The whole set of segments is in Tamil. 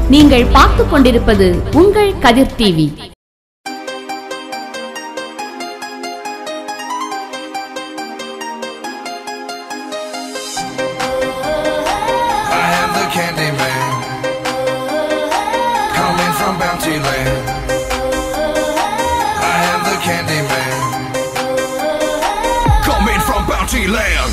நீங்கள் பார்த்துக் கொண்டிருப்பது உங்கள் Kathir TV I am the candy man, coming from Bounty Land. I am the candy man, coming from Bounty Land.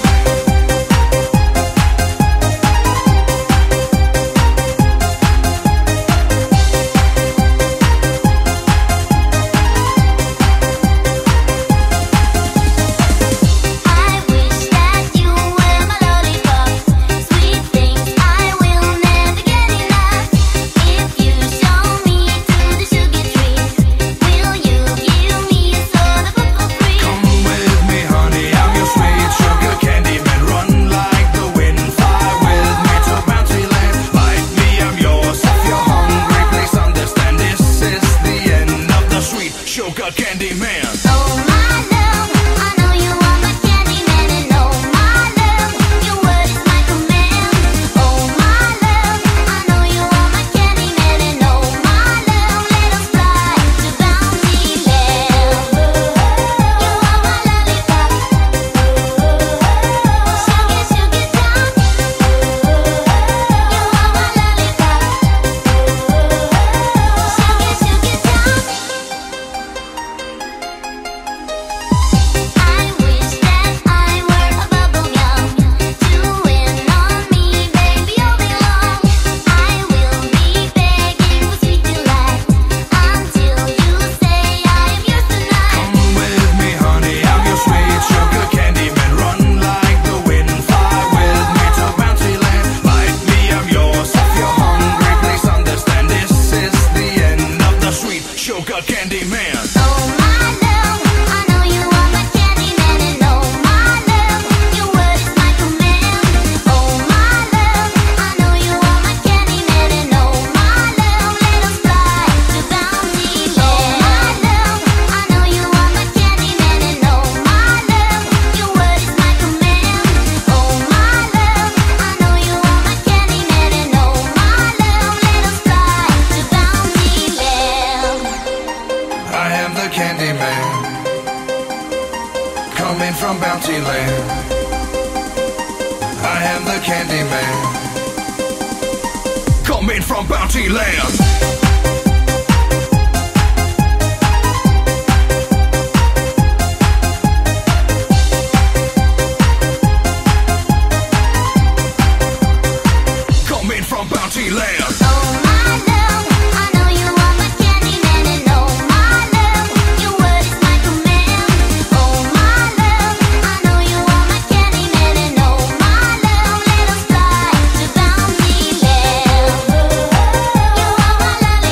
I wish that you were my lollipop, sweet things I will never get enough. If you show me to the sugar tree, will you give me a soda pop for free? Come with me, honey, I'm your sweet sugar candy man. Run like the wind, fly with me to Bounty Land. Like me, I'm yours. If you're hungry, please understand this is the end of the sweet sugar candy man. Oh my love, I know you are my candy man, and oh my love, your word is my command. Oh my love, I know you are my candy man, and oh my love, let us fly to Bounty Land. You are my lollipop, sugar sugar town. You are my lollipop, sugar sugar town. I wish that I were a bubble gum to win on me, baby, all day long. I will be begging for sweet delight until you say I am yours tonight. Come with me, honey, I'm your sweet sugar candy man. Run like the wind, fly with me to Bounty Land. Like me, I'm yours. If you're hungry, please understand this is the end of the sweet sugar candy man. Oh my love, I know you are my candy man, and oh my love, your word is my command. Oh my love, I know you are my candy man, and oh my love, let us fly to Bounty Land. Oh my love, I know you are my candy man, and oh my love, your word is my command. Oh my love, I know you are my candy man, and oh my love, let us fly to Bounty Land. I am the candy man, coming from Bounty Land. I am the candy man, coming from Bounty Land. Coming from Bounty Land. Oh my love, I know you are my candy man, and oh my love, your word is my command. Oh my love, I know you are my candy man, and oh my love, let us fly to Bounty Land. You are my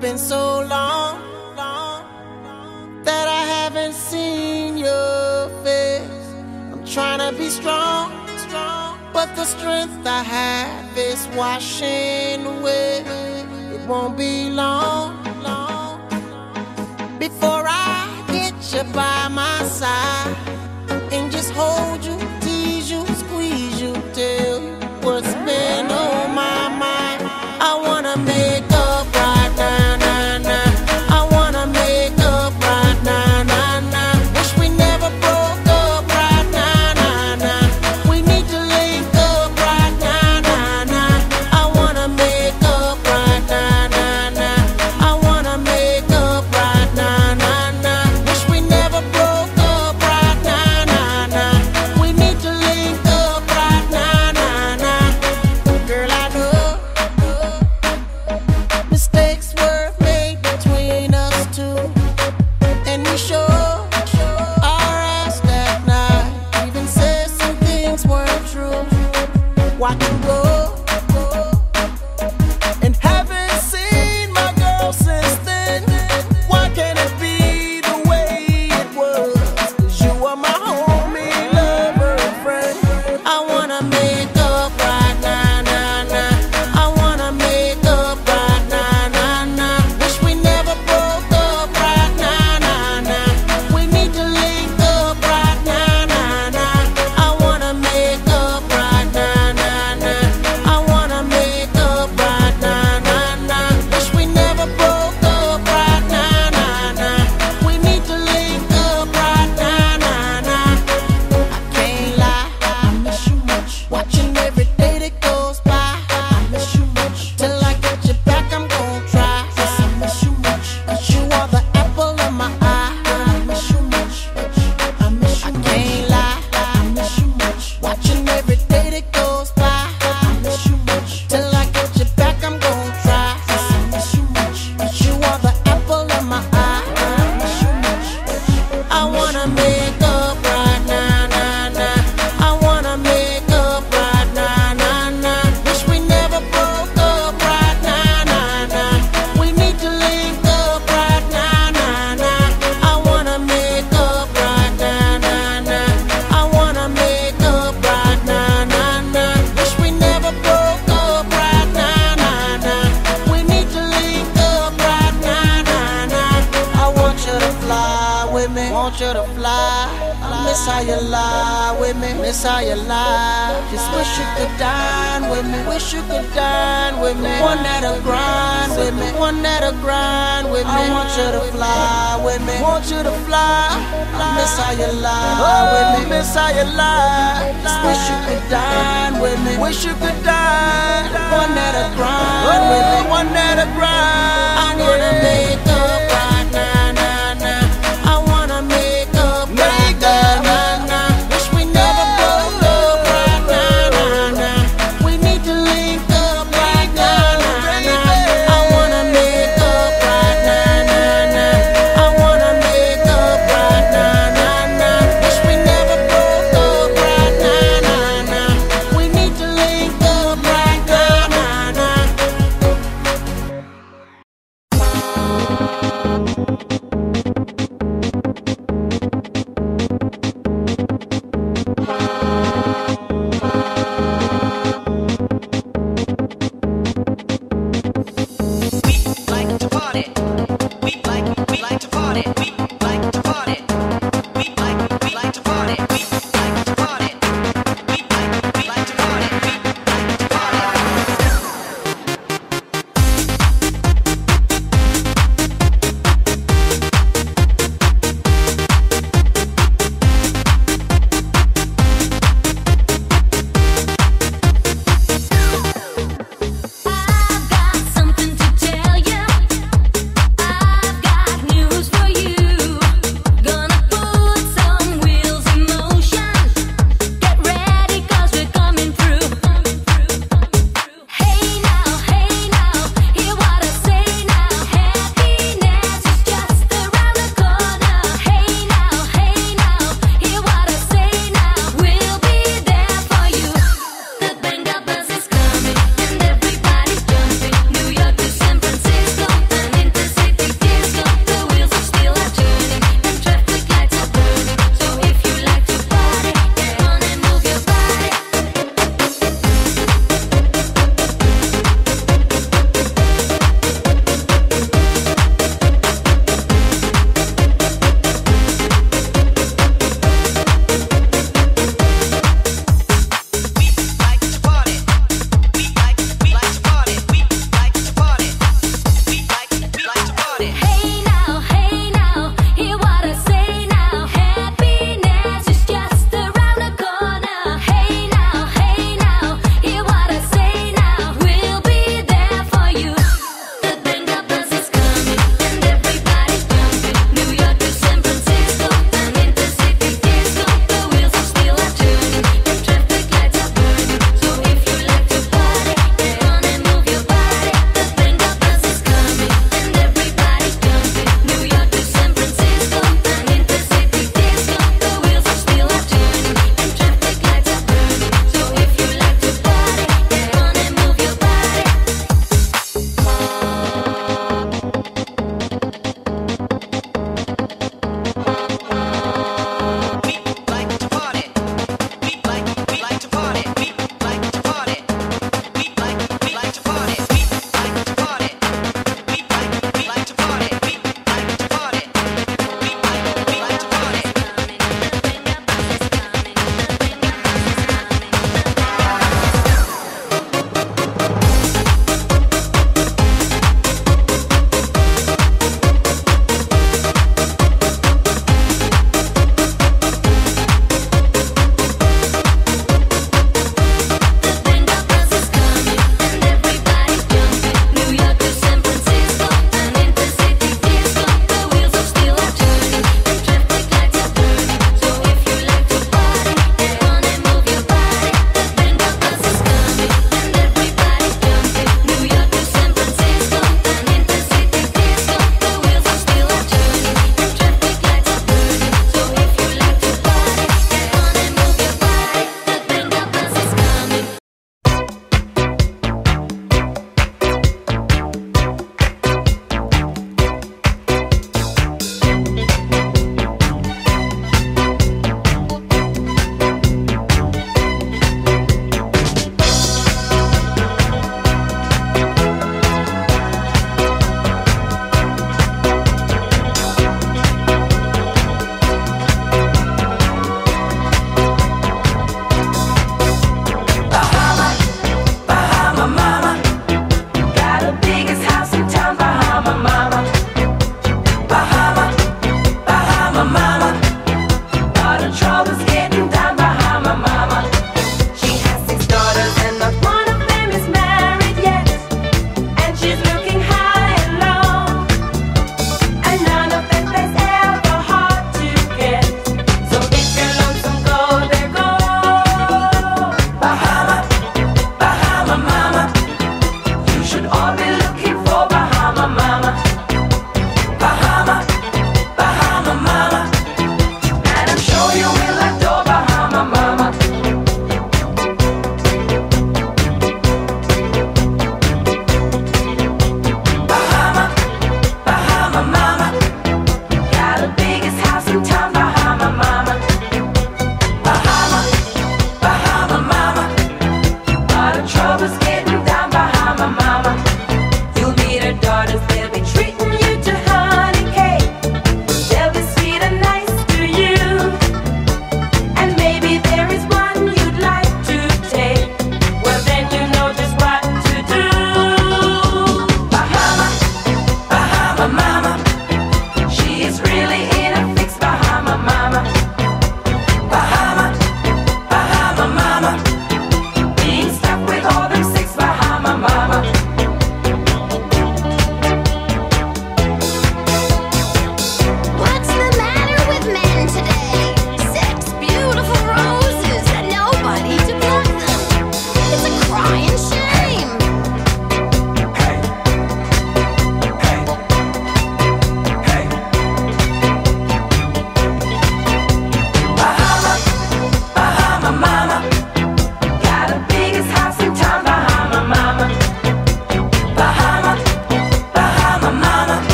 been so long, long that I haven't seen your face. I'm trying to be strong, strong, but the strength I have is washing away. It won't be long, long before I get you by my side and just hold you, tease you, squeeze you, tell you what's been on my mind. I wanna make up right now, now, now. I wanna make up right now, now, now. Wish we never broke up right now, now, now. We need to link up right now, now, now. I wanna make up right now, now, now. I wanna make up right now, now, now. Wish we never broke up right now, now, now. We need to link up right now, now, now. Girl, I know mistakes were made between us two, and we sure our ass that night. Even said some things weren't true. Watch you go. And haven't seen my girl since then. Why can't it be the way it was? 'Cause you are my homie, lover, and friend. I wanna make up right now, now, now. I wanna make up right now, now, now. Wish we never broke up right now, now, now. We need to link up right now, now, now. I wanna make up right now, now, now. I wanna make up right now, now, now. Wish we never broke up right now, now, now. We need to link up right now, now, now. I can't lie, I miss you much. Watching every day that goes by, I miss you much. Till I get you back, I'm gon' try. Yes, I miss you much. 'Cause you are the apple of my eye. I miss you much. I miss you I can't lie, I miss you much. Watching every day that goes by, I miss you much. Till I get you back, I'm gon' try. Yes, I miss you much. 'Cause you are the apple of my eye. I miss you much. I wanna make up right now, now, now. I wanna make up right now, now, now. Wish we never broke up right now, now, now. We need to link up right now, now, now. I wanna make up right now, now, now. I wanna make up right now, now, now. Wish we never broke up right now, now, now. We need to link up right now, now, now. I want you to fly with me, want you to fly. I miss how you lie with me, miss how you lie. Just wish you could dine with me, wish you could dine with me. One that'll grind with me, one that'll grind with me. I want you to fly with me, want you to fly. I miss how you lie with me, miss how you lie. Just wish you could dine with me, wish you could dine. One that'll grind with me, one that'll grind. I wanna make up right now, now, now. I wanna make up right now, now, now. Wish we never broke up right now, now, now. We need to link up right now, now, now. I wanna make up right now, now, now. I wanna make up right now, now, now. Wish we never broke up right now, now, now. We need to link up right now, now, now. like to party. We like we like to party. We like to party. We like we like to party. We like to party. We like we like to party. We like to party. I've got something to tell you. I've got news for you.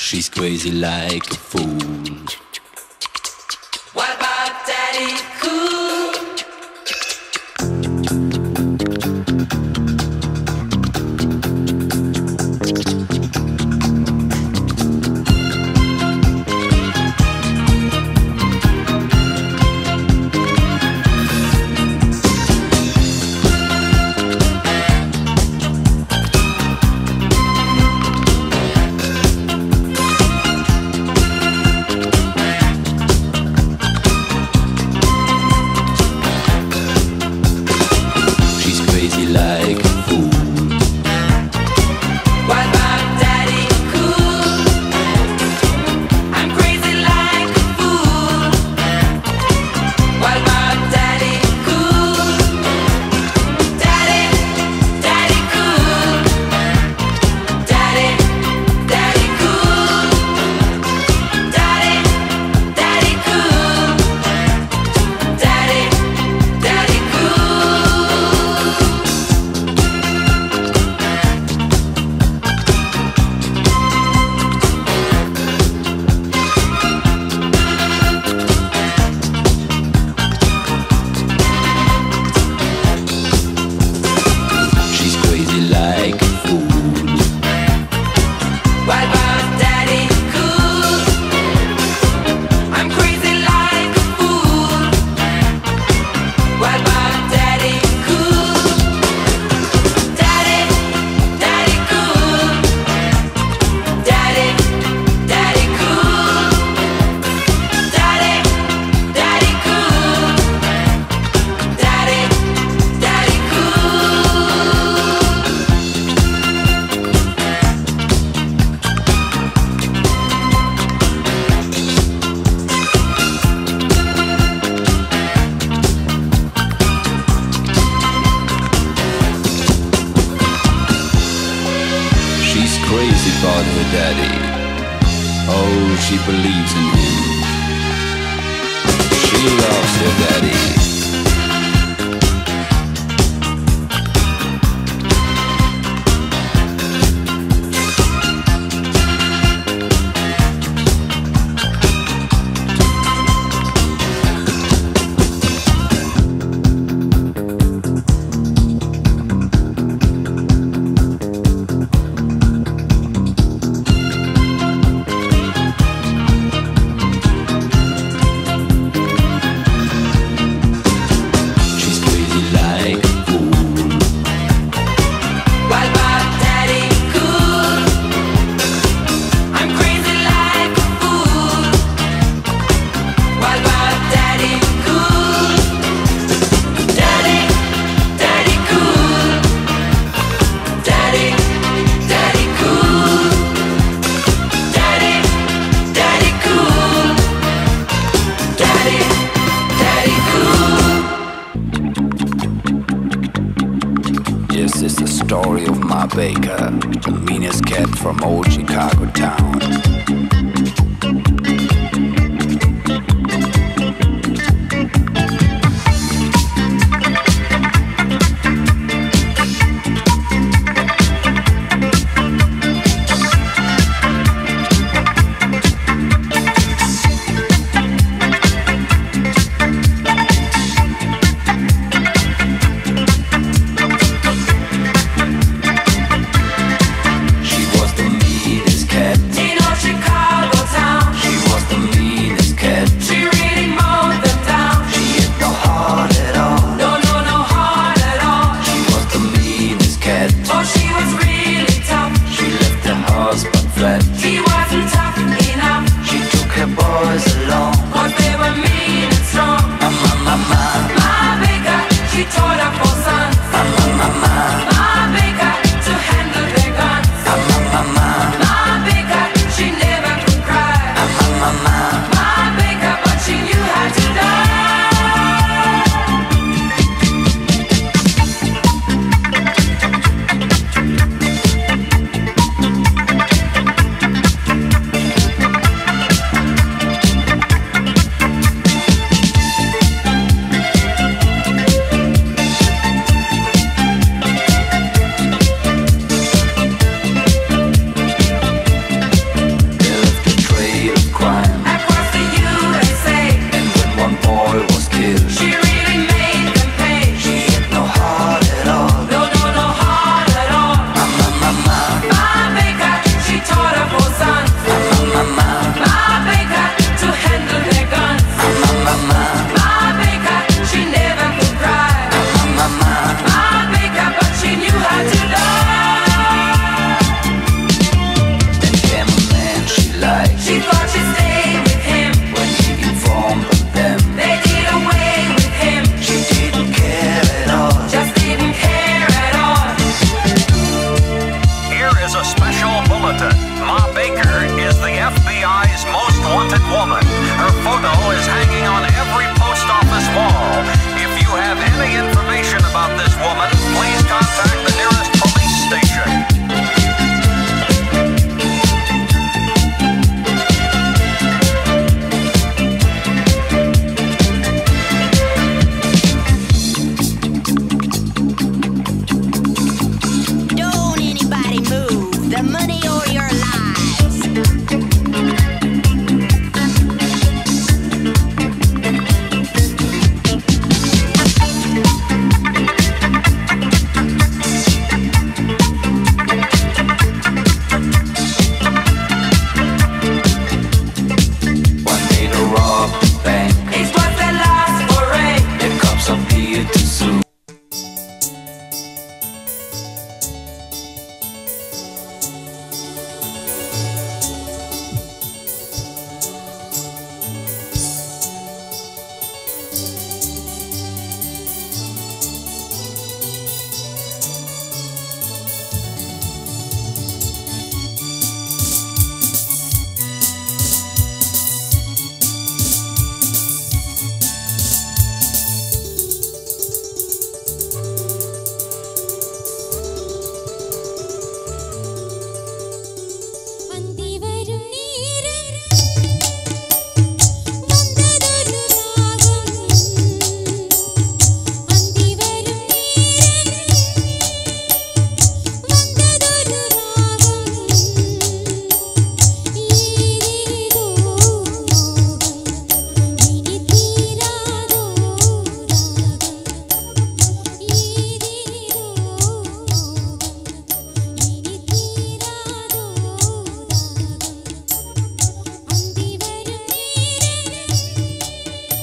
She's crazy like a fool. What about Daddy Cool? She's crazy like a fool. What about Daddy Cool? I'm crazy like a fool. What about Daddy Cool? Daddy, Daddy Cool. Daddy, Daddy Cool. Daddy, Daddy Cool. Daddy, Daddy Cool. She's crazy like a fool. What about Daddy Cool? I'm crazy like a fool. What about Daddy Cool? Daddy, Daddy Cool. Daddy, Daddy Cool. Daddy, Daddy Cool. Daddy, Daddy Cool. She's crazy about her daddy. Oh, she believes in him. She loves her daddy. She's crazy like a fool. What about Daddy Cool? I'm crazy like a fool. What about Daddy Cool? Daddy, Daddy Cool. Daddy, Daddy Cool. Daddy, Daddy Cool. Daddy, Daddy Cool. This is the story of Ma Baker, the meanest cat from old Chicago town. She was the meanest cat In old Chicago. Baker is the FBI's most wanted woman. Her photo is hanging on every post office wall. If you have any information about this woman, please contact the nearest police station. Don't anybody move. The money or your lives. One day to rob the bank. It was the last foray. The cops appeared too soon. അന്തി വരും നേരം വന്നതൊരു രാഗം അന്തി വരും നേരം വന്നതൊരു രാഗം ഏതേതോ മോഹം ഇനി തീരാതോ രാഗം ഏതേതോ മോഹം ഇനി തീരാതോ രാഗം അന്തി വരും നേരം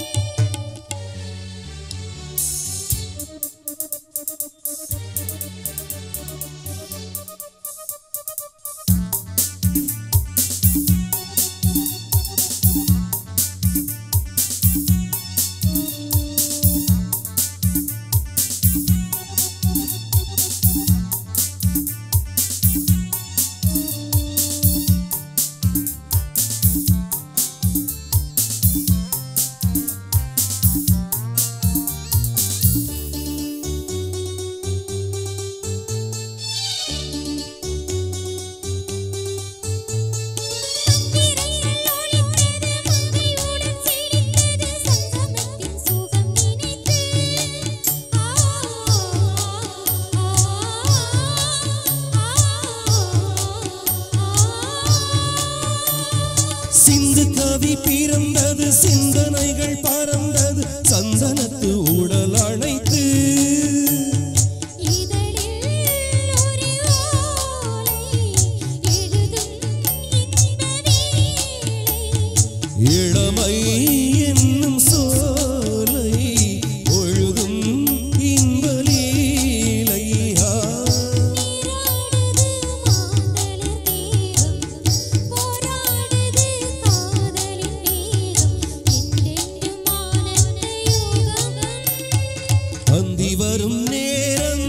மங்கையுடன் சிரித்தது சங்கமத்தின் சுகம் நினைத்து ஆ சிந்து கவி பிறந்தது சிந்தனைகள் பறந்தது சந்தனத்து உடல் அணைத்து இதழில் ஒரு ஓலை எழுதும் இன்ப வேளை இளமை என்னும் சோலை ஒழுகும் இன்பலீலை ஆ. நீராடுது மாந்தளிர் தேகம் போராடுது காதலின் மேகம் என்றென்றும் ஆனந்த யோகம் அந்தி வரும் நேரம்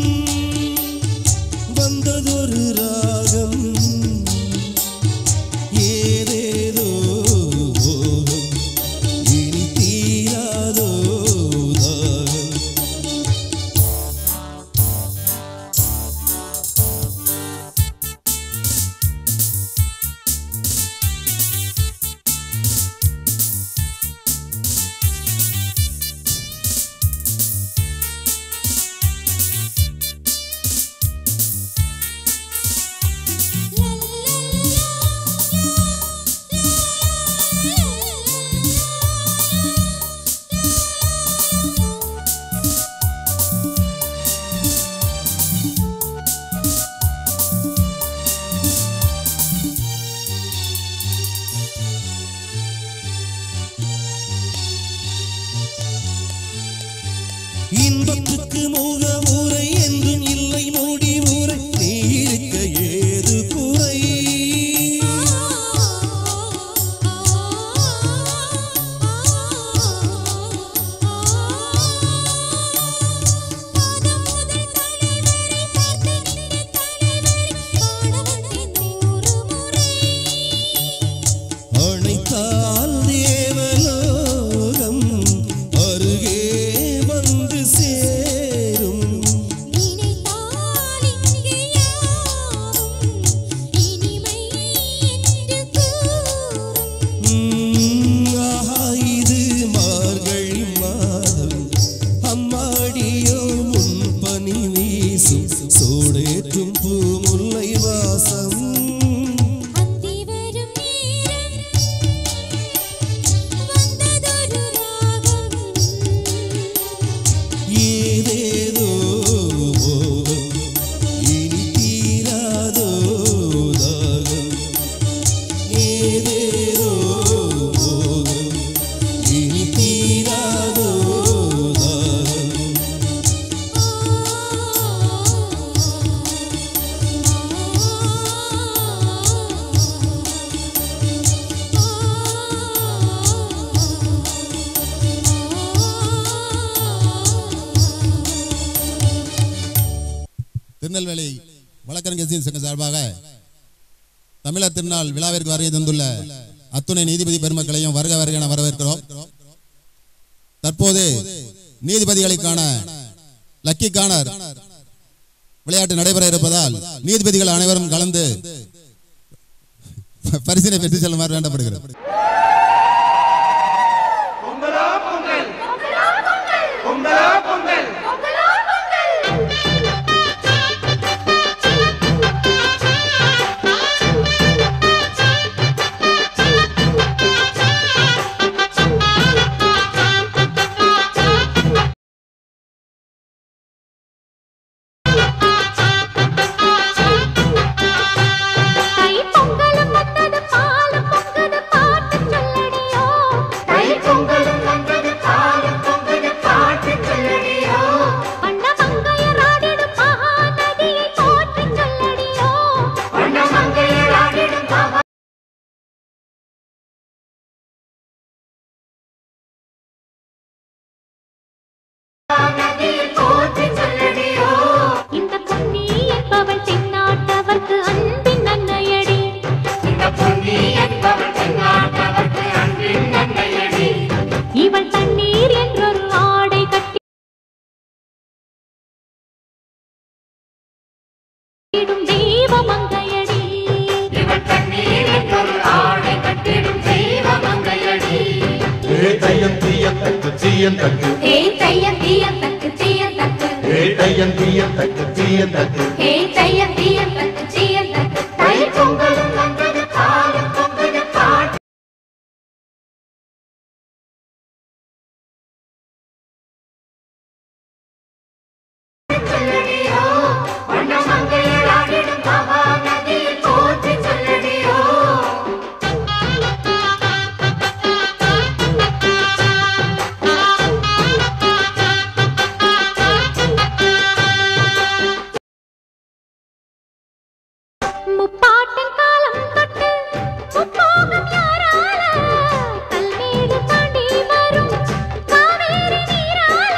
வந்ததொரு ராகம் ஏதேதோ மோகம் கிறிஸ்டியன் சங்க சார்பாக தமிழர் திருநாள் விழாவிற்கு வருகை தந்துள்ள அத்துணை நீதிபதி பெருமக்களையும் வருக வருக என வரவேற்கிறோம் தற்போது நீதிபதிகளுக்கான லக்கி கார்னர் விளையாட்டு நடைபெற இருப்பதால் நீதிபதிகள் அனைவரும் கலந்து பரிசினை பெற்று செல்லுமாறு வேண்டப்படுகிறது தை பொங்கலும் வந்தது பாலும் பொங்குது பாட்டு சொல்லடியோ தை பொங்கலும் வந்தது பாலும் பொங்குது பாட்டு சொல்லடியோ வண்ண மங்கையராடிடும் மகாநதியை போற்றி சொல்லடியோ வண்ண மங்கையராடிடும் மகா நதியை போற்றி சொல்லடியோ இந்த பொன்னி என்பவள் தென்னாட்டவர்க்கு அன்பின் நன்னையடி இந்த பொன்னி என்பவள் தென்னாட்டவர்க்கு அன்பின் நன்னையடி இவள் தண்ணீர் என்றொரு ஆடை கட்டி கட்டிடும் தெய்வ மங்கையடி இவள் தண்ணீர் என்றொரு ஆடை கட்டிடும் தெய்வ மங்கையடி ஏ தையம் தீயம் தக்கு தீயம் தக்கு ஹே தையம் தீயம் தக்கு தீயம் தக்கு ஏ தையம் தீயம் தக்கு தீயம் தக்கு ஹே தையம் தீயம் தக்கு தீயம் தக்கு தை பொங்கலும் வந்தது பாலும் பொங்குது பாட்டு சொல்லடியோ வண்ண மங்கையராடிடும் மகாநதியை போற்றி சொல்லடியோ முப்பாட்டின் காலம் தொட்டு முப்போகம் யாரால கல்மேடு தாண்டி வரும் காவேரி நீரால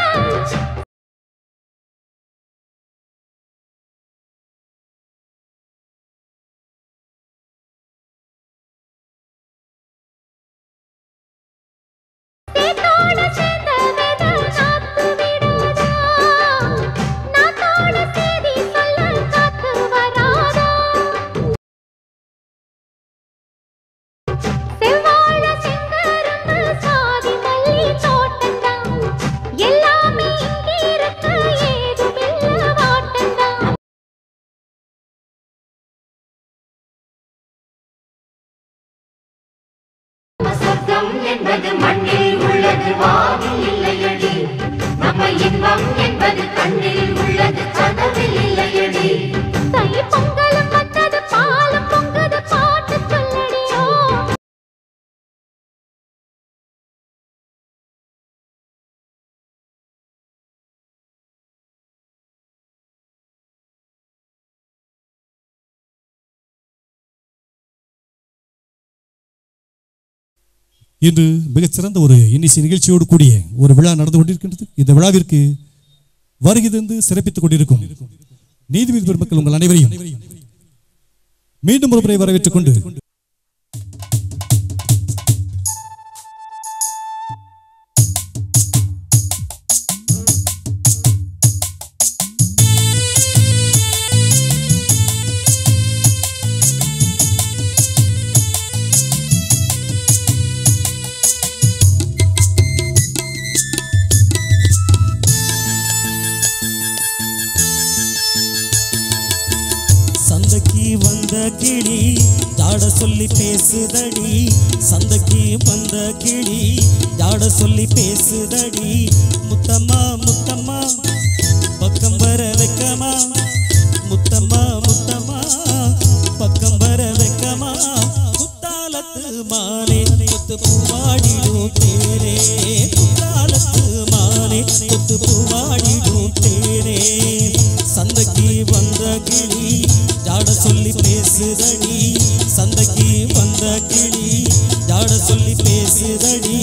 சேத்தோட சேர்ந்த வித நாத்து விடாதா நாத்தோட சேதி சொல்ல காத்து வராதா செவ்வாழ செங்கரும்பு சாதி மல்லி தோட்டந்தான் எல்லாமே இங்கிருக்கு ஏதுமில்ல வாட்டந்தான் சொர்க்கம் என்பது மண்ணில் உள்ளது வானில் இல்லையடி நம்ம இன்பம் என்பது கண்ணில் உள்ளது கனவில் இல்லையடி தை பொங்கலும் வந்தது பாலும் பொங்குது பாட்டு சொல்லடியோ இன்று மிகச்சிறந்த ஒரு இன்னிசை நிகழ்ச்சியோடு கூடிய ஒரு விழா நடந்து கொண்டிருக்கின்றது இந்த விழாவிற்கு வருகை தந்து சிறப்பித்துக் கொண்டிருக்கும் நீதிபதி பெருமக்கள் உங்கள் அனைவரையும் மீண்டும் ஒரு முறை வரவேற்றுக் கொண்டு சந்தைக்கு வந்த கிளி ஜாட சொல்லி பேசுதடி சந்தைக்கு வந்த கிளி ஜாட சொல்லி பேசுதடி முத்தம்மா முத்தம்மா பக்கம் வர வைக்கமா முத்தம்மா முத்தம்மா பக்கம் வர வைக்கமா குத்தாலத்து மாலே கொத்து பூவாடிடும் தேரே குத்தாலத்து மாலே கொத்து பூவாடிடும் தேரே சந்தைக்கு வந்த கிளி ஜாட சொல்லி பேசுதடி சந்தைக்கு வந்த கிளி ஜாட சொல்லி பேசுதடி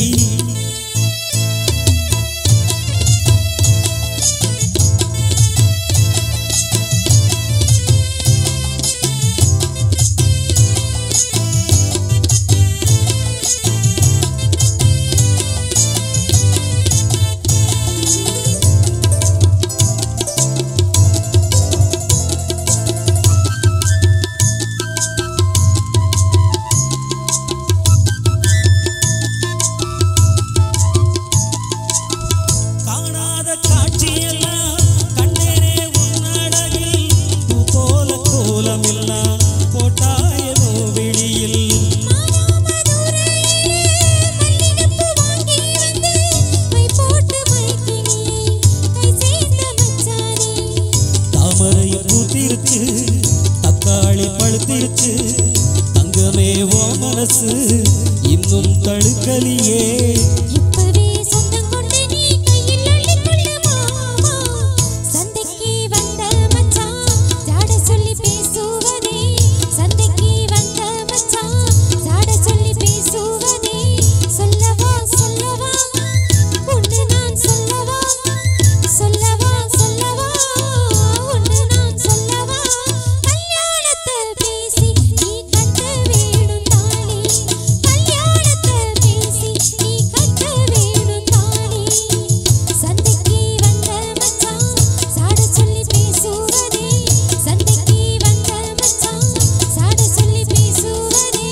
உன் மனசு இன்னும் தழுக்கலியே இப்பவே சொந்தம் கொண்டு நீ கையில் அள்ளிக்கொள்ள மாமா சந்தைக்கு வந்த மச்சான் ஜாட சொல்லி பேசுவதே சந்தைக்கு வந்த மச்சான் ஜாட சொல்லி பேசுவதே சொல்லவா சொல்லவா ஒன்று நான் சொல்லவா சொல்லவா சொல்லவா ஒன்று நான் சொல்லவா கல்யாணத்தை பேசி நீ கட்ட வேணும் தானே கல்யாணத்தை பேசி நீ கட்ட வேணும் தானே சந்தைக்கு வந்த மச்சான் சாட சொல்லி பேசுவதே சந்தைக்கு வந்த மச்சான் சாட சொல்லி பேசுவதே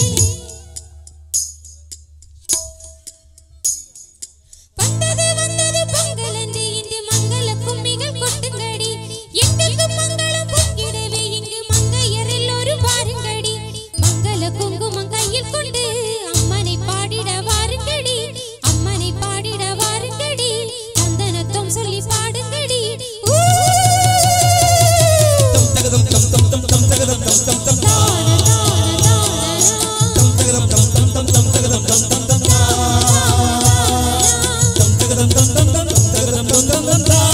வந்தது வந்தது பொங்கல் என்று இன்று மங்கள கும்மிகள் கொட்டுங்கடி எங்களுக்கு மங்களம் பொங்கிடவே இங்கு மங்கையர் எல்லோரும் வாருங்கடி மங்கள குங்குமம் கையில் கொண்டு அம்மனை பாடிட வாருங்கடி அம்மனை பாடிட வாருங்கடி சந்தனத்தம் சொல்லி பாடுங்கடி ஊ! தகதம் தம் தம் தம் தம் தகதம் தம் தம் தம் தான, தான, தான, தம் தகதம் தம் தம் தம் தம் தகதம் தம் தம் தம் தம் தகதம் தம் தம் தம் தம் தகதம் தம் தம் தம் தம்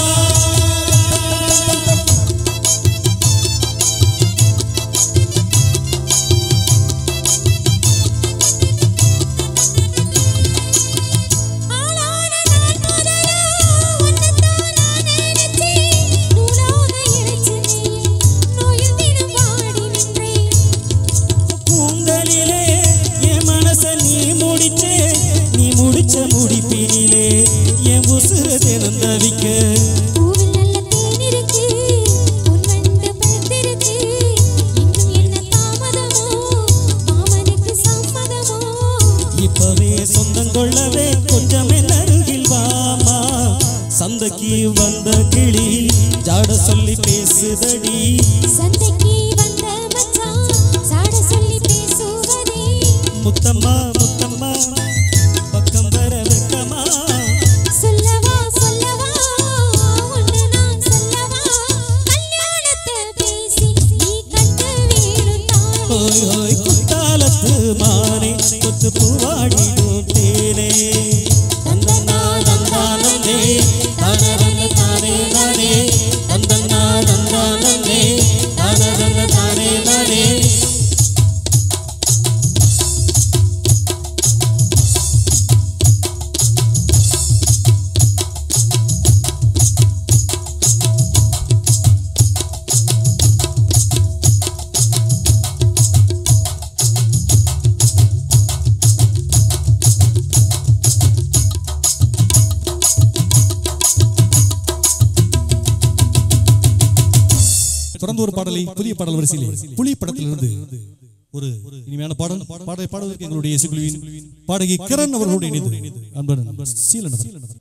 ஆளான நான் முதலா உன்னைத்தான் நான் நினைச்சேன். நூலாக இழைச்சேன். நோயில் தினம் வாடி நின்றேன். பூந்தலிலே என் மனச நீ முடிச்சே நீ முடிச்ச முடிப்பினிலே என் உசுறு தினம் தவிக்க பூவில் நல்ல தேன் இருக்கு. பொன் வண்டு பழுத்திருக்கு. இன்னும் என்ன தாமதமோ? மாமனுக்கு சம்மதமோ? இப்பவே சொந்தம் கொள்ளவே கொஞ்சமே அருகில் வாமா சந்தைக்கு வந்த கிளி ஜாட சொல்லி பேசுதடி சந்தைக்கு வந்த மச்சான் சாட சொல்லி பேசுவதே முத்தம்மா முத்தம்மா பக்கம் வர வெக்கமா சொல்லவா சொல்லவா ஒன்று நான் சொல்லவா கல்யாணத்தை பேசி நீ கட்ட வேணும் தானே ஹோய் ஹோய் குத்தாலத்து மானே கொத்து பூவாடிடும் தேனே தந்தன்னா தந்தானே தானதந்த தானே நானே தந்தன்னா தந்தானே தானதந்த தானே நானே தொடர்ந்து ஒரு பாடலை புதிய பாடல் வரிசையிலே புலி படத்திலிருந்து ஒரு இனிமையான பாடல் பாடலை பாடுவதற்கு எங்களுடைய இசைக்குழுவின் பாடகி கிரண் அவர்களோடு இணைந்து அன்பன் சீலன் அவர்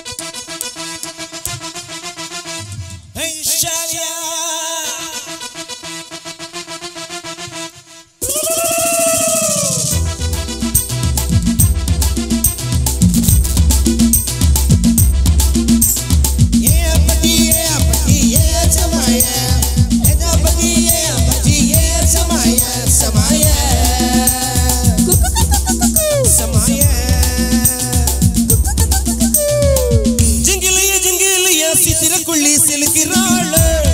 ஜிங்கிலிய ஜிங்கிலிய சித்திரக்குள்ளி சிலுக்கிறாள்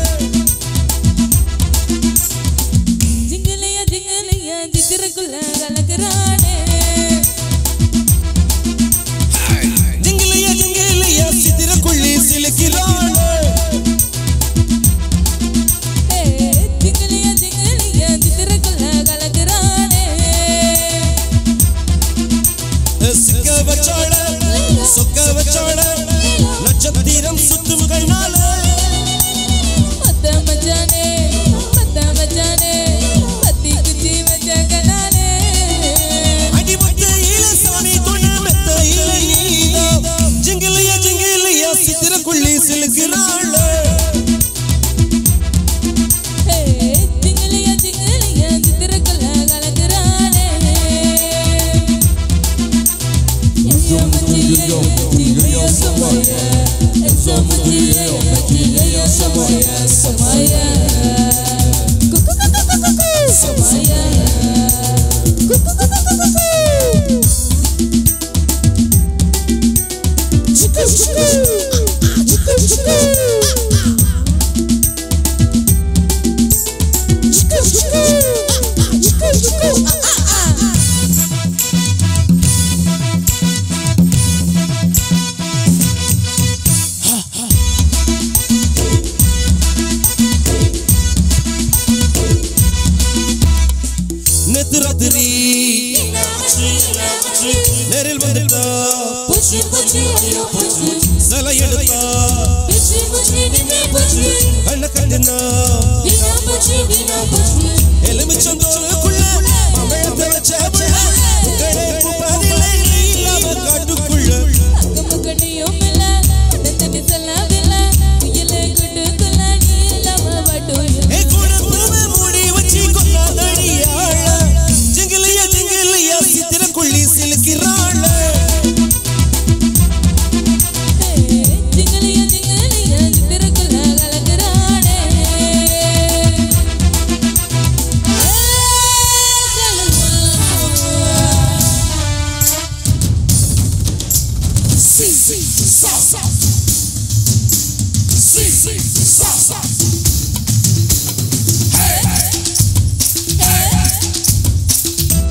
ஜிங்கலையா ஜிங்கலையா சித்திரக்குள்ள கலக்குறானே ஜிங்கிலிய ஜிங்கிலிய சித்திரக்குள்ளி சிலுக்கிறாள் ஏ, ஜிங்கலையா ஜிங்கலையா சித்திரக்குள்ள கலக்குறானே சிக்க வச்சாள சொக்க வச்சாள நட்சத்திரம் சுத்தும் கைனால மத்த மச்சானே மத்த மச்சானே பத்தி குச்சி வச்ச கனாலே அடிபட்ட சாமி துணை மெத்த இல நீதா ஜிங்கிலிய ஜிங்கிலிய சித்திரக்குள்ளி சிலுக்கிறாள் ஏ, ஜிங்கலையா ஜிங்கலையா சித்திரக்குள்ள கலக்குறானே ஐயா மச்சி ஐயா மச்சி ஐயா சமாயா ஐயா மச்சி ஐயா மச்சி ஐயா சமாயா சமாயா குக்கு குக்கு குக்கு குக்கு சமாயா குக்கு குக்கு நேரில் வந்துட்டா பூச்சி பூச்சி ஐயோ பூச்சி சிலை எடுத்தா பூச்சி பூச்சி நின்னே பூச்சி கண்ண கட்டினா வீணா பூச்சி வீணா பூச்சி எலுமிச்சந்தோலுக்குள்ள மங்களத்தை வச்ச புள்ள உங்களே பதிலை நீ இல்லாம காட்டுக்குள்ள அக்கமுக்கனையும் இல்ல தண்ணி செல்லவில்ல குயிலே குட்டுக்குள்ள நீ இல்லாம வட்டும் ஏ கூட பூவை மூடி வச்சு கொண்டாதடி ஆள ஜிங்கிலியா ஜிங்கிலியா சித்திரக்குள்ளி சிலுக்கிறாள் ஜிங்கலியா ஜிங்கலியா சித்திரக்குள்ள கலக்குறானே Si, si, sa, sa. Si, si, sa, sa. Hey, hey, hey.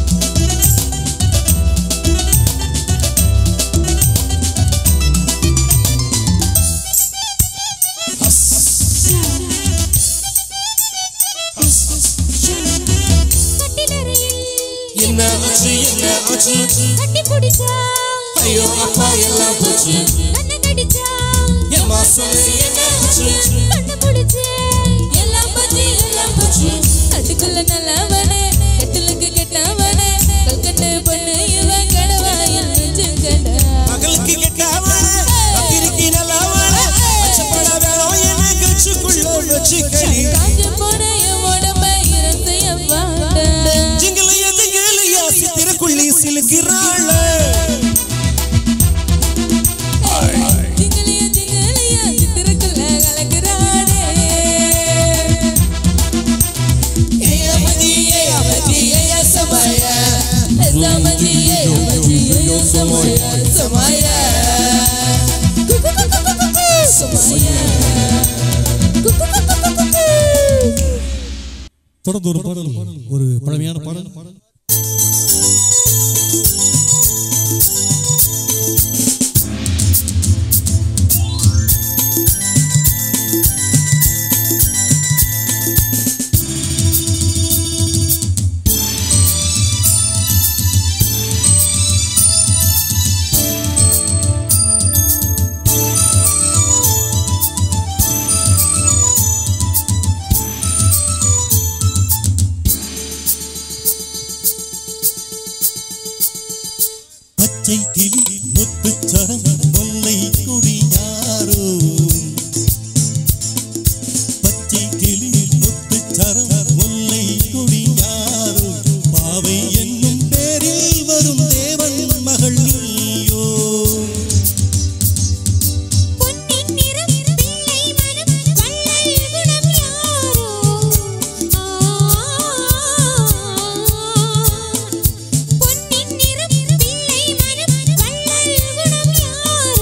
என்ன ஆச்சு என்ன ஆச்சு கட்டி பிடிச்சா ஐயோ அப்பா எல்லாம் போச்சு கண்ணை கடிச்சா ஏமா சொல்லு என்ன ஆச்சு கண்ணை பிடிச்சே எல்லாம் போச்சு எல்லாம் போச்சு கட்டுக்குள்ள நல்லவனே கட்டிலுக்கு கெட்டவனே கல்கண்டு பொண்ணு இவன் கடவாயில் நெஞ்சுங்கடா மகளுக்கு கெட்டவன அத்திரிக்கு நல்லவன அச்சப்பட வேணாம் என்ன கச்சுக்குள்ள வச்சுக்கடி காஞ்சு போன என் உடம்ப இறந்தைய பாட ஜிங்கிலியா ஜிங்கிலியா சித்திரக்குள்ளி சிலுக்கிறாள் ஜிங்கலியா ஜிங்கலியா சித்திரக்குள்ள கலக்குறானே சமஜியே அமஜியே சமய சமய சமய தொடர்ந்து ஒரு பாடல் ஒரு பழமையான பாடல் பச்சை கிளி முத்துச்சரம் முல்லை கொடியாரோ பச்சை கிளி முத்துச்சரம் முல்லை கொடியாரோ பாவை என்னும் பேரில் வரும் தேவன் மகள் நீயோ பொன்னின் நிறம் பிள்ளை மனம் வள்ளல் குணம் யாரோ பொன்னின் நிறம் பிள்ளை மனம் வள்ளல் குணம் யாரோ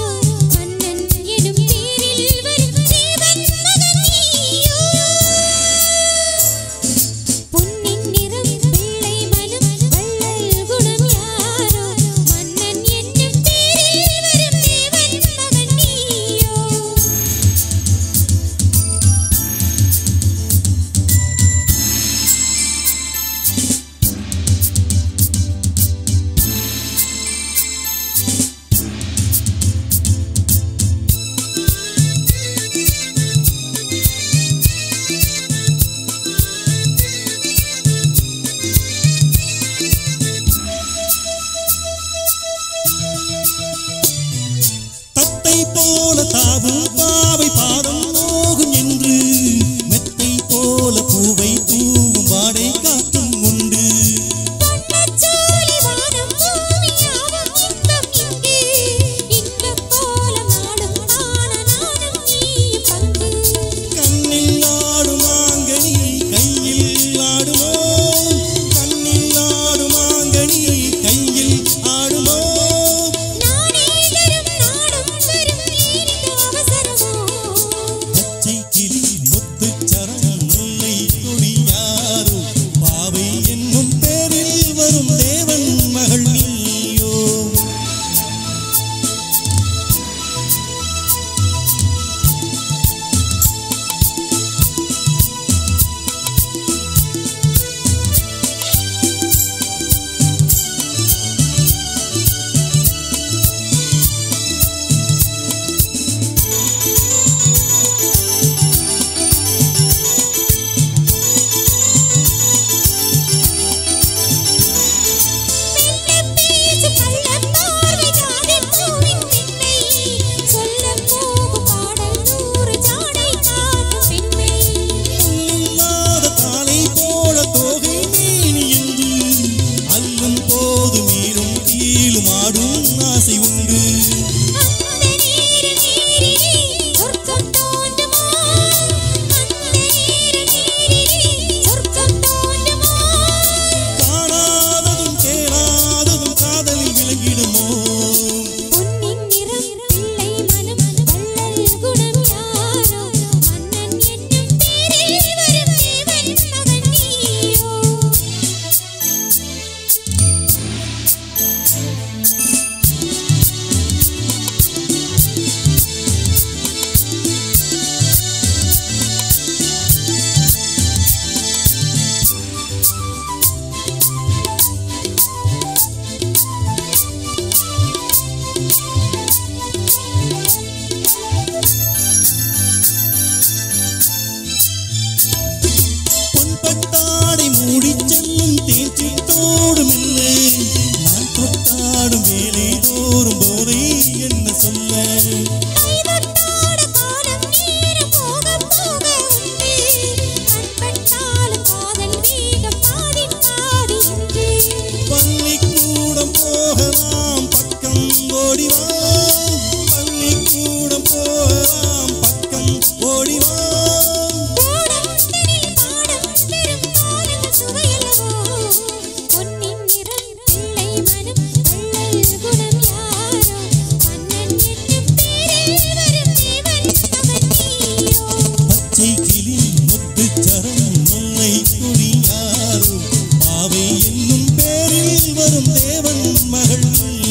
வரும் தேவன் மகள்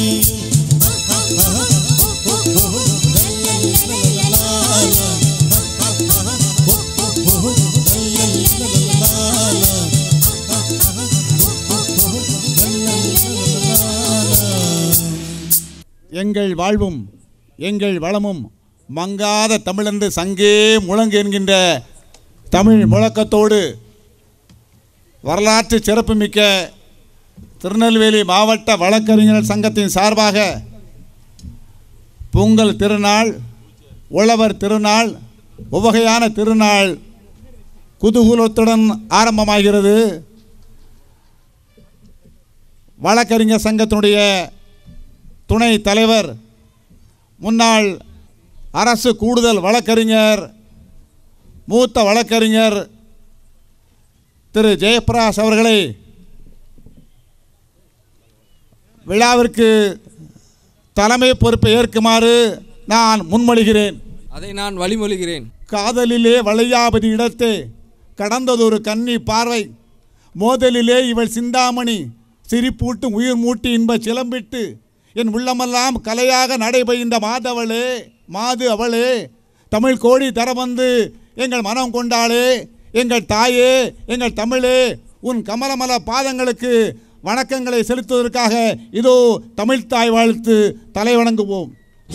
எங்கள் வாழ்வும் எங்கள் வளமும் மங்காத தமிழென்று சங்கே முழங்கு என்கின்ற தமிழ் முழக்கத்தோடு வரலாற்று சிறப்புமிக்க திருநெல்வேலி மாவட்ட வழக்கறிஞர் சங்கத்தின் சார்பாக பொங்கல் திருநாள் உழவர் திருநாள் உவகையான திருநாள் குதூகூலத்துடன் ஆரம்பமாகிறது வழக்கறிஞர் சங்கத்தினுடைய துணை தலைவர் முன்னாள் அரசு கூடுதல் வழக்கறிஞர் மூத்த வழக்கறிஞர் திரு ஜெயபிரகாஷ் அவர்களை விழாவிற்கு தலைமை பொறுப்பை ஏற்குமாறு நான் முன்மொழிகிறேன் அதை நான் வழிமொழிகிறேன் காதலிலே வளையாபதி இடத்தே கடந்ததொரு கன்னி பார்வை மோதலிலே இவள் சிந்தாமணி சிரிப்பூட்டும் உயிர் மூட்டி இன்ப சிலம்பிட்டு என் உள்ளமெல்லாம் கலையாக நடைபெய்ந்த மாதவளே மாது அவளே தமிழ் கோடி தர வந்து எங்கள் மனம் கொண்டாளே எங்கள் தாயே எங்கள் தமிழே உன் கமலமல பாதங்களுக்கு வணக்கங்களை செலுத்துவதற்காக இதோ தமிழ் தாய் வாழ்த்து தலை வணங்குவோம்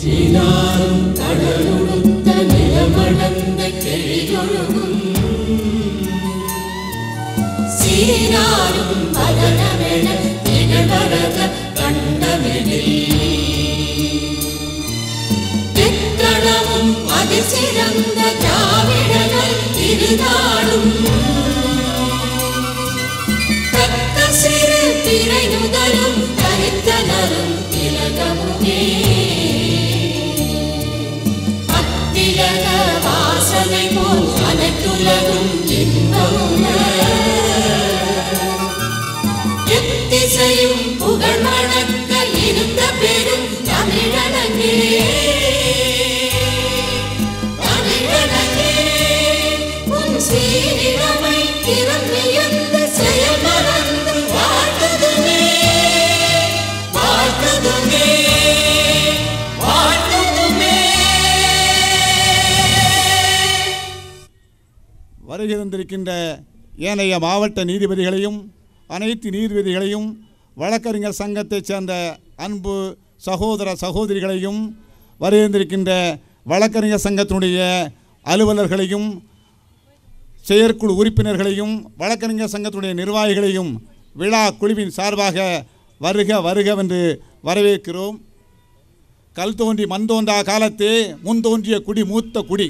சீராடும் பதனமென திகழ்வரத கண்டமெனில் எக்கணமும் அதில் சிறந்த திராவிடர்கள் திருநாடும் தக்க சிறு திரை நுதலும் தரித்தனரும் திலகமுமே அத்திலக வாசனை போல் அனைத்துலகும் இன்பமுமே எத்திசையும் புகழ் மணக்க இருந்த பெரும் தமிழனங்கே தமிழனங்கே உன் சீரிழமை திறமையந்த செயல் மறந்து வாழ்த்துதுமே வாழ்த்துதுமே வாழ்த்துதுமே வருகை தந்திருக்கின்ற ஏனைய மாவட்ட நீதிபதிகளையும் அனைத்து நீதிபதிகளையும் வழக்கறிஞர் சங்கத்தைச் சேர்ந்த அன்பு சகோதர சகோதரிகளையும் வருகின்றிருக்கின்ற வழக்கறிஞர் சங்கத்தினுடைய அலுவலர்களையும் செயற்குழு உறுப்பினர்களையும் வழக்கறிஞர் சங்கத்தினுடைய நிர்வாகிகளையும் விழா குழுவின் சார்பாக வருக வருகவென்று வரவேற்கிறோம் கல் தோன்றி மண் தோன்றா காலத்தே முன் தோன்றிய குடி மூத்த குடி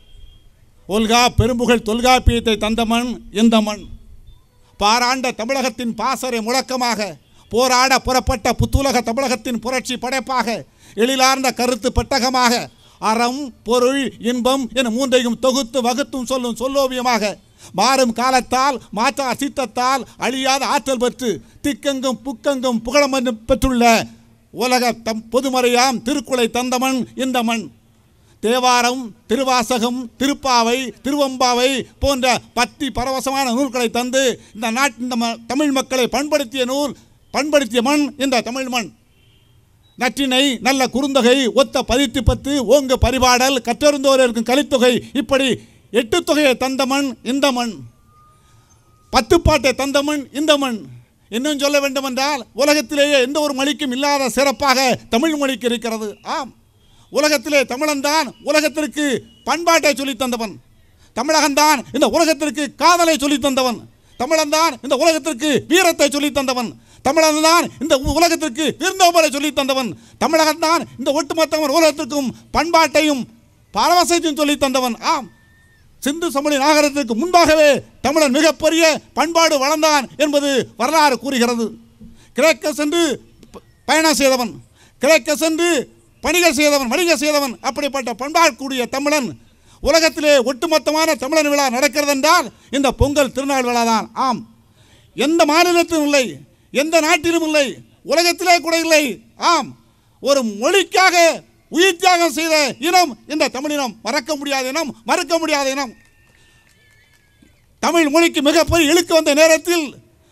ஒல்கா பெரும்புகழ் தொல்காப்பியத்தை தந்த மண் இந்த மண் பாராண்ட தமிழகத்தின் பாசறை முழக்கமாக போராட புறப்பட்ட புத்துலக தமிழகத்தின் புரட்சி படைப்பாக எழிலார்ந்த கருத்து பெட்டகமாக அறம் பொருள் இன்பம் என மூன்றையும் தொகுத்து வகுத்தும் சொல்லும் சொல்லோவியமாக மாறும் காலத்தால் மாற்ற சித்தத்தால் அழியாத ஆற்றல் பெற்று திக்கெங்கும் புக்கெங்கும் புகழமன் பெற்றுள்ள உலக தம் பொதுமறையாம் திருக்குளை தந்தமண் இந்த மண் தேவாரம் திருவாசகம் திருப்பாவை திருவம்பாவை போன்ற பக்தி பரவசமான நூல்களை தந்து இந்த நாட்டின் இந்த ம- தமிழ் மக்களை பண்படுத்திய நூல் பண்படுத்திய மண் இந்த தமிழ் மண் நற்றினை நல்ல குறுந்தொகை ஒத்த பதித்து பத்து ஓங்கு பரிபாடல் கற்றறிந்தோர் இருக்கும் கலித்தொகை இப்படி எட்டு தொகையை தந்த மண் இந்த மண் பத்து பாட்டை தந்த மண் இந்த மண் இன்னும் சொல்ல வேண்டுமென்றால் உலகத்திலேயே எந்த ஒரு மொழிக்கும் இல்லாத சிறப்பாக தமிழ் மொழிக்கு இருக்கிறது ஆம் உலகத்திலே தமிழன்தான் உலகத்திற்கு பண்பாட்டை சொல்லித் தந்தவன் தமிழகன்தான் இந்த உலகத்திற்கு காதலை சொல்லித் தந்தவன் தமிழன்தான் இந்த உலகத்திற்கு வீரத்தை சொல்லித் தந்தவன் தமிழன்தான் இந்த உ- உலகத்திற்கு விருந்தோம்பலை சொல்லித் தந்தவன் தமிழகன்தான் இந்த ஒட்டுமொத்த உலகத்திற்கும் பண்பாட்டையும் பரவசத்தையும் சொல்லித் தந்தவன் ஆம் சிந்து சமணி நாகரத்திற்கு முன்பாகவே தமிழன் மிகப்பெரிய பண்பாடு வளர்ந்தான் என்பது வரலாறு கூறுகிறது கிரேக்க சென்று ப- பயணம் செய்தவன் கிரேக்க சென்று பணிகள் செய்தவன் வணிகம் செய்தவன் அப்படிப்பட்ட பண்பாடு கூடிய தமிழன் உலகத்திலே ஒட்டுமொத்தமான தமிழன் விழா நடக்கிறது என்றால் இந்த பொங்கல் திருநாள் விழா தான் ஆம் எந்த மாநிலத்திலும் இல்லை எந்த நாட்டிலும் இல்லை உலகத்திலே கூட இல்லை ஆம் ஒரு மொழிக்காக உயிர் தியாகம் செய்த இனம் இந்த தமிழினம் மறக்க முடியாத இனம் மறக்க முடியாத இனம் தமிழ் மொழிக்கு மிகப்பெரிய இழுக்கு வந்த நேரத்தில்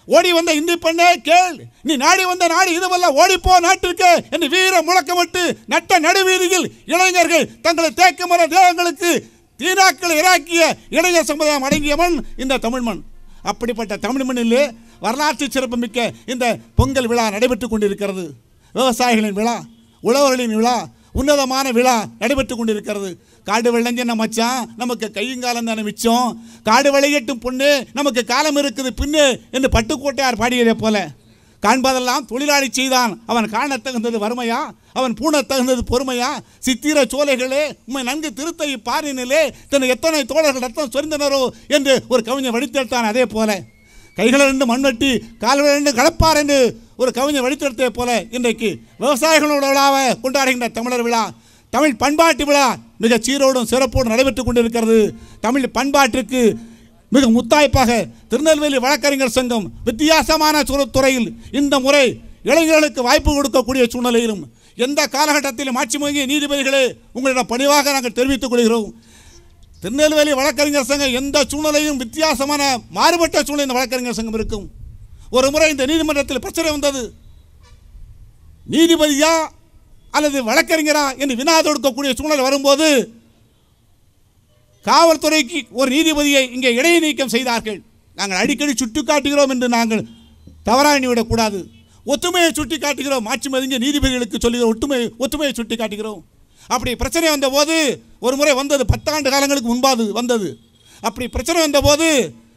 ஓடி வந்த இந்தி பெண்ணே கேள் நீ நாடி வந்த நாடு இதுவல்ல ஓடிப்போ நாட்டிற்கு என்று வீர முழக்கமிட்டு நட்ட நடுவீதியில் இளைஞர்கள் தங்களை தேக்கமர தேகங்களுக்கு தீனாக்களை இறாக்கிய இளைஞர் சமுதாயம் அடங்கிய மண் இந்த தமிழ் மண் அப்படிப்பட்ட தமிழ் மண்ணிலே வரலாற்று சிறப்புமிக்க இந்த பொங்கல் விழா நடைபெற்றுக் கொண்டிருக்கிறது விவசாயிகளின் விழா உழவர்களின் விழா உன்னதமான விழா நடைபெற்றுக் கொண்டிருக்கிறது காடு வெள்ளஞ்சன மச்சான் நமக்கு கையுங்காலம் தானே மிச்சம் காடு விளையட்டும் பொண்ணு நமக்கு காலம் இருக்குது பின்னு என்று பட்டுக்கோட்டையார் பாடியதை போல காண்பதெல்லாம் தொழிலாளி செய்தான் அவன் காணத் தகுந்தது வறுமையா அவன் பூணத் தகுந்தது பொறுமையா சித்திர சோலைகளே உம்மை நன்கு திருத்த இப்பாரினிலே தன் எத்தனை தோழர்கள் ரத்தம் சொரிந்தனரோ என்று ஒரு கவிஞர் வடித்தெடுத்தான் அதே போல கைகளிலிருந்து மண்வெட்டி கால்களிலிருந்து கலப்பார் என்று ஒரு கவிஞர் வடித்தெடுத்ததை போல இன்றைக்கு விவசாயிகளோட விழாவை கொண்டாடுகின்ற தமிழர் விழா தமிழ் பண்பாட்டு விழா மிக சீரோடும் சிறப்போடும் நடைபெற்றுக் கொண்டிருக்கிறது தமிழ் பண்பாட்டிற்கு மிக முத்தாய்ப்பாக திருநெல்வேலி வழக்கறிஞர் சங்கம் வித்தியாசமான சுர- துறையில் இந்த முறை இளைஞர்களுக்கு வாய்ப்பு கொடுக்கக்கூடிய சூழ்நிலையிலும் எந்த காலகட்டத்திலும் ஆட்சி முங்கிய நீதிபதிகளே உங்களிடம் பணிவாக நாங்கள் தெரிவித்துக் கொள்கிறோம் திருநெல்வேலி வழக்கறிஞர் சங்கம் எந்த சூழ்நிலையும் வித்தியாசமான மாறுபட்ட சூழ்நிலை இந்த வழக்கறிஞர் சங்கம் இருக்கும் ஒரு முறை இந்த நீதிமன்றத்தில் பிரச்சனை வந்தது நீதிபதியா அல்லது வழக்கறிஞரா என்று வினா தொடுக்கக்கூடிய சூழ்நிலை வரும்போது காவல்துறைக்கு ஒரு நீதிபதியை இங்கே இடையை நீக்கம் செய்தார்கள் நாங்கள் அடிக்கடி சுட்டிக்காட்டுகிறோம் என்று நாங்கள் தவறாக எண்ணிவிடக்கூடாது ஒத்துமையை சுட்டி காட்டுகிறோம் மாற்றி மதிங்க நீதிபதிகளுக்கு சொல்லுகிற ஒற்றுமை ஒற்றுமையை சுட்டி காட்டுகிறோம் அப்படி பிரச்சனை வந்தபோது ஒரு முறை வந்தது பத்தாண்டு காலங்களுக்கு முன்பாது வந்தது அப்படி பிரச்சனை வந்தபோது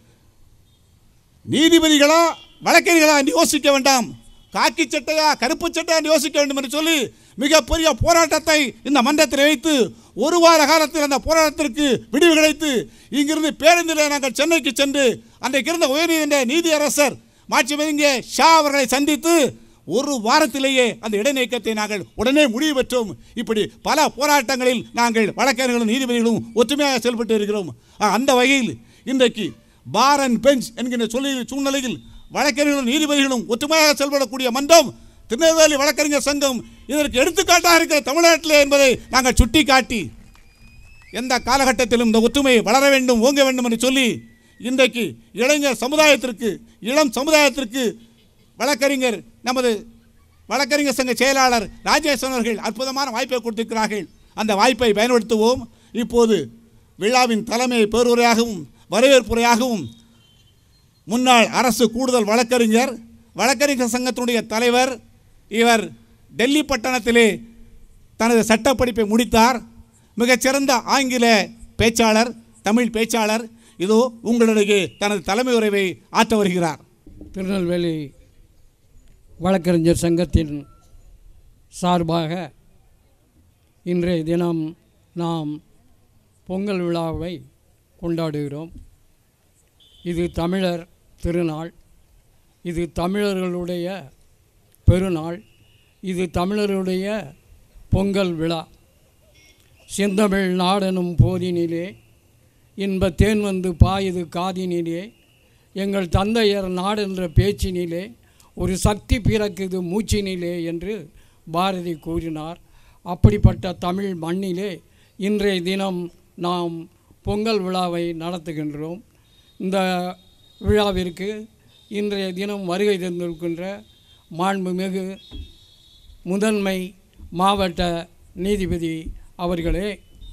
நீதிபதிகளா வழக்கறிஞர்களா என்று யோசிக்க வேண்டாம் காக்கி சட்டையா கருப்பு சட்டையா என்று யோசிக்க வேண்டும் என்று சொல்லி மிகப்பெரிய போராட்டத்தை இந்த மன்றத்தில் வைத்து ஒரு வார காலத்தில் அந்த போராட்டத்திற்கு விடிவு கிடைத்து இங்கிருந்து பேருந்தில் நாங்கள் சென்னைக்கு சென்று அன்றைக்கு இருந்த உயர்நீதிமன்ற நீதியரசர் மாட்சிமிகு ஷா அவர்களை சந்தித்து ஒரு வாரத்திலேயே அந்த இடைநீக்கத்தை நாங்கள் உடனே முடிவு பெற்றோம் இப்படி பல போராட்டங்களில் நாங்கள் வழக்கறிஞர்களும் நீதிபதிகளும் ஒற்றுமையாக செயல்பட்டு இருக்கிறோம் ஆ, அந்த வகையில் இன்றைக்கு பார் அண்ட் பெஞ்ச் என்கின்ற சொல்லி சூழ்நிலையில் வழக்கறிஞர்களும் நீதிபதிகளும் ஒற்றுமையாக செயல்படக்கூடிய மன்றம் திருநெல்வேலி வழக்கறிஞர் சங்கம் இதற்கு எடுத்துக்காட்டாக இருக்கிற தமிழ்நாட்டிலே என்பதை நாங்கள் சுட்டிக்காட்டி எந்த காலகட்டத்திலும் இந்த ஒற்றுமை வளர வேண்டும் ஓங்க வேண்டும் என்று சொல்லி இன்றைக்கு இளைஞர் சமுதாயத்திற்கு இளம் சமுதாயத்திற்கு வழக்கறிஞர் நமது வழக்கறிஞர் சங்க செயலாளர் ராஜேஸ்வரன் அவர்கள் அற்புதமான வாய்ப்பை கொடுத்திருக்கிறார்கள் அந்த வாய்ப்பை பயன்படுத்துவோம் இப்போது விழாவின் தலைமை பேருரையாகவும் வரவேற்புரையாகவும் முன்னாள் அரசு கூடுதல் வழக்கறிஞர் வழக்கறிஞர் சங்கத்தினுடைய தலைவர் இவர் டெல்லி பட்டணத்திலே தனது சட்டப்படிப்பை முடித்தார் மிகச்சிறந்த ஆங்கில பேச்சாளர் தமிழ் பேச்சாளர் இதோ உங்களிடையே தனது தலைமை உரைவை ஆற்ற வருகிறார் திருநெல்வேலி வழக்கறிஞர் சங்கத்தின் சார்பாக இன்றைய தினம் நாம் பொங்கல் விழாவை கொண்டாடுகிறோம் இது தமிழர் திருநாள் இது தமிழர்களுடைய பெருநாள் இது தமிழருடைய பொங்கல் விழா செந்தமிழ் நாடெனும் போதினிலே இன்ப தேன் வந்து பாயுது காதினிலே எங்கள் தந்தையர் நாடென்ற பேச்சினிலே ஒரு சக்தி பிறக்குது மூச்சினிலே என்று பாரதி கூறினார் அப்படிப்பட்ட தமிழ் மண்ணிலே இன்றைய தினம் நாம் பொங்கல் விழாவை நடத்துகின்றோம் இந்த விழாவிற்கு இன்றைய தினம் வருகை தந்திருக்கின்ற மாண்புமிகு முதன்மை மாவட்ட நீதிபதி அவர்களே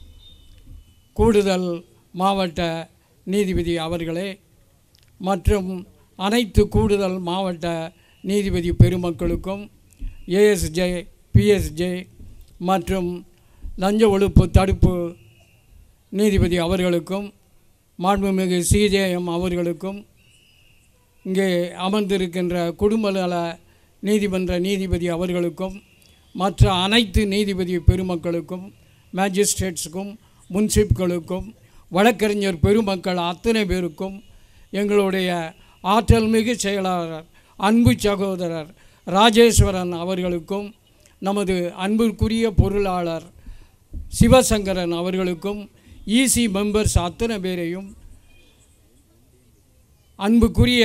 கூடுதல் மாவட்ட நீதிபதி அவர்களே மற்றும் அனைத்து கூடுதல் மாவட்ட நீதிபதி பெருமக்களுக்கும் ஏஎஸ்ஜே பிஎஸ்ஜே மற்றும் லஞ்ச ஒழிப்பு தடுப்பு நீதிபதி அவர்களுக்கும் மாண்புமிகு சிஜேஎம் அவர்களுக்கும் இங்கே அமர்ந்திருக்கின்ற குடும்ப நல நீதிமன்ற நீதிபதி அவர்களுக்கும் மற்ற அனைத்து நீதிபதி பெருமக்களுக்கும் மேஜிஸ்ட்ரேட்ஸுக்கும் முன்சிப்களுக்கும் வழக்கறிஞர் பெருமக்கள் அத்தனை பேருக்கும் எங்களுடைய ஆற்றல் மிகு செயலாளர் அன்பு சகோதரர் ராஜேஸ்வரன் அவர்களுக்கும் நமது அன்புக்குரிய பொருளாளர் சிவசங்கரன் அவர்களுக்கும் இசி மெம்பர்ஸ் அத்தனை பேரையும் அன்புக்குரிய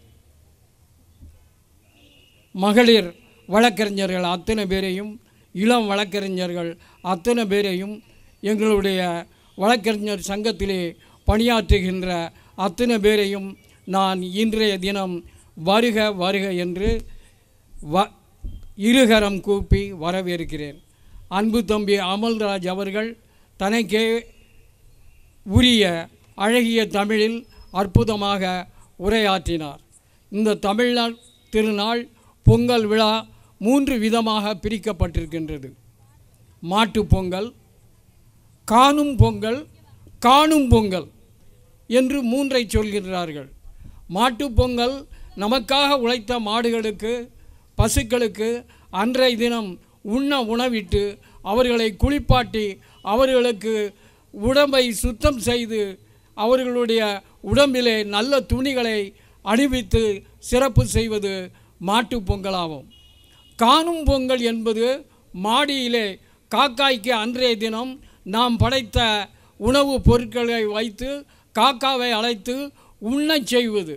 மகளிர் வழக்கறிஞர்கள் அத்தனை பேரையும் இளம் வழக்கறிஞர்கள் அத்தனை பேரையும் எங்களுடைய வழக்கறிஞர் சங்கத்திலே பணியாற்றுகின்ற அத்தனை பேரையும் நான் இன்றைய தினம் வருக வருக என்று வ இருகரம் கூப்பி வரவேற்கிறேன் அன்பு தம்பி அமல்ராஜ் அவர்கள் தனக்கே உரிய அழகிய தமிழில் அற்புதமாக உரையாற்றினார் இந்த தமிழ்நாள் திருநாள் பொங்கல் விழா மூன்று விதமாக பிரிக்கப்பட்டிருக்கின்றது மாட்டுப் பொங்கல் காணும் பொங்கல் காணும் பொங்கல் என்று மூன்றை சொல்கின்றார்கள் மாட்டுப் பொங்கல் நமக்காக உழைத்த மாடுகளுக்கு பசுக்களுக்கு அன்றைய தினம் உண்ண உணவிட்டு அவர்களை குளிப்பாட்டி அவர்களுக்கு உடம்பை சுத்தம் செய்து அவர்களுடைய உடம்பிலே நல்ல துணிகளை அணிவித்து சிறப்பு செய்வது மாட்டுப் பொங்கலாகும் காணும் பொங்கல் என்பது மாடியிலே காக்காய்க்கு அன்றைய தினம் நாம் படைத்த உணவுப் பொருட்களை வைத்து காக்காவை அழைத்து உண்ணச் செய்வது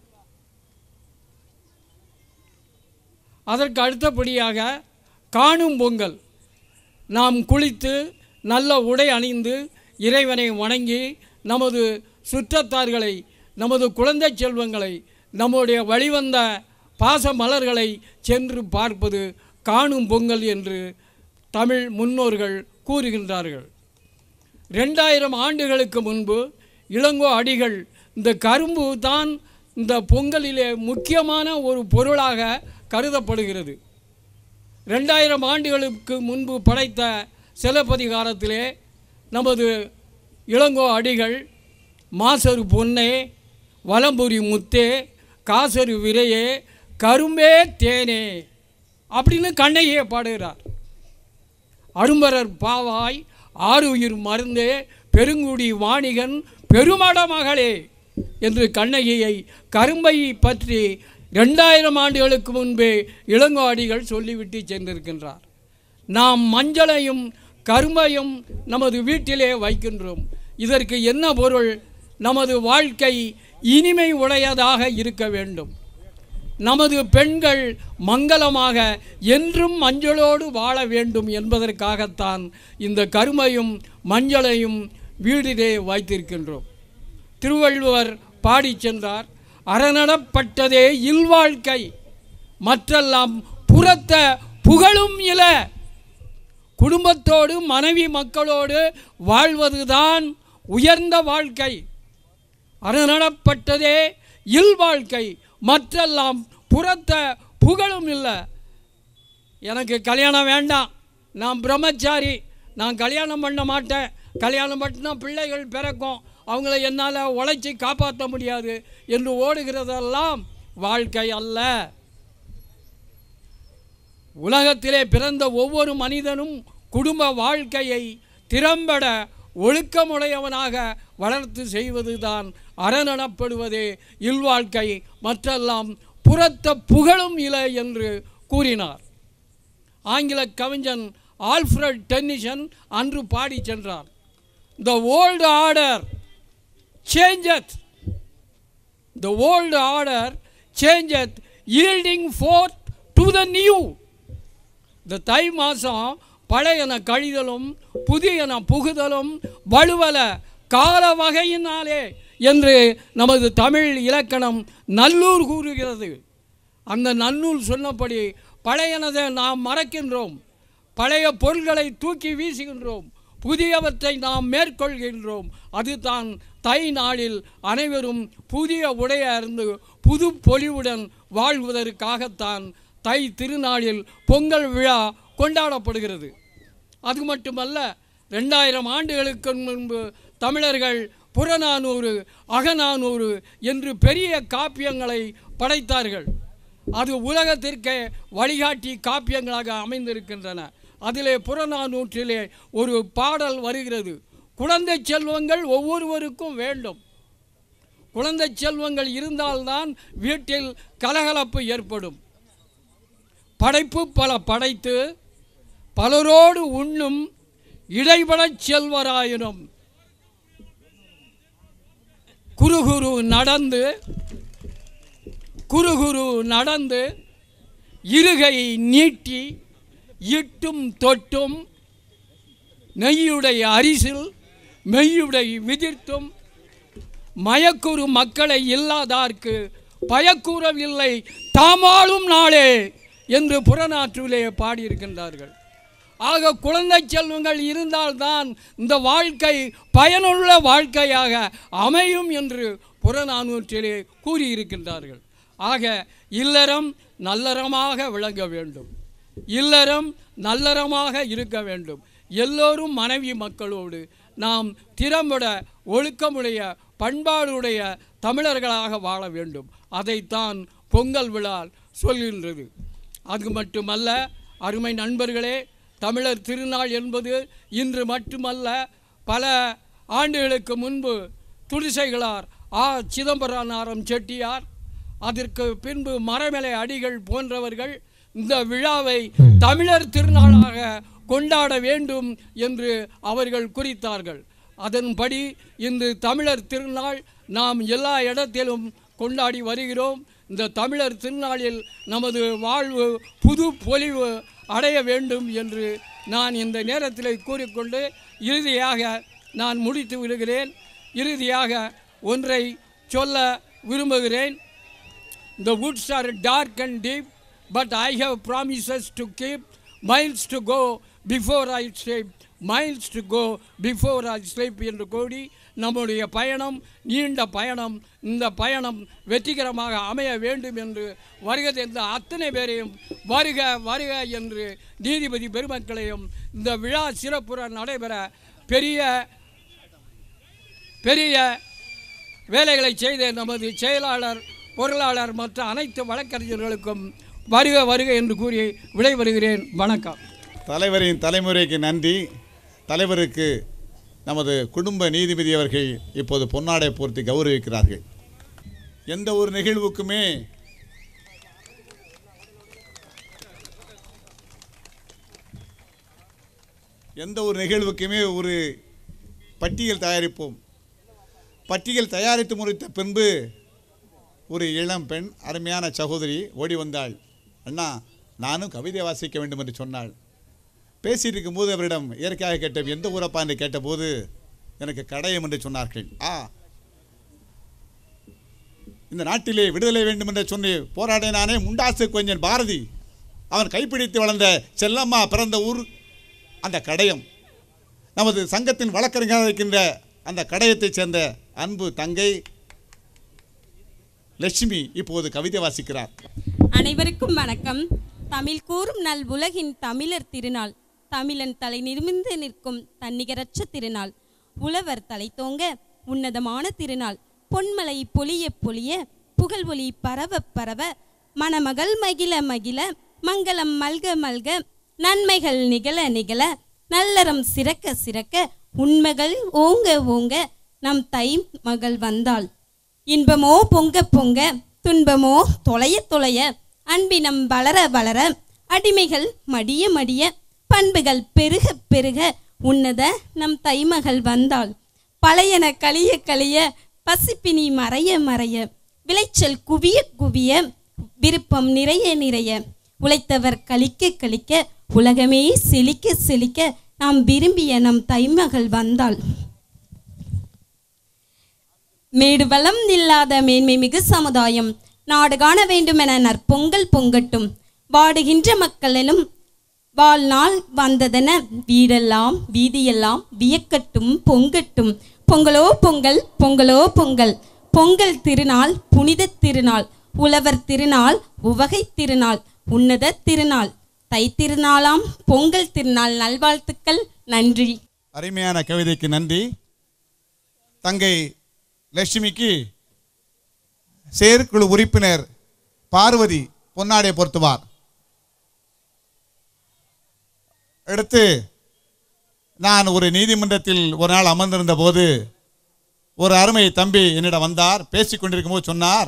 அதற்கு அடுத்தபடியாக காணும் பொங்கல் நாம் குளித்து நல்ல உடை அணிந்து இறைவனை வணங்கி நமது சுற்றத்தார்களை நமது குழந்தை செல்வங்களை நம்முடைய வழிவந்த பாச மலர்களை சென்று பார்ப்பது காணும் பொங்கல் என்று தமிழ் முன்னோர்கள் கூறுகின்றார்கள் ரெண்டாயிரம் ஆண்டுகளுக்கு முன்பு இளங்கோ அடிகள் இந்த கரும்பு தான் இந்த பொங்கலிலே முக்கியமான ஒரு பொருளாக கருதப்படுகிறது ரெண்டாயிரம் ஆண்டுகளுக்கு முன்பு படைத்த சிலப்பதிகாரத்திலே நமது இளங்கோ அடிகள் மாசரு பொன்னே வலம்புரி முத்தே காசரு விரையே கரும்பே தேனே அப்படின்னு கண்ணையே பாடுகிறார் அரும்பரர் பாவாய் ஆறுயிர் மருந்தே பெருங்குடி வாணிகன் பெருமட மகளே என்று கண்ணகியை கரும்பை பற்றி ரெண்டாயிரம் ஆண்டுகளுக்கு முன்பே இளங்கோடிகள் சொல்லிவிட்டு சென்றிருக்கின்றார் நாம் மஞ்சளையும் கரும்பையும் நமது வீட்டிலே வைக்கின்றோம் இதற்கு என்ன பொருள் நமது வாழ்க்கை இனிமை உடையதாக இருக்க வேண்டும் நமது பெண்கள் மங்களமாக என்றும் மஞ்சளோடு வாழ வேண்டும் என்பதற்காகத்தான் இந்த கருமையும் மஞ்சளையும் வீடிலே வைத்திருக்கின்றோம் திருவள்ளுவர் பாடி சென்றார் அறநடப்பட்டதே இல்வாழ்க்கை மற்றெல்லாம் புறத்த புகழும் இல குடும்பத்தோடு மனைவி மக்களோடு வாழ்வதுதான் உயர்ந்த வாழ்க்கை அறநடப்பட்டதே இல்வாழ்க்கை மற்றெல்லாம் புறத்த புகழும் இல்லை எனக்கு கல்யாணம் வேண்டாம் நான் பிரம்மச்சாரி நான் கல்யாணம் பண்ண மாட்டேன் கல்யாணம் பண்ணினா பிள்ளைகள் பிறக்கும் அவங்கள என்னால் உழைச்சி காப்பாற்ற முடியாது என்று ஓடுகிறதெல்லாம் வாழ்க்கை அல்ல உலகத்திலே பிறந்த ஒவ்வொரு மனிதனும் குடும்ப வாழ்க்கையை திறம்பட ஒழுக்கமுடையவனாக வளர்த்து செய்வதுதான் அறநடப்படுவதே இல்வாழ்க்கை மற்றெல்லாம் புறத்த புகழும் இலை என்று கூறினார் ஆங்கில கவிஞன் ஆல்ஃப்ரட் டென்னிசன் அன்று பாடி சென்றார் the old order changeth the old order changeth yielding forth to the new இந்த தை மாதம் பழையன கழிதலும் புதியன புகுதலும் வலுவல கால வகையினாலே என்று நமது தமிழ் இலக்கணம் நல்லூர் கூறுகிறது அந்த நன்னூல் சொன்னபடி பழையனதை நாம் மறக்கின்றோம் பழைய பொருள்களை தூக்கி வீசுகின்றோம் புதியவற்றை நாம் மேற்கொள்கின்றோம் அதுதான் தை நாளில் அனைவரும் புதிய உடைய அருந்து புது பொலிவுடன் வாழ்வதற்காகத்தான் தை திருநாளில் பொங்கல் விழா கொண்டாடப்படுகிறது அது மட்டுமல்ல ரெண்டாயிரம் ஆண்டுகளுக்கு முன்பு தமிழர்கள் புறநானூறு அகநானூறு என்று பெரிய காப்பியங்களை படைத்தார்கள் அது உலகத்திற்கே வழிகாட்டி காப்பியங்களாக அமைந்திருக்கின்றன அதிலே புறநானூற்றிலே ஒரு பாடல் வருகிறது குழந்தை செல்வங்கள் ஒவ்வொருவருக்கும் வேண்டும் குழந்தை செல்வங்கள் இருந்தால்தான் வீட்டில் கலகலப்பு ஏற்படும் படைப்பு பல படைத்து பலரோடு உண்ணும் இடைபடச் செல்வராயினும் குறுகுரு நடந்து குறுகுரு நடந்து இருகை நீட்டி இட்டும் தொட்டும் நெய்யுடைய அரிசில் மெய்யுடை விதிர்த்தும் மயக்குறு மக்களை இல்லாதார்க்கு பயக்கூறவில்லை தாமாளும் நாளே என்று புறநாற்றிலே பாடியிருக்கின்றார்கள் ஆக குழந்தை செல்வங்கள் இருந்தால்தான் இந்த வாழ்க்கை பயனுள்ள வாழ்க்கையாக அமையும் என்று புறநானூற்றிலே கூறியிருக்கின்றார்கள் ஆக இல்லறம் நல்லறமாக விளங்க வேண்டும் இல்லறம் நல்லறமாக இருக்க வேண்டும் எல்லோரும் மனைவி மக்களோடு நாம் திறம்பட ஒழுக்கமுடைய பண்பாடுடைய தமிழர்களாக வாழ வேண்டும் அதைத்தான் பொங்கல் விழா சொல்கின்றது அது மட்டுமல்ல அருமை நண்பர்களே தமிழர் திருநாள் என்பது இன்று மட்டுமல்ல பல ஆண்டுகளுக்கு முன்பு துடிசைகளார் ஆ சிதம்பரநாரம் செட்டியார் அதற்கு பின்பு மரமலை அடிகள் போன்றவர்கள் இந்த விழாவை தமிழர் திருநாளாக கொண்டாட வேண்டும் என்று அவர்கள் குறித்தார்கள் அதன்படி இன்று தமிழர் திருநாள் நாம் எல்லா இடத்திலும் கொண்டாடி வருகிறோம் இந்த தமிழர் திருநாளில் நமது வாழ்வு புது பொலிவு அடைய வேண்டும் என்று நான் இந்த நேரத்தில் கூறிக்கொண்டு இறுதியாக நான் முடித்து விடுகிறேன் இறுதியாக ஒன்றை சொல்ல விரும்புகிறேன் The woods are dark and deep, but I have promises to keep, miles to go before I sleep, miles to go before I sleep என்று கூடி நம்முடைய பயணம் நீண்ட பயணம் இந்த பயணம் வெற்றிகரமாக அமைய வேண்டும் என்று வருகை தந்த அத்தனை பேரையும் வருக வருக என்று நீதிபதி பெருமக்களையும் இந்த விழா சிறப்புற நடைபெற பெரிய பெரிய வேலைகளை செய்த நமது செயலாளர் பொருளாளர் மற்ற அனைத்து வழக்கறிஞர்களுக்கும் வருக வருக என்று கூறி விடைபெறுகிறேன் வணக்கம் தலைவரின் தலைமுறைக்கு நன்றி தலைவருக்கு நமது குடும்ப நீதிபதி அவர்கள் இப்போது பொன்னாடை பூர்த்தி கௌரவிக்கிறார்கள் எந்த ஒரு நிகழ்வுக்குமே எந்த ஒரு நிகழ்வுக்குமே ஒரு பட்டியல் தயாரிப்போம் பட்டியல் தயாரித்து முடித்த பின்பு ஒரு இளம் பெண் அருமையான சகோதரி ஓடி வந்தாள் அண்ணா நானும் கவிதை வாசிக்க வேண்டும் என்று சொன்னாள் பேசிட்டு இருக்கும்போது அவரிடம் இயற்கையாக கேட்ட எந்த ஊரப்பா என்று கேட்டபோது எனக்கு கடையம் என்று சொன்னார்கள் ஆ இந்த நாட்டிலே விடுதலை வேண்டும் என்று சொல்லி போராடினானே முண்டாசு கொஞ்சம் பாரதி அவன் கைப்பிடித்து வளர்ந்த செல்லம்மா பிறந்த ஊர் அந்த கடையம் நமது சங்கத்தின் வழக்கறிஞராக இருக்கின்ற அந்த கடையத்தைச் சேர்ந்த அன்பு தங்கை லட்சுமி இப்போது கவிதை வாசிக்கிறார் அனைவருக்கும் வணக்கம் தமிழ் கூறும் நல் உலகின் தமிழர் திருநாள் தமிழன் தலை நிமிர்ந்து நிற்கும் தன்னிகரற்ற திருநாள் உழவர் தலை தோங்க உன்னதமான திருநாள் பொன்மலை பொலிய பொலிய புகழ் ஒளி பரவ பரவ மணமகள் மகிழ மகிழ மங்களம் மல்க மல்க நன்மைகள் நிகழ நிகழ நல்லறம் சிறக்க சிறக்க உண்மைகள் ஓங்க ஓங்க நம் தை மகள் வந்தாள் இன்பமோ பொங்க பொங்க துன்பமோ தொலைய தொலைய அன்பினம் வளர வளர அடிமைகள் மடிய மடிய பண்புகள் பெருக பெருக உன்னத நம் தைமகள் வந்தாள் பழையன கழிய கழிய பசிப்பினி மறைய மறைய விளைச்சல் குவிய குவிய விருப்பம் நிறைய நிறைய உழைத்தவர் கழிக்க கழிக்க உலகமே செழிக்க செழிக்க நாம் விரும்பிய நம் தைமகள் வந்தாள் மேடு வளம் இல்லாத மேன்மை மிகு சமுதாயம் நாடு காண வேண்டுமென நற்பொங்கல் பொங்கட்டும் வாடுகின்ற மக்களிலும் வாழ்நாள் வந்ததென வீடெல்லாம் வீதியெல்லாம் வியக்கட்டும் பொங்கட்டும் பொங்கலோ பொங்கல் பொங்கலோ பொங்கல் பொங்கல் திருநாள் புனித திருநாள் உழவர் திருநாள் உவகை திருநாள் உன்னத திருநாள் தை திருநாளாம் பொங்கல் திருநாள் நல்வாழ்த்துக்கள் நன்றி அருமையான கவிதைக்கு நன்றி தங்கை லட்சுமிக்கு செயற்குழு உறுப்பினர் பார்வதி பொன்னாடை பொருத்துவார் அடுத்து நான் ஒரு நீதிமன்றத்தில் ஒரு நாள் அமர்ந்திருந்த போது ஒரு அருமை தம்பி என்னிடம் வந்தார் பேசிக் கொண்டிருக்கும் போது சொன்னார்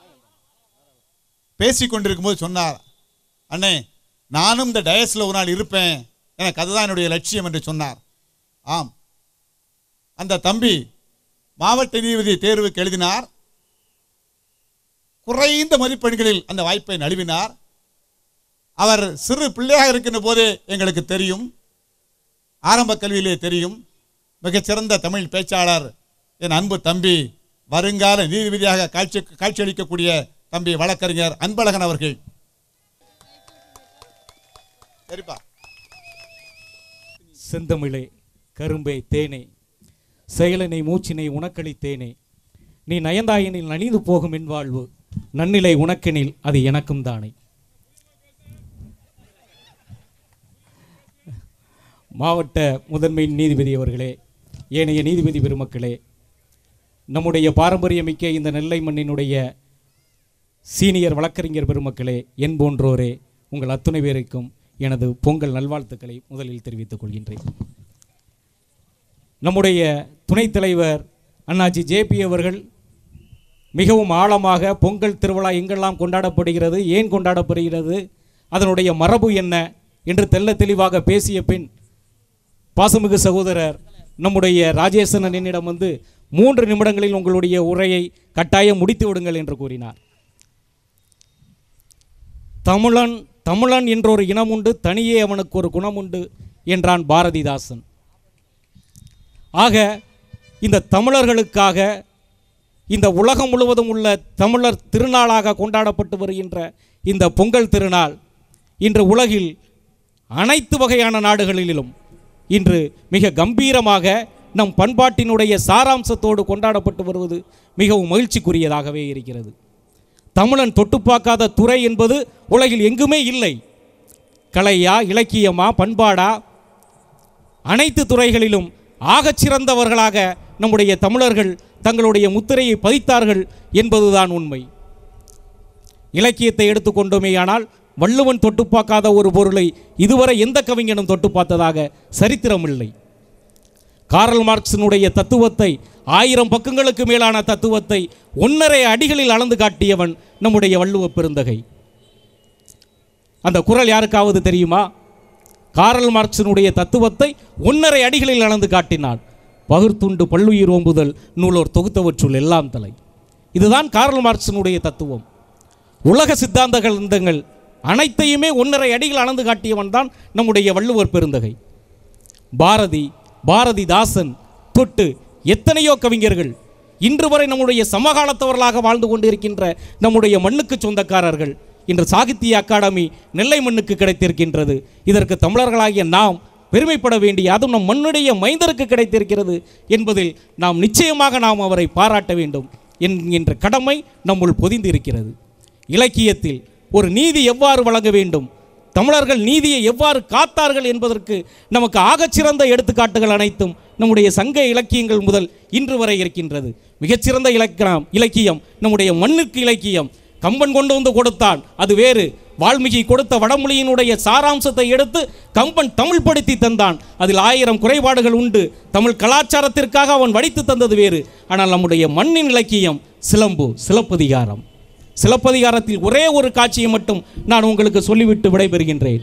பேசிக் கொண்டிருக்கும் போது சொன்னார் அண்ணே நானும் இந்த டயஸில் ஒரு நாள் இருப்பேன் எனக்கு அதுதான் என்னுடைய லட்சியம் என்று சொன்னார் ஆம் அந்த தம்பி மாவட்ட நீதிபதி தேர்வுக்கு எழுதினார் குறைந்த மதிப்பெண்களில் அந்த வாய்ப்பை நழுவினார் அவர் சிறு பிள்ளையாக இருக்கின்ற போதே எங்களுக்கு தெரியும் ஆரம்ப கல்வியிலே தெரியும் மிகச்சிறந்த தமிழ் பேச்சாளர் என் அன்பு தம்பி வருங்கால நீதிபதியாக காட்சி காட்சியளிக்கக்கூடிய தம்பி வழக்கறிஞர் அன்பழகன் அவர்கள் சரிப்பா செந்தமிழே கரும்பே தேனே செயலனை மூச்சினை உனக்களித்தேனே நீ நயந்தாயனில் நனிந்து போகும் என் வாழ்வு நன்னிலை உனக்கெனில் அது எனக்கும் தானே மாவட்ட முதன்மை நீதிபதி அவர்களே ஏனைய நீதிபதி பெருமக்களே நம்முடைய பாரம்பரியமிக்க இந்த நெல்லை மண்ணினுடைய சீனியர் வழக்கறிஞர் பெருமக்களே என் போன்றோரே உங்கள் அத்துணை பேருக்கும் எனது பொங்கல் நல்வாழ்த்துக்களை முதலில் தெரிவித்துக் கொள்கின்றேன் நம்முடைய துணைத் தலைவர் அண்ணாச்சி ஜேபி அவர்கள் மிகவும் ஆழமாக பொங்கல் திருவிழா எங்கெல்லாம் கொண்டாடப்படுகிறது ஏன் கொண்டாடப்படுகிறது அதனுடைய மரபு என்ன என்று தெள்ள தெளிவாக பேசிய பின் பாசமிகு சகோதரர் நம்முடைய ராஜேசன் என்னிடம் வந்து மூன்று நிமிடங்களில் உங்களுடைய உரையை கட்டாயம் முடித்து விடுங்கள் என்று கூறினார் தமிழன் தமிழன் என்றொரு இனம் உண்டு தனியே அவனுக்கு ஒரு குணம் உண்டு என்றான் பாரதிதாசன் ஆக இந்த தமிழர்களுக்காக இந்த உலகம் முழுவதும் உள்ள தமிழர் திருநாளாக கொண்டாடப்பட்டு வருகின்ற இந்த பொங்கல் திருநாள் இன்று உலகில் அனைத்து வகையான நாடுகளிலும் இன்று மிக கம்பீரமாக நம் பண்பாட்டினுடைய சாராம்சத்தோடு கொண்டாடப்பட்டு வருவது மிகவும் மகிழ்ச்சிக்குரியதாகவே இருக்கிறது தமிழன் தொட்டு பார்க்காத துறை என்பது உலகில் எங்குமே இல்லை கலையா இலக்கியமா பண்பாடா அனைத்து துறைகளிலும் ஆகச் சிறந்தவர்களாக நம்முடைய தமிழர்கள் தங்களுடைய முத்திரையை பதித்தார்கள் என்பதுதான் உண்மை இலக்கியத்தை எடுத்துக்கொண்டோமேயானால் வள்ளுவன் தொட்டு பார்க்காத ஒரு பொருளை இதுவரை எந்த கவிஞனும் தொட்டு பார்த்ததாக சரித்திரமில்லை காரல் மார்க்சினுடைய தத்துவத்தை ஆயிரம் பக்கங்களுக்கு மேலான தத்துவத்தை ஒன்றரை அடிகளில் அளந்து காட்டியவன் நம்முடைய வள்ளுவ பெருந்தகை அந்த குரல் யாருக்காவது தெரியுமா காரல் மார்க்சினுடைய தத்துவத்தை ஒன்றரை அடிகளில் அளந்து காட்டினான் பகிர்த்துண்டு பல்லுயிர் ஓம்புதல் நூலோர் தொகுத்தவற்றுள் எல்லாம் தலை இதுதான் காரல் மார்க்சினுடைய தத்துவம் உலக சித்தாந்த கிரந்தங்கள் அனைத்தையுமே ஒன்றரை அடிகள் அளந்து காட்டியவன் தான் நம்முடைய வள்ளுவர் பெருந்தகை பாரதி பாரதிதாசன் தொட்டு எத்தனையோ கவிஞர்கள் இன்று வரை நம்முடைய சமகாலத்தவர்களாக வாழ்ந்து கொண்டிருக்கின்ற நம்முடைய மண்ணுக்கு சொந்தக்காரர்கள் இன்று சாகித்ய அகாடமி நெல்லை மண்ணுக்கு கிடைத்திருக்கின்றது இதற்கு தமிழர்களாகிய நாம் பெருமைப்பட வேண்டிய அதுவும் நம் மண்ணுடைய மைந்தருக்கு கிடைத்திருக்கிறது என்பதில் நாம் நிச்சயமாக நாம் அவரை பாராட்ட வேண்டும் என்கின்ற கடமை நம்முள் பொதிந்து இருக்கிறது இலக்கியத்தில் ஒரு நீதி எவ்வாறு வழங்க வேண்டும் தமிழர்கள் நீதியை எவ்வாறு காத்தார்கள் என்பதற்கு நமக்கு ஆகச்சிறந்த எடுத்துக்காட்டுகள் அனைத்தும் நம்முடைய சங்க இலக்கியங்கள் முதல் இன்று வரை இருக்கின்றது மிகச்சிறந்த இலக்கணம் இலக்கியம் நம்முடைய மண்ணுக்கு இலக்கியம் கம்பன் கொண்டு வந்து கொடுத்தான் அது வேறு வால்மீகி கொடுத்த வடமொழியினுடைய சாராம்சத்தை எடுத்து கம்பன் தமிழ் படுத்தி தந்தான் அதில் ஆயிரம் குறைபாடுகள் உண்டு தமிழ் கலாச்சாரத்திற்காக அவன் வடித்து தந்தது வேறு ஆனால் நம்முடைய மண்ணின் இலக்கியம் சிலம்பு சிலப்பதிகாரம் சிலப்பதிகாரத்தில் ஒரே ஒரு காட்சியை மட்டும் நான் உங்களுக்கு சொல்லிவிட்டு விடைபெறுகின்றேன்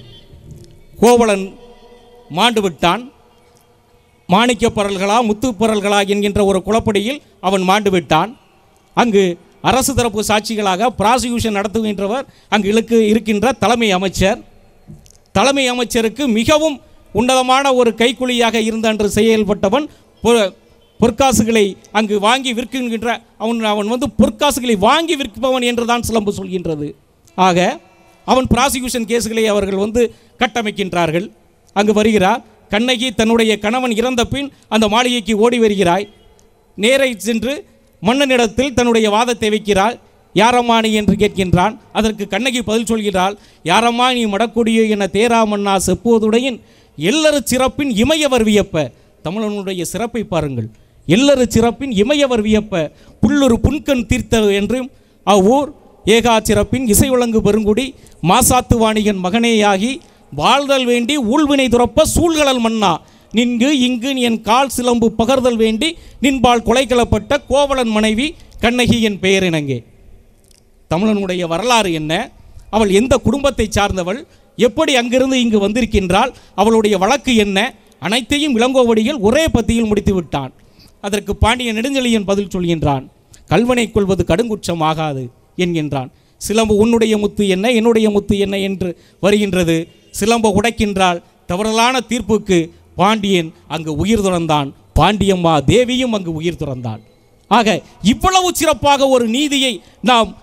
கோவலன் மாண்டு விட்டான் மாணிக்கப் பரல்களா முத்துப் பரல்களா என்கின்ற ஒரு குளப்படியில் அவன் மாண்டு விட்டான் அங்கு அரசு தரப்பு சாட்சிகளாக ப்ராசிக்யூஷன் நடத்துகின்றவர் அங்கு இழுக்கு இருக்கின்ற தலைமை அமைச்சர் தலைமை அமைச்சருக்கு மிகவும் உன்னதமான ஒரு கைக்குலியாக இருந்த அன்று செயல்பட்டவன் பொ- பொற்காசுகளை அங்கு வாங்கி விற்கின்ற அவன் அவன் வந்து பொற்காசுகளை வாங்கி விற்பவன் என்று தான் சிலம்பு சொல்கின்றது ஆக அவன் ப்ராசிக்யூஷன் கேஸுகளை அவர்கள் வந்து கட்டமைக்கின்றார்கள் அங்கு வருகிறார் கண்ணகி தன்னுடைய கணவன் இறந்த பின் அந்த மாளிகைக்கு ஓடி வருகிறாய் நேரை சென்று மன்னனிடத்தில் தன்னுடைய வாதத்தை வைக்கிறாள் யாரம்மா நீ என்று கேட்கின்றான் அதற்கு கண்ணகி பதில் சொல்கிறாள் யாரம்மா நீ மடக்குடியோ என தேரா மன்னா செப்போதுடையின் எல்லரு சிறப்பின் இமையவர் வியப்ப தமிழனுடைய சிறப்பை பாருங்கள் எல்லரு சிறப்பின் இமையவர் வியப்ப புல்லொரு புன்கண் தீர்த்த என்றும் அவ்வூர் ஏகா சிறப்பின் இசை விளங்கு பெருங்குடி மாசாத்து வாணிகன் மகனேயாகி வாழ்தல் வேண்டி ஊழ்வினை துறப்ப சூழ்கடல் மன்னா நின்கு இங்கு என் கால் சிலம்பு பகர்தல் வேண்டி நின்பால் கொலைகளப்பட்ட கோவலன் மனைவி கண்ணகி என் பெயரினங்கே தமிழனுடைய வரலாறு என்ன அவள் எந்த குடும்பத்தை சார்ந்தவள் எப்படி அங்கிருந்து இங்கு வந்திருக்கின்றாள் அவளுடைய வழக்கு என்ன அனைத்தையும் இளங்கோவடிகள் ஒரே பத்தியில் முடித்து விட்டான் அதற்கு பாண்டிய நெடுஞ்செழியன் பதில் சொல்கின்றான் கல்வனை கொள்வது கடுங்குற்றம் ஆகாது என்கின்றான் சிலம்பு உன்னுடைய முத்து என்ன என்னுடைய முத்து என்ன என்று வருகின்றது சிலம்பு உடைக்கின்றால் தவறலான தீர்ப்புக்கு பாண்டியன் அங்கு உயிர் துறந்தான் பாண்டியம்மா தேவியும் அங்கு உயிர் துறந்தாள் ஆக இவ்வளவு சிறப்பாக ஒரு நீதியை நாம்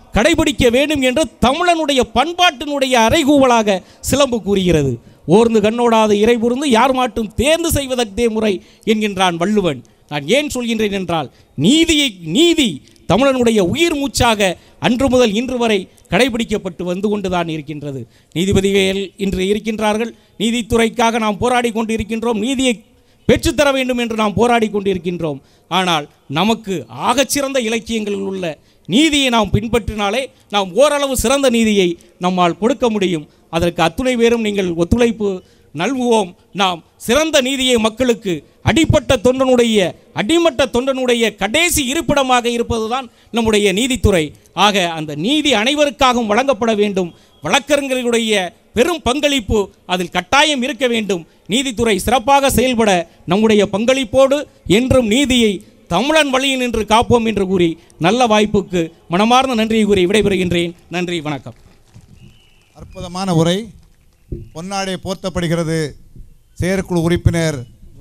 கடைபிடிக்க வேண்டும் என்று தமிழனுடைய பண்பாட்டினுடைய அறைகூவலாக சிலம்பு கூறுகிறது ஓர்ந்து கண்ணோடாத இறை புரிந்து யார் மாட்டும் தேர்ந்து செய்வதற்கே முறை என்கின்றான் வள்ளுவன் நான் ஏன் சொல்கின்றேன் என்றால் நீதியை நீதி தமிழனுடைய உயிர் மூச்சாக அன்று முதல் இன்று வரை கடைபிடிக்கப்பட்டு வந்து கொண்டுதான் இருக்கின்றது நீதிபதிகள் இன்று இருக்கின்றார்கள் நீதித்துறைக்காக நாம் போராடி கொண்டு இருக்கின்றோம் நீதியை பெற்றுத்தர வேண்டும் என்று நாம் போராடி கொண்டிருக்கின்றோம் ஆனால் நமக்கு ஆகச்சிறந்த இலக்கியங்களில் உள்ள நீதியை நாம் பின்பற்றினாலே நாம் ஓரளவு சிறந்த நீதியை நம்மால் கொடுக்க முடியும் அதற்கு அத்துணை பேரும் நீங்கள் ஒத்துழைப்பு நல்குவோம் நாம் சிறந்த நீதியை மக்களுக்கு அடிப்பட்ட தொண்டனுடைய அடிமட்ட தொண்டனுடைய கடைசி இருப்பிடமாக இருப்பதுதான் நம்முடைய நீதித்துறை ஆக அந்த நீதி அனைவருக்காகவும் வழங்கப்பட வேண்டும் வழக்கறிஞர்களுடைய பெரும் பங்களிப்பு அதில் கட்டாயம் இருக்க வேண்டும் நீதித்துறை சிறப்பாக செயல்பட நம்முடைய பங்களிப்போடு என்றும் நீதியை தமிழன் வழியில் நின்று காப்போம் என்று கூறி நல்ல வாய்ப்புக்கு மனமார்ந்த நன்றியை கூறி விடைபெறுகின்றேன் நன்றி வணக்கம் அற்புதமான உரை பொன்னாடை போர்த்தப்படுகிறது செயற்குழு உறுப்பினர்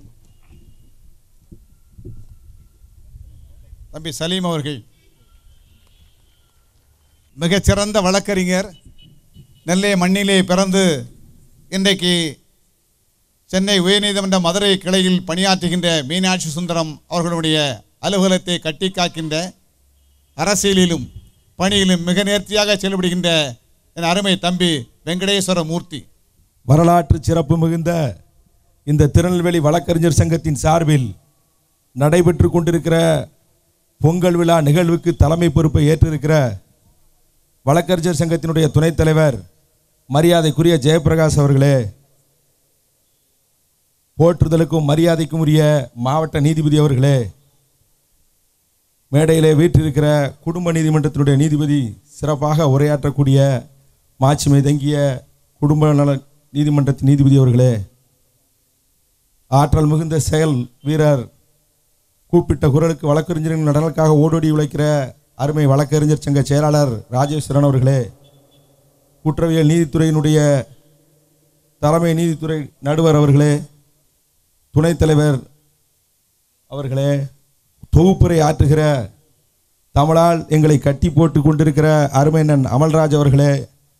தம்பி சலீம் அவர்கள் மிகச்சிறந்த வழக்கறிஞர் நெல்லை மண்ணிலே பிறந்து இன்றைக்கு சென்னை உயர்நீதிமன்ற மதுரை கிளையில் பணியாற்றுகின்ற மீனாட்சி சுந்தரம் அவர்களுடைய அலுவலகத்தை கட்டி காக்கின்ற அரசியலிலும் பணியிலும் மிக நேர்த்தியாக செயல்படுகின்ற என் அருமை தம்பி வெங்கடேஸ்வர மூர்த்தி வரலாற்று சிறப்பு மிகுந்த இந்த திருநெல்வேலி வழக்கறிஞர் சங்கத்தின் சார்பில் நடைபெற்று கொண்டிருக்கிற பொங்கல் விழா நிகழ்வுக்கு தலைமை பொறுப்பை ஏற்றிருக்கிற வழக்கறிஞர் சங்கத்தினுடைய துணைத் தலைவர் மரியாதைக்குரிய ஜெயபிரகாஷ் அவர்களே போற்றுதலுக்கும் மரியாதைக்கும் உரிய மாவட்ட நீதிபதி அவர்களே மேடையிலே வீற்றிருக்கிற குடும்ப நீதிமன்றத்தினுடைய நீதிபதி சிறப்பாக உரையாற்றக்கூடிய மாட்சிமை தங்கிய குடும்ப நல நீதிமன்றத்தின் நீதிபதி அவர்களே ஆற்றல் மிகுந்த செயல் வீரர் கூப்பிட்ட குரலுக்கு வழக்கறிஞரின் நலனுக்காக ஓடோடி உழைக்கிற அருமை வழக்கறிஞர் சங்க செயலாளர் ராஜேஸ்வரன் அவர்களே குற்றவியல் நீதித்துறையினுடைய தலைமை நீதித்துறை நடுவர் அவர்களே துணைத் தலைவர் அவர்களே தொகுப்புரை ஆற்றுகிற தமிழால் எங்களை கட்டி போட்டு கொண்டிருக்கிற அருமையண்ணன் அமல்ராஜ் அவர்களே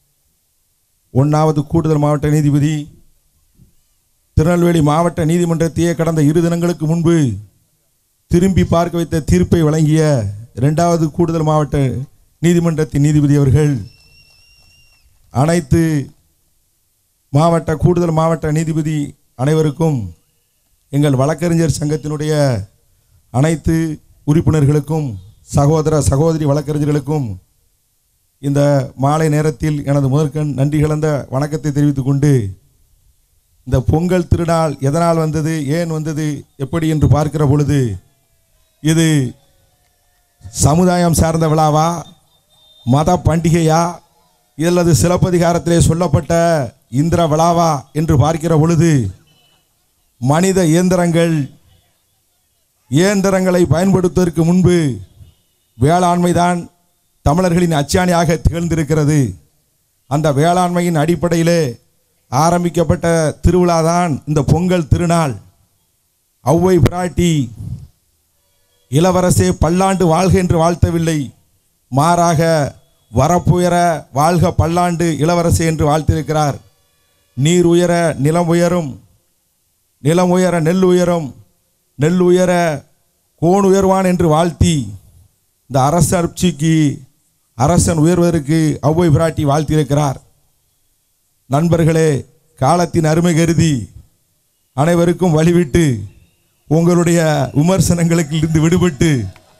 ஒன்றாவது கூடுதல் மாவட்ட நீதிபதி திருநெல்வேலி மாவட்ட நீதிமன்றத்தையே கடந்த இரு தினங்களுக்கு முன்பு திரும்பி பார்க்க வைத்த தீர்ப்பை வழங்கிய இரண்டாவது கூடுதல் மாவட்ட நீதிமன்றத்தின் நீதிபதி அவர்கள் அனைத்து மாவட்ட கூடுதல் மாவட்ட நீதிபதி அனைவருக்கும் எங்கள் வழக்கறிஞர் சங்கத்தினுடைய அனைத்து உறுப்பினர்களுக்கும் சகோதர சகோதரி வழக்கறிஞர்களுக்கும் இந்த மாலை நேரத்தில் எனது முதற்கண் நன்றி கலந்த வணக்கத்தை தெரிவித்துக் கொண்டு இந்த பொங்கல் திருநாள் எதனால் வந்தது ஏன் வந்தது எப்படி என்று பார்க்கிற பொழுது இது சமுதாயம் சார்ந்த விழாவா மத பண்டிகையா அல்லது சிலப்பதிகாரத்திலே சொல்லப்பட்ட இந்திர விழாவா என்று பார்க்கிற பொழுது மனித இயந்திரங்கள் இயந்திரங்களை பயன்படுத்துவதற்கு முன்பு வேளாண்மைதான் தமிழர்களின் அச்சாணியாக திகழ்ந்திருக்கிறது அந்த வேளாண்மையின் அடிப்படையிலே ஆரம்பிக்கப்பட்ட திருவிழாதான் இந்த பொங்கல் திருநாள் ஔவை பிராட்டி இளவரசே பல்லாண்டு வாழ்க என்று வாழ்த்தவில்லை மாறாக வரப்புயர வாழ்க பல்லாண்டு இளவரசே என்று வாழ்த்திருக்கிறார் நீர் உயர நிலம் உயரும் நிலம் உயர நெல் உயரும் நெல் உயர கோன் உயர்வான் என்று வாழ்த்தி இந்த அரசு அர்ச்சிக்கு அரசன் உயர்வதற்கு ஔவை பிராட்டி வாழ்த்தியிருக்கிறார் நண்பர்களே காலத்தின் அருமை கருதி அனைவருக்கும் வழிவிட்டு உங்களுடைய விமர்சனங்களுக்கு இருந்து விடுபட்டு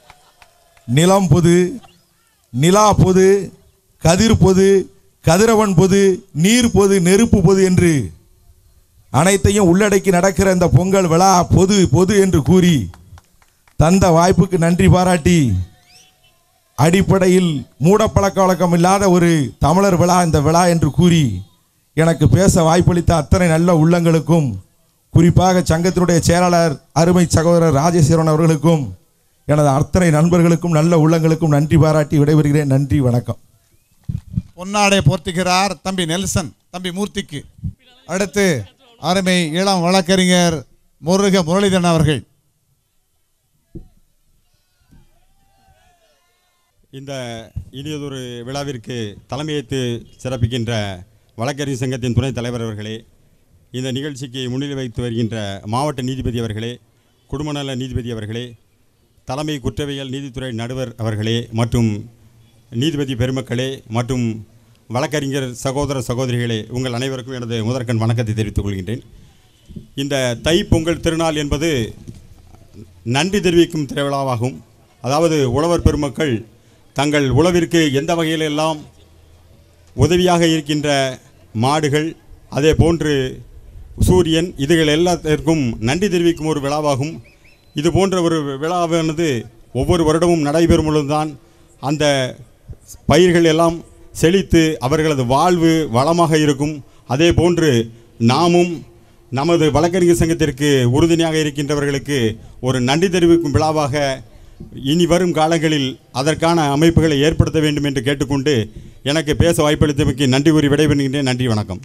நிலம் பொது நிலா பொது கதிர் பொது கதிரவன் பொது நீர் பொது நெருப்பு பொது என்று அனைத்தையும் உள்ளடக்கி நடக்கிற இந்த பொங்கல் விழா பொது பொது என்று கூறி தந்த வாய்ப்புக்கு நன்றி பாராட்டி அடிப்படையில் மூடப்பழக்க வழக்கம் இல்லாத ஒரு தமிழர் விழா இந்த விழா என்று கூறி எனக்கு பேச வாய்ப்பளித்த அத்தனை நல்ல உள்ளங்களுக்கும் குறிப்பாக சங்கத்தினுடைய செயலாளர் அருமை சகோதரர் ராஜேஸ்வரன் அவர்களுக்கும் எனது அத்தனை நண்பர்களுக்கும் நல்ல உள்ளங்களுக்கும் நன்றி பாராட்டி விடைபெறுகிறேன் நன்றி வணக்கம் பொன்னாடை போர்த்துகிறார் தம்பி நெல்சன் தம்பி மூர்த்திக்கு அடுத்து அருமை இளம் வழக்கறிஞர் முருக முரளிதரன் அவர்கள் இந்த இனியதொரு விழாவிற்கு தலைமையேற்று சிறப்பிக்கின்ற வழக்கறிஞர் சங்கத்தின் துணைத் தலைவர் அவர்களே இந்த நிகழ்ச்சிக்கு முன்னிலை வைத்து வருகின்ற மாவட்ட நீதிபதி அவர்களே குடும்பநல நீதிபதி அவர்களே தலைமை குற்றவியல் நீதித்துறை நடுவர் அவர்களே மற்றும் நீதிபதி பெருமக்களே மற்றும் வழக்கறிஞர் சகோதர சகோதரிகளே உங்கள் அனைவருக்கும் எனது முதற்கண் வணக்கத்தை தெரிவித்துக் கொள்கின்றேன் இந்த தை பொங்கல் திருநாள் என்பது நன்றி தெரிவிக்கும் திருவிழாவாகும் அதாவது உழவர் பெருமக்கள் தங்கள் உழவிற்கு எந்த வகையிலெல்லாம் உதவியாக இருக்கின்ற மாடுகள் அதே போன்று சூரியன் இதுகள் எல்லாத்திற்கும் நன்றி தெரிவிக்கும் ஒரு விழாவாகும் இது போன்ற ஒரு விழாவானது ஒவ்வொரு வருடமும் நடைபெறும் பொழுதுதான் அந்த பயிர்கள் எல்லாம் செழித்து அவர்களது வாழ்வு வளமாக இருக்கும் அதே போன்று நாமும் நமது வழக்கறிஞர் சங்கத்திற்கு உறுதுணையாக இருக்கின்றவர்களுக்கு ஒரு நன்றி தெரிவிக்கும் விழாவாக இனி வரும் காலங்களில் அதற்கான அமைப்புகளை ஏற்படுத்த வேண்டும் என்று கேட்டுக்கொண்டு எனக்கு பேச வாய்ப்பளித்தமைக்கு நன்றி கூறி விடைபெறுகின்றேன் நன்றி வணக்கம்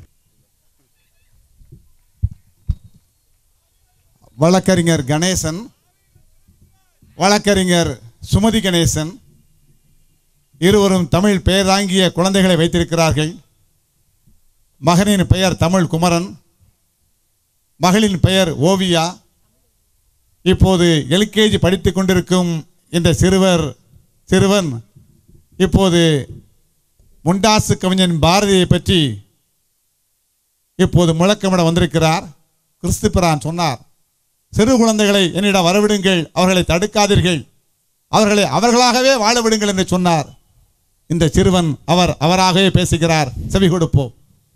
வழக்கறிஞர் கணேசன் வழக்கறிஞர் சுமதி கணேசன் இருவரும் தமிழ் பெயர் தாங்கிய குழந்தைகளை வைத்திருக்கிறார்கள் மகனின் பெயர் தமிழ் குமரன் மகளின் பெயர் ஓவியா இப்போது எல்கேஜி படித்துக் கொண்டிருக்கும் இந்த சிறுவர் சிறுவன் இப்போது முண்டாசு கவிஞன் பாரதியை பற்றி இப்போது முழக்கமிட வந்திருக்கிறார் கிறிஸ்துபிரான் சொன்னார் சிறு குழந்தைகளை என்னிடம் வரவிடுங்கள் அவர்களை தடுக்காதீர்கள் அவர்களை அவர்களாகவே வாழ விடுங்கள் என்று சொன்னார் இந்த சிறுவன் அவர் அவராகவே பேசுகிறார் செவி கொடுப்போம்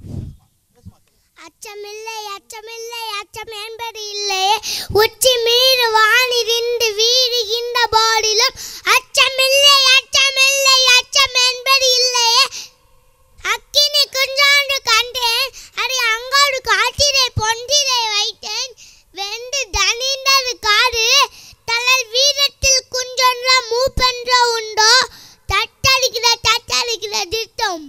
அச்சமில்லை அச்சமில்லை அச்சம் என்பது இல்லையே உச்சி மீறு வானிருந்து வீறுகின்ற போதிலும் அச்சமில்லை அச்சமில்லை அச்சம் என்பது இல்லையே அக்கினி குஞ்சாண்டு கண்டேன் அதை அங்கோடு காட்டிலே பொன்றிலே வைத்தேன் வெந்து தனிந்தது காடு தளல் வீரத்தில் குஞ்சொன்ற மூப்பென்ற உண்டோ தட்டடிக்கிற தட்டடிக்கிற திட்டம்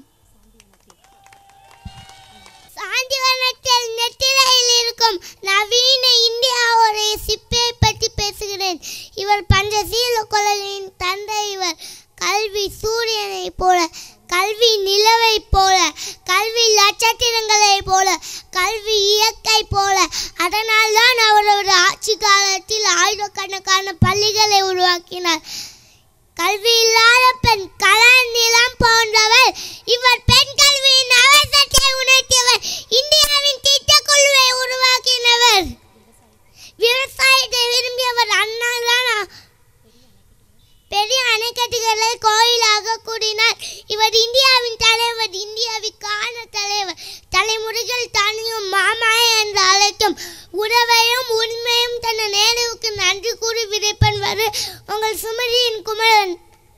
சாந்திவனத்தில் நெத்திரையில் இருக்கும் நவீன இந்தியாவுடைய சிப்பை பற்றி பேசுகிறேன் இவர் பஞ்சசீல கொலைகளின் தந்தை இவர் கல்வி சூரியனை போல கல்வி நிலவை போல கல்வி நட்சத்திரங்களை போல கல்வி இயற்கை போல அதனால் தான் அவரது ஆட்சி காலத்தில் ஆயிரக்கணக்கான பள்ளிகளை உருவாக்கினார் கல்வி இல்லாத பெண் கலர் நிலம் போன்றவர் இவர் பெண் கல்வியின் அவசரத்தை உணர்த்தியவர் இந்தியாவின் திட்டக்குழுவை உருவாக்கினவர் விவசாயத்தை விரும்பியவர் அண்ணா தான் பெரிய அணைக்கட்டுகளை கோயிலாக கூடினார் இவர் இந்தியாவின் தலைவர் இந்தியாவிற்கான தலைவர் தலைமுறைகள் தனியும் மாமாய என்று அழைக்கும் உறவையும் உண்மையும் தன் நேருவுக்கு நன்றி கூறி விதைப்பன் வரு உங்கள் சுமதியின் குமரன்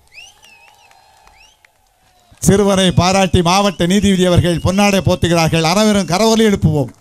சிறுவரை பாராட்டி மாவட்ட நீதிபதி அவர்கள் பொன்னாடை போத்துகிறார்கள் அனைவரும் கரவொலி எழுப்புவோம்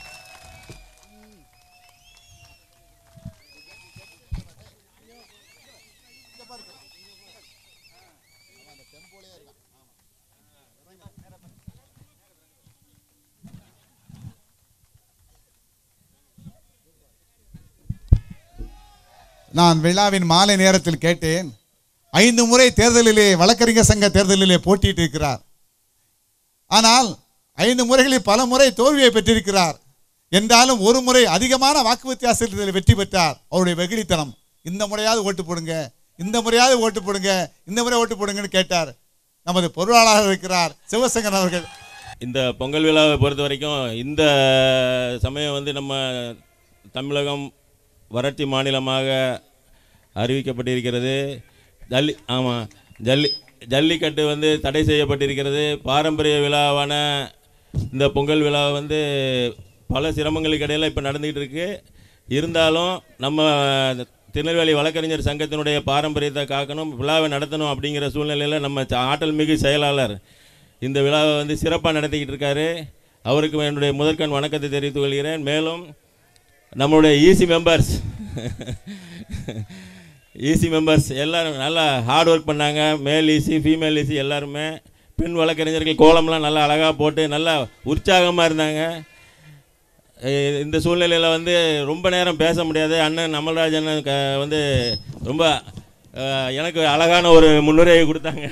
நான் விழாவின் மாலை நேரத்தில் கேட்டேன் ஐந்து முறை தேர்தலிலே வழக்கறிஞர் சங்க தேர்தலிலே போட்டியிட்டு இருக்கிறார் ஆனால் ஐந்து முறைகளில் பல முறை தோல்வியை பெற்றிருக்கிறார் என்றாலும் ஒரு முறை அதிகமான வாக்கு வித்தியாசத்தில் வெற்றி பெற்றார் அவருடைய வெகுளித்தனம் இந்த முறையாவது ஓட்டு போடுங்க இந்த முறையாவது ஓட்டு போடுங்க இந்த முறை ஓட்டு போடுங்கன்னு கேட்டார் நமது பொருளாளர் இருக்கிறார் சிவசங்கர் அவர்கள் இந்த பொங்கல் விழாவை பொறுத்த வரைக்கும் இந்த சமயம் வந்து நம்ம தமிழகம் வறட்சி மாநிலமாக அறிவிக்கப்பட்டிருக்கிறது ஜல்லி ஆமாம் ஜல்லி ஜல்லிக்கட்டு வந்து தடை செய்யப்பட்டிருக்கிறது பாரம்பரிய விழாவான இந்த பொங்கல் விழா வந்து பல சிரமங்களுக்கு இடையில இப்போ நடந்துக்கிட்டு இருக்கு இருந்தாலும் நம்ம திருநெல்வேலி வழக்கறிஞர் சங்கத்தினுடைய பாரம்பரியத்தை காக்கணும் விழாவை நடத்தணும் அப்படிங்கிற சூழ்நிலையில் நம்ம ச- ஆற்றல் மிகு செயலாளர் இந்த விழாவை வந்து சிறப்பாக நடத்திக்கிட்டு இருக்காரு அவருக்கு என்னுடைய முதற்கண் வணக்கத்தை தெரிவித்துக் கொள்கிறேன் மேலும் நம்மளுடைய ஈசி மெம்பர்ஸ் ஈசி மெம்பர்ஸ் எல்லாரும் நல்லா ஹார்ட் ஒர்க் பண்ணாங்க மேல் ஈசி ஃபீமேல் ஈசி எல்லாருமே பெண் வழக்கறிஞர்கள் கோலம்லாம் நல்லா அழகாக போட்டு நல்லா உற்சாகமாக இருந்தாங்க அஹ் இந்த சூழ்நிலையில் வந்து ரொம்ப நேரம் பேச முடியாது அண்ணன் அமல்ராஜ் அண்ணன் க வந்து ரொம்ப அஹ், எனக்கு அழகான ஒரு முன்னுரையை கொடுத்தாங்க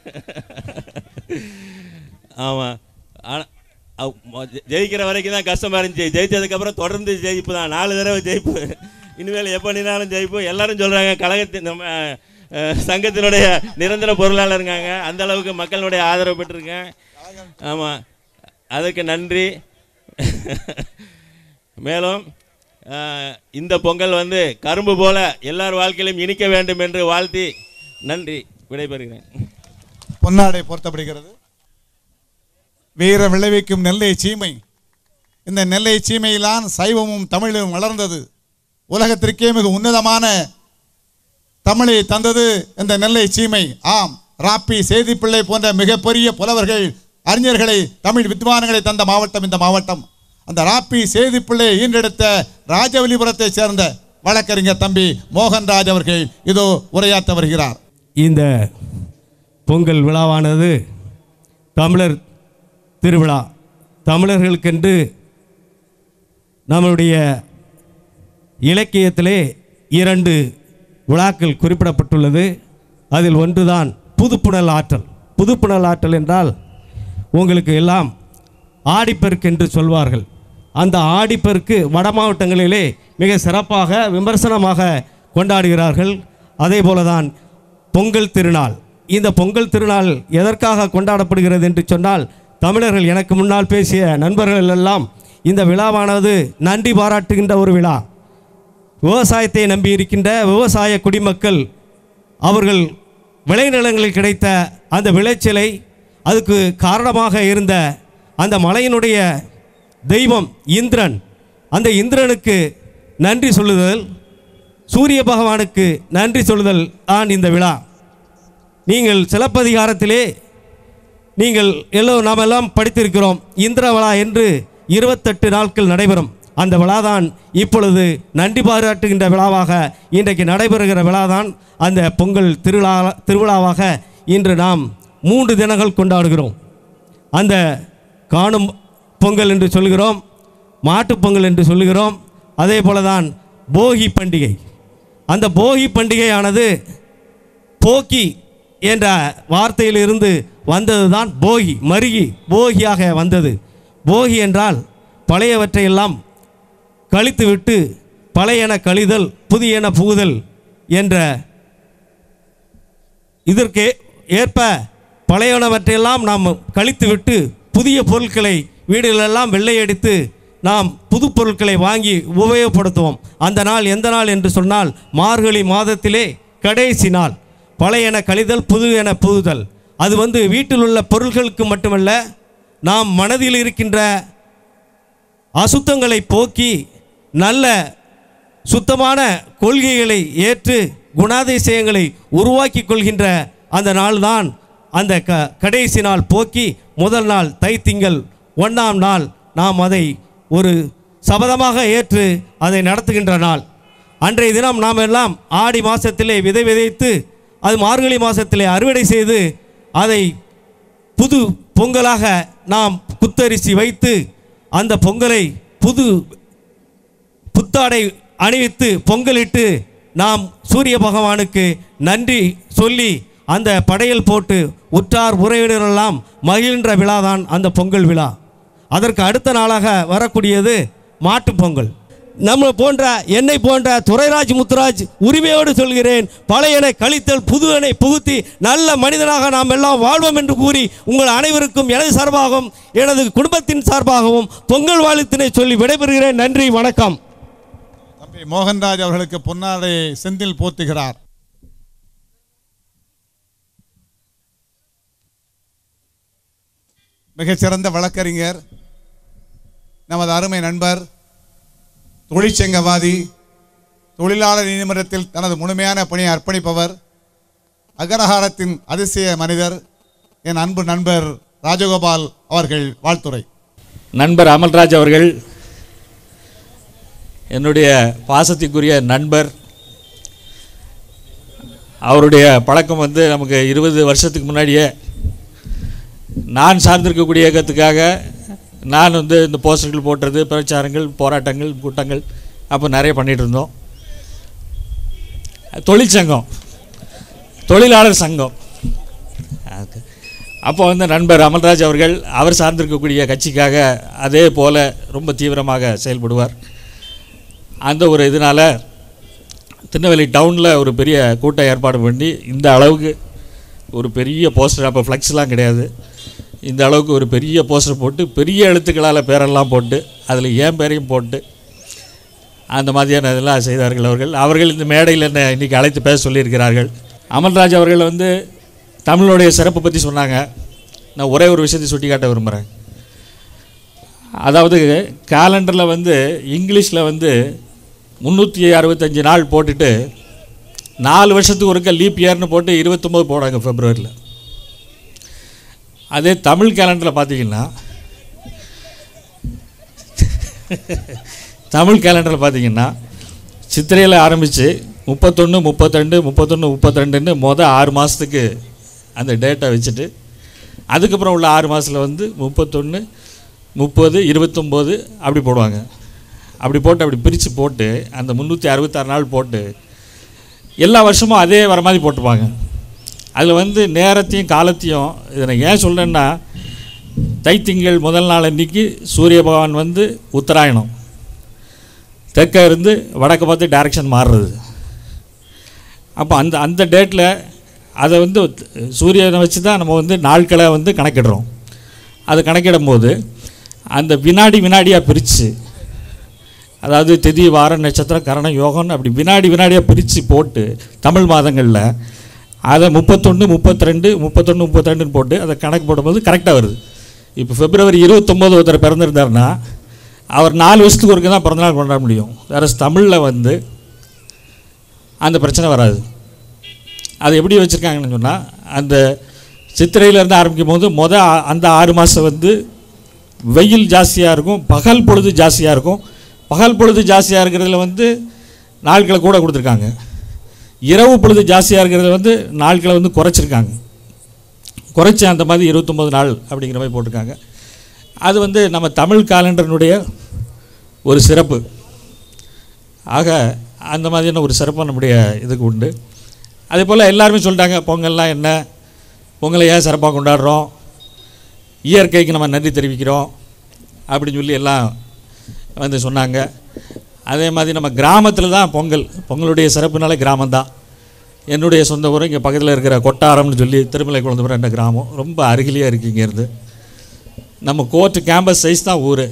ஆமாம் ஆனால் ஜெயிக்கிற வரைக்கும் தான் கஷ்டமாக இருந்துச்சு ஜெயிச்சதுக்கப்புறம் தொடர்ந்து ஜெயிப்பு தான் நாலு தடவை ஜெயிப்பு இனிமேல் எப்போ நின்னாலும் ஜெயிப்பு எல்லாரும் சொல்கிறாங்க கழகத்தின் நம்ம அஹ், சங்கத்தினுடைய நிரந்தர பொருளாளருங்காங்க அந்த அளவுக்கு மக்களுடைய ஆதரவு பெற்றிருக்கேன் ஆமாம் அதுக்கு நன்றி மேலும் அஹ், இந்த பொங்கல் வந்து கரும்பு போல எல்லார் வாழ்க்கையிலும் இனிக்க வேண்டும் என்று வாழ்த்தி நன்றி விடைபெறுகிறேன் பொன்னாடை பொருத்தப்படுகிறது வீர விளைவிக்கும் நெல்லை சீமை இந்த நெல்லை சீமையிலான் சைவமும் தமிழும் வளர்ந்தது உலகத்திற்கே மிக உன்னதமான தமிழை தந்தது இந்த நெல்லை சீமை ஆம் ராப்பி சேதிப்பிள்ளை போன்ற மிகப்பெரிய புலவர்கள் அறிஞர்களை தமிழ் வித்வான்களை தந்த மாவட்டம் இந்த மாவட்டம் அந்த ராப்பி சேதிப்பிள்ளை ஈன்றெடுத்த ராஜவலிபுரத்தைச் சேர்ந்த வழக்கறிஞர் தம்பி மோகன்ராஜ் அவர்கள் இதோ உரையாற்ற வருகிறார் இந்த பொங்கல் விழாவானது தமிழர் திருவிழா தமிழர்களுக்கென்று நம்முடைய இலக்கியத்திலே இரண்டு விழாக்கள் குறிப்பிடப்பட்டுள்ளது அதில் ஒன்றுதான் புதுப்புணல் ஆற்றல் புதுப்புணல் ஆற்றல் என்றால் உங்களுக்கு எல்லாம் ஆடிப்பெருக்கு என்று சொல்வார்கள் அந்த ஆடிப்பெருக்கு வட மாவட்டங்களிலே மிக சிறப்பாக விமர்சனமாக கொண்டாடுகிறார்கள் அதே போலதான் பொங்கல் திருநாள் இந்த பொங்கல் திருநாள் எதற்காக கொண்டாடப்படுகிறது என்று சொன்னால் தமிழர்கள் எனக்கு முன்னால் பேசிய நண்பர்கள் எல்லாம் இந்த விழாவானது நன்றி பாராட்டுகின்ற ஒரு விழா விவசாயத்தை நம்பி இருக்கின்ற விவசாய குடிமக்கள் அவர்கள் விளைநிலங்களில் கிடைத்த அந்த விளைச்சலை அதுக்கு காரணமாக இருந்த அந்த மலையினுடைய தெய்வம் இந்திரன் அந்த இந்திரனுக்கு நன்றி சொல்லுதல் சூரிய பகவானுக்கு நன்றி சொல்லுதல் தான் இந்த விழா நீங்கள் சிலப்பதிகாரத்திலே நீங்கள் எல்லோ நாம் எல்லாம் படித்திருக்கிறோம் இந்திர விழா என்று இருபத்தெட்டு நாட்கள் நடைபெறும் அந்த விழாதான் இப்பொழுது நன்றி பாராட்டுகின்ற விழாவாக இன்றைக்கு நடைபெறுகிற விழாதான் அந்த பொங்கல் திருவிழா திருவிழாவாக இன்று நாம் மூன்று தினங்கள் கொண்டாடுகிறோம் அந்த காணும் பொங்கல் என்று சொல்கிறோம் மாட்டுப் பொங்கல் என்று சொல்லுகிறோம் அதே போல தான் போகி பண்டிகை அந்த போகி பண்டிகையானது போக்கி என்ற வார்த்தையிலிருந்து வந்தது தான் போகி மருகி போகியாக வந்தது போகி என்றால் பழையவற்றையெல்லாம் கழித்துவிட்டு பழையன கழிதல் புதியன புகுதல் என்ற இதற்கு ஏற்ப பழையனவற்றையெல்லாம் நாம் கழித்துவிட்டு புதிய பொருட்களை வீடுகளெல்லாம் வெள்ளையடித்து நாம் புது பொருட்களை வாங்கி உபயோகப்படுத்துவோம் அந்த நாள் எந்த நாள் என்று சொன்னால் மார்கழி மாதத்திலே கடைசி நாள் பழையன கழிதல் புது என புகுதல் அது வந்து வீட்டில் உள்ள பொருள்களுக்கு மட்டுமல்ல நாம் மனதில் இருக்கின்ற அசுத்தங்களை போக்கி நல்ல சுத்தமான கொள்கைகளை ஏற்று குணாதிசயங்களை உருவாக்கி கொள்கின்ற அந்த நாள்தான் அந்த க கடைசி நாள் போக்கி முதல் நாள் தைத்திங்கள் ஒன்றாம் நாள் நாம் அதை ஒரு சபதமாக ஏற்று அதை நடத்துகின்ற நாள் அன்றைய தினம் நாம் எல்லாம் ஆடி மாதத்திலே விதை விதைத்து அது மார்கழி மாதத்திலே அறுவடை செய்து அதை புது பொங்கலாக நாம் குத்தரிசி வைத்து அந்த பொங்கலை புது புத்தாடை அணிவித்து பொங்கலிட்டு நாம் சூரிய பகவானுக்கு நன்றி சொல்லி அந்த படையல் போட்டு உற்றார் உறவினரெல்லாம் மகிழ்கின்ற விழாதான் அந்த பொங்கல் விழா அதற்கு அடுத்த நாளாக வரக்கூடியது மாட்டுப் பொங்கல் நம்ம போன்ற என்னை போன்ற துரைராஜ் முத்துராஜ் உரிமையோடு சொல்கிறேன் பழையனை கழித்தல் புதுவனை புகுத்தி நல்ல மனிதனாக நாம் எல்லாம் வாழ்வோம் என்று கூறி உங்கள் அனைவருக்கும் எனது சார்பாகவும் எனது குடும்பத்தின் சார்பாகவும் பொங்கல் வாழ்த்தினை சொல்லி விடைபெறுகிறேன் நன்றி வணக்கம் தம்பி மோகன்ராஜ் அவர்களுக்கு பொன்னாடை செந்தில் போத்துகிறார் மிகச்சிறந்த வழக்கறிஞர் நமது அருமை நண்பர் தொழிற்சங்கவாதி தொழிலாளர் நீதிமன்றத்தில் தனது முழுமையான பணியை அர்ப்பணிப்பவர் அகரஹாரத்தின் அதிசய மனிதர் என் அன்பு நண்பர் ராஜகோபால் அவர்கள் வாழ்த்துரை நண்பர் அமல்ராஜ் அவர்கள் என்னுடைய பாசத்திற்குரிய நண்பர் அவருடைய பழக்கம் வந்து நமக்கு இருபது வருஷத்துக்கு முன்னாடியே நான் சார்ந்திருக்கக்கூடிய இயக்கத்துக்காக நான் வந்து இந்த போஸ்டர்கள் போட்டுறது பிரச்சாரங்கள் போராட்டங்கள் கூட்டங்கள் அப்போ நிறைய பண்ணிகிட்டு இருந்தோம் தொழிற்சங்கம் தொழிலாளர் சங்கம் அது. அப்போ வந்து நண்பர் அமல்ராஜ் அவர்கள் அவர் சார்ந்திருக்கக்கூடிய கட்சிக்காக அதே போல் ரொம்ப தீவிரமாக செயல்படுவார் அந்த ஒரு இதனால் திருநெல்வேலி டவுனில் ஒரு பெரிய கூட்டம் ஏற்பாடு பண்ணி இந்த அளவுக்கு ஒரு பெரிய போஸ்டர் அப்போ ஃப்ளெக்ஸ்லாம் கிடையாது இந்த அளவுக்கு ஒரு பெரிய போஸ்டர் போட்டு பெரிய எழுத்துக்களால் பேரெல்லாம் போட்டு அதில் ஏன் பேரையும் போட்டு அந்த மாதிரியான இதெல்லாம் செய்தார்கள் அவர்கள் அவர்கள் இந்த மேடையில் என்ன இன்றைக்கி அழைத்து பேச சொல்லியிருக்கிறார்கள் அமல்ராஜ் அவர்கள் வந்து தமிழுடைய சிறப்பை பற்றி சொன்னாங்க நான் ஒரே ஒரு விஷயத்தை சுட்டி காட்ட விரும்புகிறேன் அதாவது கேலண்டரில் வந்து இங்கிலீஷில் வந்து முந்நூற்றி அறுபத்தஞ்சு நாள் போட்டுட்டு நாலு வருஷத்துக்கு ஒருக்க லீப் இயர்னு போட்டு இருபத்தொம்போது போடுறாங்க ஃபெப்ரவரியில் அதே தமிழ் கேலண்டரில் பார்த்தீங்கன்னா தமிழ் கேலண்டரில் பார்த்தீங்கன்னா சித்திரையில் ஆரம்பித்து முப்பத்தொன்று முப்பத்திரெண்டு முப்பத்தொன்று முப்பத்திரெண்டுன்னு மொதல் ஆறு மாதத்துக்கு அந்த டேட்டை வச்சுட்டு அதுக்கப்புறம் உள்ள ஆறு மாதத்தில் வந்து முப்பத்தொன்று முப்பது இருபத்தொம்போது அப்படி போடுவாங்க அப்படி போட்டு அப்படி பிரித்து போட்டு அந்த முந்நூற்றி அறுபத்தாறு நாள் போட்டு எல்லா வருஷமும் அதே வர மாதிரி போட்டுப்பாங்க அதில் வந்து நேரத்தையும் காலத்தையும் இதை நான் ஏன் சொல்கிறேன்னா தைத்திங்கள் முதல் நாள் அன்னைக்கு சூரிய பகவான் வந்து உத்தராயணம் தெற்க இருந்து வடக்க பார்த்து டைரக்ஷன் மாறுறது அப்போ அந்த அந்த டேட்டில் அதை வந்து சூரியனை வச்சு தான் நம்ம வந்து நாட்களை வந்து கணக்கிடுறோம் அது கணக்கிடும் போது அந்த வினாடி வினாடியாக பிரித்து அதாவது திதி வாரம் நட்சத்திரம் கரணம் யோகம்னு அப்படி வினாடி வினாடியாக பிரித்து போட்டு தமிழ் மாதங்களில் அதை முப்பத்தொன்று முப்பத்திரெண்டு முப்பத்தொன்று முப்பத்திரெண்டுன்னு போட்டு அதை கணக்கு போடும்போது கரெக்டாக வருது இப்போ பிப்ரவரி இருபத்தொம்போது ஒருத்தர் பிறந்திருந்தாருன்னா அவர் நாலு வருஷத்துக்கு ஒருக்க தான் பிறந்தநாள் கொண்டாட முடியும் வேறு தமிழில் வந்து அந்த பிரச்சனை வராது அது எப்படி வச்சுருக்காங்கன்னு சொன்னால் அந்த சித்திரையிலேருந்து ஆரம்பிக்கும் போது மொதல் அந்த ஆறு மாதம் வந்து வெயில் ஜாஸ்தியாக இருக்கும் பகல் பொழுது ஜாஸ்தியாக இருக்கும் பகல் பொழுது ஜாஸ்தியாக இருக்கிறதுல வந்து நாட்களை கூட கொடுத்துருக்காங்க இரவு பொழுது ஜாஸ்தியாக இருக்கிறதுல வந்து நாட்களை வந்து குறைச்சிருக்காங்க குறைச்சி அந்த மாதிரி இருபத்தொம்போது நாள் அப்படிங்கிற மாதிரி போட்டிருக்காங்க அது வந்து நம்ம தமிழ் காலண்டரினுடைய ஒரு சிறப்பு ஆக அந்த மாதிரியான ஒரு சிறப்பு நம்முடைய இதுக்கு உண்டு அதே போல் எல்லாருமே சொல்லிட்டாங்க பொங்கல்லாம் என்ன பொங்கலை ஏன் சிறப்பாக கொண்டாடுறோம் இயற்கைக்கு நம்ம நன்றி தெரிவிக்கிறோம் அப்படின்னு சொல்லி எல்லாம் வந்து சொன்னாங்க அதே மாதிரி நம்ம கிராமத்தில் தான் பொங்கல் பொங்கலுடைய சிறப்புனாலே கிராமம்தான் என்னுடைய சொந்த ஊர் இங்கே பக்கத்தில் இருக்கிற கொட்டாரம்னு சொல்லி திருமலை குழந்தைபுரம் என்ற கிராமம் ரொம்ப அருகிலேயே இருக்குது இங்கேருந்து நம்ம கோர்ட்டு கேம்பஸ் சைஸ் தான் ஊர்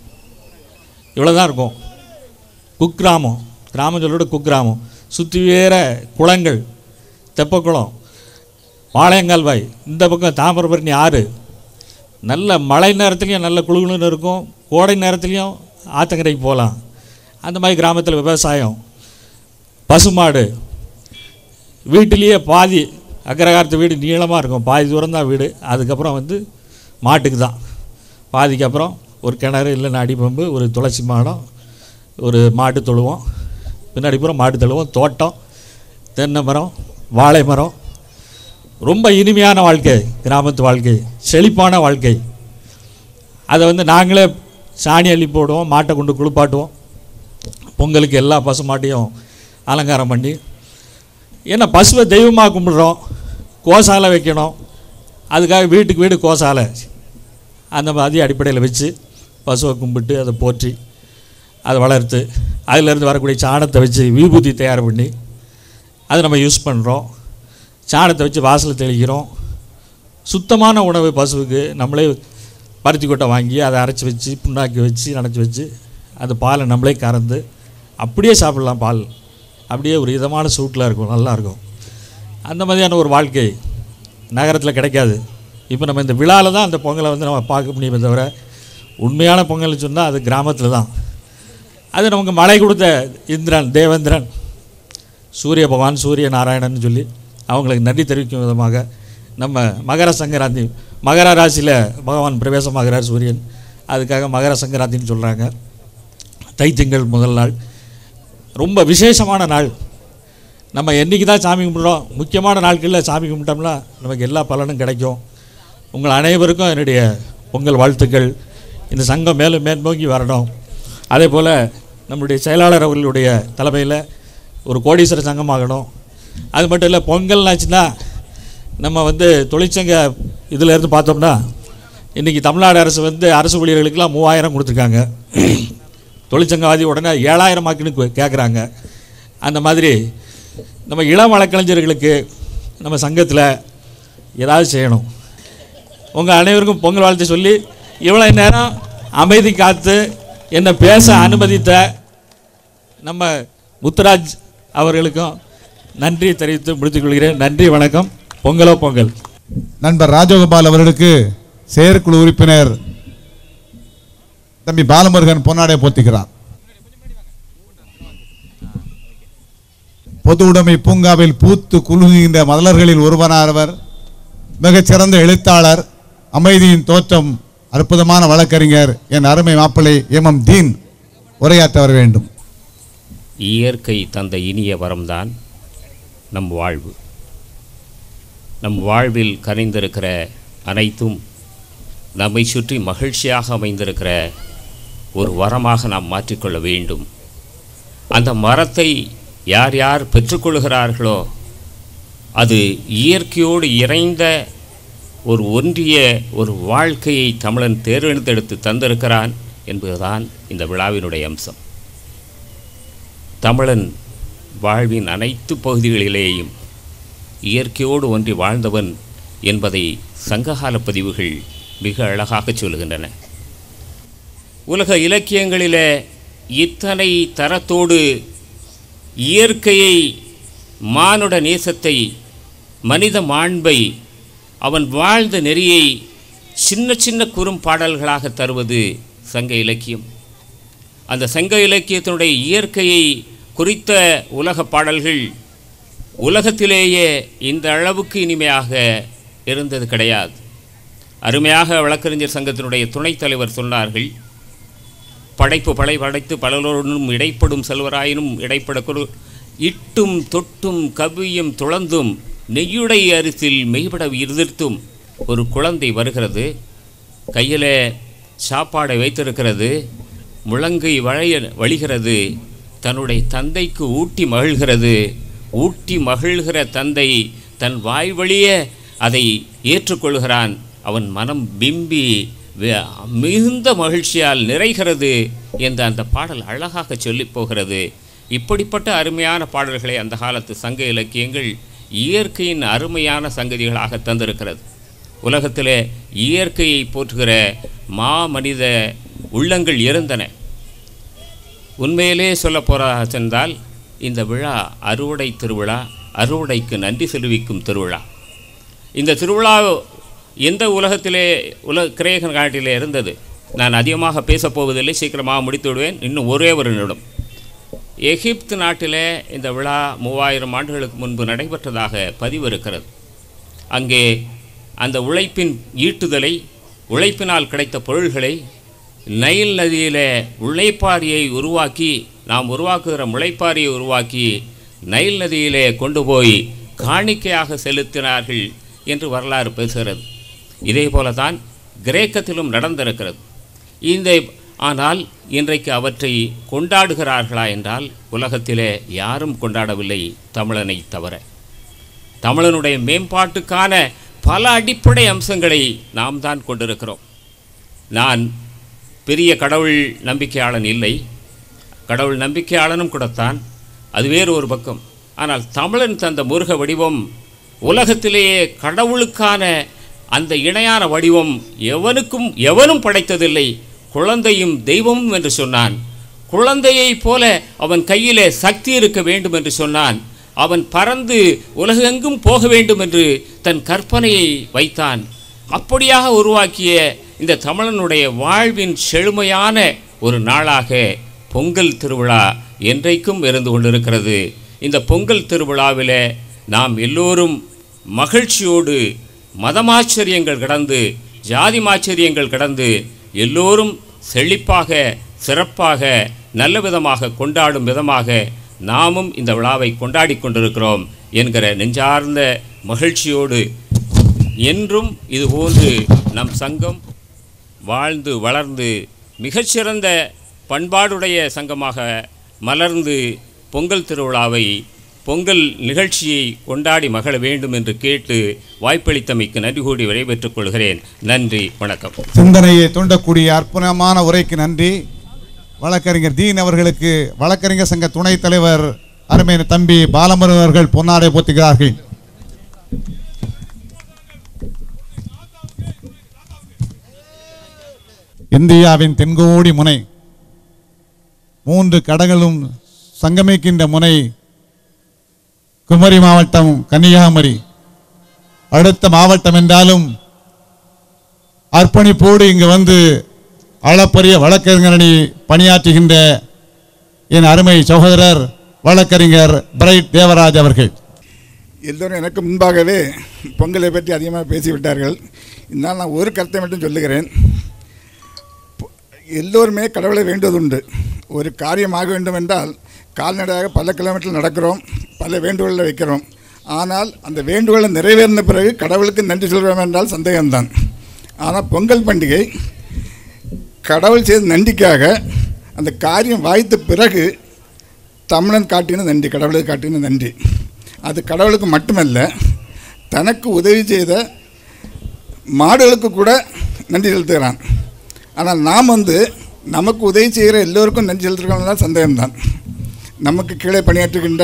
இவ்வளோ தான் இருக்கும் குக்கிராமம் கிராமம் சொல்லோட குக்கிராமம் சுற்றி வேற குளங்கள் தெப்பக்குளம் வாளையங்கால்வாய் இந்த பக்கம் தாமிரபரணி ஆறு நல்ல மழை நேரத்துலையும் நல்ல குழுகுலுன்னு இருக்கும் கோடை நேரத்துலையும் ஆத்தங்கரைக்கு போகலாம் அந்த மாதிரி கிராமத்தில் விவசாயம் பசுமாடு வீட்டிலேயே பாதி அக்ரகாரத்து வீடு நீளமாக இருக்கும் பாதி தூரம் தான் வீடு அதுக்கப்புறம் வந்து மாட்டுக்கு தான் பாதிக்கு அப்புறம் ஒரு கிணறு இல்லைன்னா அடிப்பம்பு ஒரு துளசி மாடம் ஒரு மாட்டு தொழுவோம் பின்னாடி பூரா மாட்டு தொழுவோம் தோட்டம் தென்னை மரம் வாழை மரம் ரொம்ப இனிமையான வாழ்க்கை கிராமத்து வாழ்க்கை செழிப்பான வாழ்க்கை அதை வந்து நாங்களே சாணி அள்ளி போடுவோம் மாட்டை கொண்டு குளிப்பாட்டுவோம் பொங்கலுக்கு எல்லா பசு மாட்டையும் அலங்காரம் பண்ணி ஏன்னா பசுவை தெய்வமாக கும்பிடுறோம் கோசாலை வைக்கணும் அதுக்காக வீட்டுக்கு வீடு கோசாலை அந்த மாதிரி அடிப்படையில் வச்சு பசுவை கும்பிட்டு அதை போற்றி அதை வளர்த்து அதிலேருந்து வரக்கூடிய சாணத்தை வச்சு விபூதி தயார் பண்ணி அதை நம்ம யூஸ் பண்ணுறோம் சாணத்தை வச்சு வாசலில் தெளிக்கிறோம் சுத்தமான உணவு பசுவுக்கு நம்மளே பருத்தி கொட்டை வாங்கி அதை அரைச்சி வச்சு புண்ணாக்கி வச்சு நனைச்சி வச்சு அந்த பாலை நம்மளே கறந்து அப்படியே சாப்பிடலாம் பால் அப்படியே ஒரு இதமான சூட்டில் இருக்கும் நல்லாயிருக்கும் அந்த மாதிரியான ஒரு வாழ்க்கை நகரத்தில் கிடைக்காது இப்போ நம்ம இந்த விழாவில் தான் அந்த பொங்கலை வந்து நம்ம பார்க்க முடியுமே தவிர உண்மையான பொங்கல்னு சொன்னால் அது கிராமத்தில் தான் அது நமக்கு மழை கொடுத்த இந்திரன் தேவேந்திரன் சூரிய பகவான் சூரிய நாராயணன் சொல்லி அவங்களுக்கு நன்றி தெரிவிக்கும் விதமாக நம்ம மகர சங்கராந்தி மகர ராசியில் பகவான் பிரவேசமாகிறார் சூரியன் அதுக்காக மகர சங்கராந்தின்னு சொல்கிறாங்க தைத்திங்கள் முதல் நாள் ரொம்ப விசேஷமான நாள் நம்ம என்றைக்கு தான் சாமி கும்பிட்றோம் முக்கியமான நாட்களில் சாமி கும்பிட்டோம்னா நமக்கு எல்லா பலனும் கிடைக்கும் உங்கள் அனைவருக்கும் என்னுடைய பொங்கல் வாழ்த்துக்கள் இந்த சங்கம் மேலும் மேற்போக்கி வரணும் அதே போல் நம்முடைய செயலாளர் அவர்களுடைய தலைமையில் ஒரு கோடீஸ்வர சங்கமாகணும் அது மட்டும் இல்லை பொங்கல்னாச்சுன்னா நம்ம வந்து தொழிற்சங்க இதில் இருந்து பார்த்தோம்னா இன்றைக்கி தமிழ்நாடு அரசு வந்து அரசு ஊழியர்களுக்கெல்லாம் மூவாயிரம் கொடுத்துருக்காங்க தொழிற்சங்கவாதி உடனே ஏழாயிரம் ஆக்கின்னு கேட்குறாங்க அந்த மாதிரி நம்ம இளம் வழக்கறிஞர்களுக்கு நம்ம சங்கத்தில் ஏதாவது செய்யணும் உங்கள் அனைவருக்கும் பொங்கல் வாழ்த்து சொல்லி இவ்வளோ நேரம் அமைதி காத்து என்னை பேச அனுமதித்த நம்ம முத்துராஜ் அவர்களுக்கும் நன்றி தெரிவித்து முடித்துக் கொள்கிறேன் நன்றி வணக்கம் பொங்கலோ பொங்கல் நண்பர் ராஜகோபால் அவர்களுக்கு செயற்குழு உறுப்பினர் தம்பி பாலமுருகன் பொன்னாடை போத்திக்கிறார் பொது உடைமை பூங்காவில் பூத்து குலுங்குகின்ற மலர்களில் ஒருவனானவர் மிகச்சிறந்த எழுத்தாளர் அமைதியின் தோற்றம் அற்புதமான வழக்கறிஞர் என் அருமை மாப்பிள்ளை எம் எம் தீன் உரையாற்ற வர வேண்டும் இயற்கை தந்த இனிய வரம்தான் நம் வாழ்வு நம் வாழ்வில் கரைந்திருக்கிற அனைத்தும் நம்மை சுற்றி மகிழ்ச்சியாக அமைந்திருக்கிற ஒரு வரமாக நாம் மாற்றிக்கொள்ள வேண்டும் அந்த மரத்தை யார் யார் பெற்றுக்கொள்கிறார்களோ அது இயற்கையோடு இறைந்த ஒரு ஒன்றிய ஒரு வாழ்க்கையை தமிழன் தேர்ந்தெடுத்து தந்திருக்கிறான் என்பதுதான் இந்த விழாவினுடைய அம்சம் தமிழன் வாழ்வின் அனைத்து பகுதிகளிலேயும் இயற்கையோடு ஒன்றி வாழ்ந்தவன் என்பதை சங்ககால பதிவுகள் மிக அழகாக சொல்லுகின்றன உலக இலக்கியங்களிலே இத்தனை தரத்தோடு இயற்கையை மானுட நேசத்தை மனித மாண்பை அவன் வாழ்ந்த நெறியை சின்ன சின்ன குறும்பாடல்களாக தருவது சங்க இலக்கியம் அந்த சங்க இலக்கியத்தினுடைய இயற்கையை குறித்த உலக பாடல்கள் உலகத்திலேயே இந்த அளவுக்கு இனிமையாக இருந்தது கிடையாது அருமையாக வழக்கறிஞர் சங்கத்தினுடைய துணைத் தலைவர் சொன்னார்கள் படைப்பு படை படைத்து பலரோடும் இடைப்படும் செல்வராயினும் இடைப்பட குரு இட்டும் தொட்டும் கவியும் துளந்தும் நெய்யுடை அரிசில் மெய்பட எதிர்த்தும் ஒரு குழந்தை வருகிறது கையில் சாப்பாடை வைத்திருக்கிறது முழங்கை வளைய வழிகிறது தன்னுடைய தந்தைக்கு ஊட்டி மகிழ்கிறது ஊட்டி மகிழ்கிற தந்தை தன் வாய் வழிய அதை ஏற்றுக்கொள்கிறான் அவன் மனம் பிம்பி வே- மிகுந்த மகிழ்ச்சியால் நிறைகிறது என்று அந்த பாடல் அழகாக சொல்லிப் போகிறது இப்படிப்பட்ட அருமையான பாடல்களை அந்த காலத்து சங்க இலக்கியங்கள் இயற்கையின் அருமையான சங்கதிகளாக தந்திருக்கிறது உலகத்திலே இயற்கையை போற்றுகிற மா மனித உள்ளங்கள் இருந்தன உண்மையிலே சொல்ல போறா சென்றால் இந்த விழா அறுவடை திருவிழா அறுவடைக்கு நன்றி செலுவிக்கும் திருவிழா இந்த திருவிழா எந்த உலகத்திலே உலக கிரேக நாட்டிலே இருந்தது நான் அதிகமாக பேசப் போவதில்லை சீக்கிரமாக முடித்து விடுவேன் இன்னும் ஒரே ஒரு நிமிடம் எகிப்து நாட்டிலே இந்த விழா மூவாயிரம் ஆண்டுகளுக்கு முன்பு நடைபெற்றதாக பதிவு இருக்கிறது அங்கே அந்த உழைப்பின் ஈட்டுதலை உழைப்பினால் கிடைத்த பொருள்களை நைல் நதியிலே உழைப்பாரியை உருவாக்கி நாம் உருவாக்குகிற முளைப்பாரியை உருவாக்கி நைல் நதியிலே கொண்டு போய் காணிக்கையாக செலுத்தினார்கள் என்று வரலாறு பேசுகிறது இதே போல தான் கிரேக்கத்திலும் நடந்திருக்கிறது இந்த ஆனால் இன்றைக்கு அவற்றை கொண்டாடுகிறார்களா என்றால் உலகத்திலே யாரும் கொண்டாடவில்லை தமிழனை தவிர தமிழனுடைய மேம்பாட்டுக்கான பல அடிப்படை அம்சங்களை நாம் தான் கொண்டிருக்கிறோம் நான் பெரிய கடவுள் நம்பிக்கையாளன் இல்லை கடவுள் நம்பிக்கையாளனும் கூடத்தான் அது வேறு ஒரு பக்கம் ஆனால் தமிழன் தந்த முருக வடிவம் உலகத்திலேயே கடவுளுக்கான அந்த இணையான வடிவம் எவனுக்கும் எவனும் படைத்ததில்லை குழந்தையும் தெய்வமும் என்று சொன்னான் குழந்தையைப் போல அவன் கையிலே சக்தி இருக்க வேண்டும் என்று சொன்னான் அவன் பறந்து உலகெங்கும் போக வேண்டும் என்று தன் கற்பனையை வைத்தான் அப்படியாக உருவாக்கிய இந்த தமிழனுடைய வாழ்வின் செழுமையான ஒரு நாளாக பொங்கல் திருவிழா என்றைக்கும் இருந்து கொண்டிருக்கிறது இந்த பொங்கல் திருவிழாவிலே நாம் எல்லோரும் மகிழ்ச்சியோடு மதமாச்சரியங்கள் கடந்து ஜாதி மாச்சரியங்கள் கடந்து எல்லோரும் செழிப்பாக சிறப்பாக நல்ல விதமாக கொண்டாடும் விதமாக நாமும் இந்த விழாவை கொண்டாடி கொண்டிருக்கிறோம் என்கிற நெஞ்சார்ந்த மகிழ்ச்சியோடு என்றும் இதுபோன்று நம் சங்கம் வாழ்ந்து வளர்ந்து மிகச்சிறந்த பண்பாடுடைய சங்கமாக மலர்ந்து பொங்கல் திருவிழாவை பொங்கல் நிகழ்ச்சியை கொண்டாடி மகிழ வேண்டும் என்று கேட்டு வாய்ப்பளித்தமைக்கு நன்றி கூடி விடைபெற்றுக் கொள்கிறேன் நன்றி வணக்கம் சிந்தனையை தூண்டக்கூடிய அற்புதமான உரைக்கு நன்றி வழக்கறிஞர் தீன் அவர்களுக்கு வழக்கறிஞர் சங்க துணைத் தலைவர் அருமையான தம்பி பாலமுருகன் அவர்கள் பொன்னாடை போத்துகிறார்கள் இந்தியாவின் தென்கோடி முனை மூன்று கடங்களும் சங்கமிக்கின்ற முனை குமரி மாவட்டம் கன்னியாகுமரி அடுத்த மாவட்டம் என்றாலும் அர்ப்பணிப்போடு இங்கு வந்து அளப்பரிய வழக்கறிஞரணி பணியாற்றுகின்ற என் அருமை சகோதரர் வழக்கறிஞர் பிரைட் தேவராஜ் அவர்கள் எல்லோரும் எனக்கு முன்பாகவே பொங்கலை பற்றி அதிகமாக பேசிவிட்டார்கள் இருந்தாலும் நான் ஒரு கருத்தை மட்டும் சொல்லுகிறேன் பொ- எல்லோருமே கடவுளை வேண்டுவதுண்டு ஒரு காரியம் ஆக வேண்டும் என்றால் கால்நடையாக பல கிலோமீட்டர் நடக்கிறோம் பல வேண்டுகோளை வைக்கிறோம் ஆனால் அந்த வேண்டுகோளை நிறைவேறின பிறகு கடவுளுக்கு நன்றி சொல்கிறோம் என்றால் சந்தேகம்தான் ஆனால் பொங்கல் பண்டிகை கடவுள் செய்த நன்றிக்காக அந்த காரியம் வாய்த்த பிறகு தமிழன் காட்டின நன்றி கடவுளுக்கு காட்டின நன்றி அது கடவுளுக்கு மட்டுமல்ல தனக்கு உதவி செய்த மாடுகளுக்கு கூட நன்றி செலுத்துகிறான் ஆனால் நாம் வந்து நமக்கு உதவி செய்கிற எல்லோருக்கும் நன்றி செலுத்துகிறோம்னா சந்தேகம்தான் நமக்கு கீழே பணியாற்றுகின்ற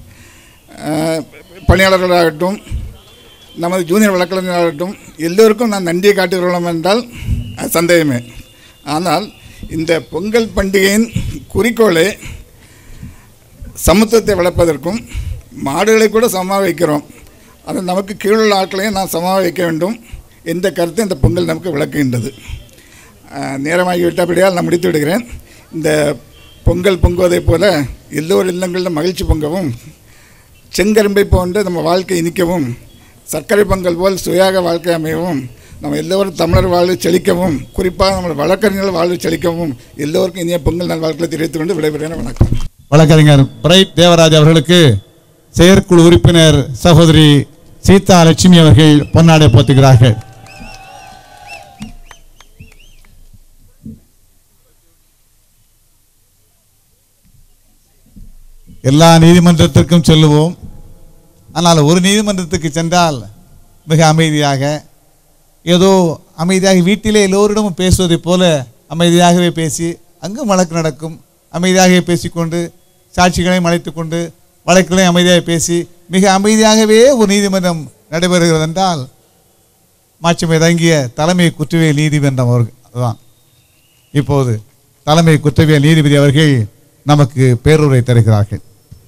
அஹ், பணியாளர்களாகட்டும் நமது ஜூனியர் வழக்கறிஞராகட்டும் எல்லோருக்கும் நான் நன்றியை காட்டுகிறோம் என்றால் அது சந்தேகமே ஆனால் இந்த பொங்கல் பண்டிகையின் குறிக்கோளே சமத்துவத்தை வளர்ப்பதற்கும் மாடுகளை கூட சமமாக வைக்கிறோம் அது நமக்கு கீழுள்ள ஆட்களையும் நாம் சமமாக வைக்க வேண்டும் என்ற கருத்தை இந்த பொங்கல் நமக்கு விளக்குகின்றது அஹ், நேரமாகி விட்டபடியால் நான் முடித்து விடுகிறேன் இந்த பொங்கல் பொங்குவதைப் போல எல்லோர் இல்லங்களிலும் மகிழ்ச்சி பொங்கவும் செங்கரும்பை போன்ற நம்ம வாழ்க்கை இனிக்கவும் சர்க்கரை பொங்கல் போல் சுயாக வாழ்க்கை அமையவும் நம்ம எல்லோரும் தமிழர் வாழ்வு செழிக்கவும் குறிப்பாக நம்ம வழக்கறிஞர்கள் வாழ்வு செழிக்கவும் எல்லோருக்கும் இனிய பொங்கல் நல் வாழ்க்கையை தெரிவித்துக் கொண்டு விடைபெறுகிறேன் வணக்கம் வழக்கறிஞர் பிரைட் தேவராஜ் அவர்களுக்கு செயற்குழு உறுப்பினர் சகோதரி சீதா லட்சுமி அவர்கள் பொன்னாடை போத்துகிறார்கள் எல்லா நீதிமன்றத்திற்கும் செல்லுவோம் ஆனால் ஒரு நீதிமன்றத்துக்கு சென்றால் மிக அமைதியாக ஏதோ அமைதியாக வீட்டிலே எல்லோரிடமும் பேசுவதைப் போல அமைதியாகவே பேசி அங்கும் வழக்கு நடக்கும் அமைதியாகவே பேசிக்கொண்டு சாட்சிகளையும் அழைத்துக்கொண்டு வழக்குகளையும் அமைதியாக பேசி மிக அமைதியாகவே ஒரு நீதிமன்றம் நடைபெறுகிறது என்றால் மாட்சிமை தங்கிய தலைமை குற்றவியல் நீதிமன்றம் அவர்கள் அதுதான் இப்போது தலைமை குற்றவியல் நீதிபதி அவர்கள் நமக்கு பேருரை தருகிறார்கள்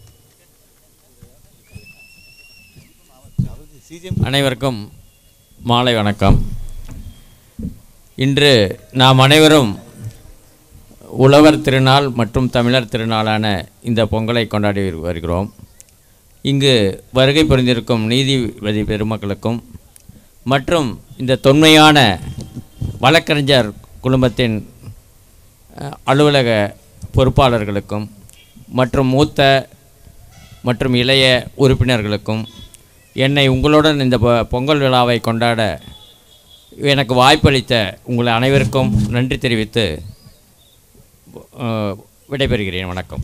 அனைவருக்கும் மாலை வணக்கம் இன்று நாம் அனைவரும் உழவர் திருநாள் மற்றும் தமிழர் திருநாளான இந்த பொங்கலை கொண்டாடி வருகிறோம் இங்கு வருகை புரிந்திருக்கும் நீதிபதி பெருமக்களுக்கும் மற்றும் இந்த தொன்மையான வழக்கறிஞர் குடும்பத்தின் அஹ், அலுவலக பொறுப்பாளர்களுக்கும் மற்றும் மூத்த மற்றும் இளைய உறுப்பினர்களுக்கும் என்னை உங்களுடன் இந்த பொ- பொங்கல் விழாவை கொண்டாட எனக்கு வாய்ப்பளித்த உங்கள் அனைவருக்கும் நன்றி தெரிவித்து அஹ், விடைபெறுகிறேன் வணக்கம்